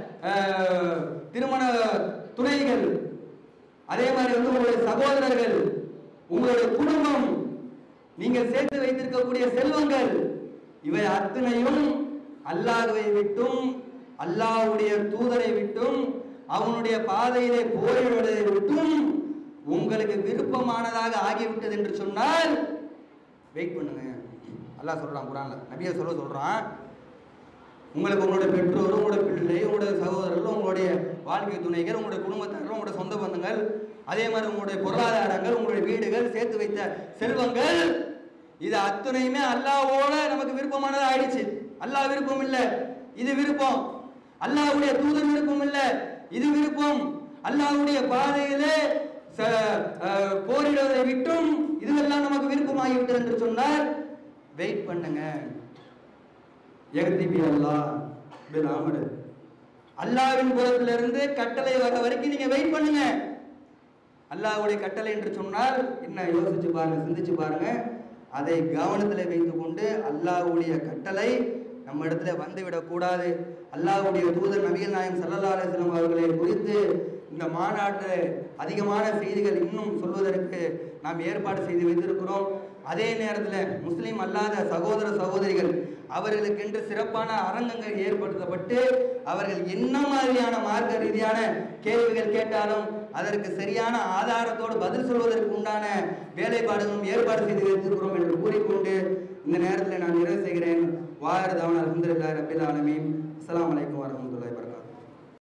அஹ், திருமண துணைகள் அதே மாதிரி வந்து உங்களுடைய சகோதரர்கள் உங்களுடைய குடும்பம் நீங்கள் சேர்த்து வைத்திருக்கக்கூடிய செல்வங்கள் இவை அத்தனையும் அல்லாஹ்வை விட்டும் அல்லாஹ்வுடைய தூதரை விட்டும் அவனுடைய பாதையிலே போரிடுவதை விட்டும் உங்களுக்கு விருப்பமானதாக ஆகிவிட்டது என்று சொன்னால் வெயிட் பண்ணுங்க அல்லாஹ் சொல்றான் குரான்ல நபியா சொல்ல சொல்றான் உங்களுக்கு உங்களுடைய பெற்றோர் உங்களுடைய பிள்ளை உங்களுடைய சகோதரர்கள் உங்களுடைய வாழ்க்கை துணைகள் உங்களுடைய குடும்பத்தார்கள் உங்களுடைய சொந்த பந்தங்கள் அதே மாதிரி உங்களுடைய பொருளாதாரங்கள் உங்களுடைய வீடுகள் சேர்த்து வைத்த செல்வங்கள் இது அத்தனையுமே அல்லாவோட நமக்கு விருப்பமானதா ஆயிடுச்சு அல்லாஹ் விருப்பம் இல்லை இது விருப்பம் அல்லாஹ்வுடைய தூதர் விருப்பம் இல்லை இது விருப்பம் அல்லாஹ்வுடைய பாதையிலே ச- அஹ், போரிடுவதை விட்டும் இதுவெல்லாம் நமக்கு விருப்பமாகிவிட்டது என்று சொன்னால் வெயிட் பண்ணுங்க எகத்திபி அல்லாஹ் பில் அமரு அல்லாவின் புறத்திலிருந்து கட்டளை வர வரைக்கும் நீங்க வெயிட் பண்ணுங்க அல்லாஹ்வுடைய கட்டளை என்று சொன்னால் என்ன யோசிச்சு பாருங்க சிந்திச்சு பாருங்க அதை கவனத்தில் வைத்துக் கொண்டு அல்லாஹ்வுடைய கட்டளை நம்ம இடத்துல வந்துவிடக் கூடாது அல்லாஹ்வுடைய தூதர் நபிகள் நாயம் சல்லல்லா அலிஸ்லாம் அவர்களை குறித்து இந்த மாநாட்டில் அதிகமான செய்திகள் இன்னும் சொல்வதற்கு நாம் ஏற்பாடு செய்து வைத்திருக்கிறோம் அதே நேரத்தில் முஸ்லீம் அல்லாத சகோதர சகோதரிகள் அவர்களுக்கென்று சிறப்பான அரங்கங்கள் ஏற்படுத்தப்பட்டு அவர்கள் என்ன மாதிரியான மார்க்க ரீதியான கேள்விகள் கேட்டாலும் அதற்கு சரியான ஆதாரத்தோடு பதில் சொல்வதற்கு உண்டான வேலைப்பாடுகளும் ஏற்பாடு செய்து வைத்திருக்கிறோம் என்று கூறிக்கொண்டு இந்த நேரத்தில் நான் நிறைவு செய்கிறேன் வாரதவன் அலமதுல்லா ரபில் ஆலமீன் அஸ்ஸலாமு அலைக்கும் வரஹ்மத்துல்லாஹி வபரகாத்துஹு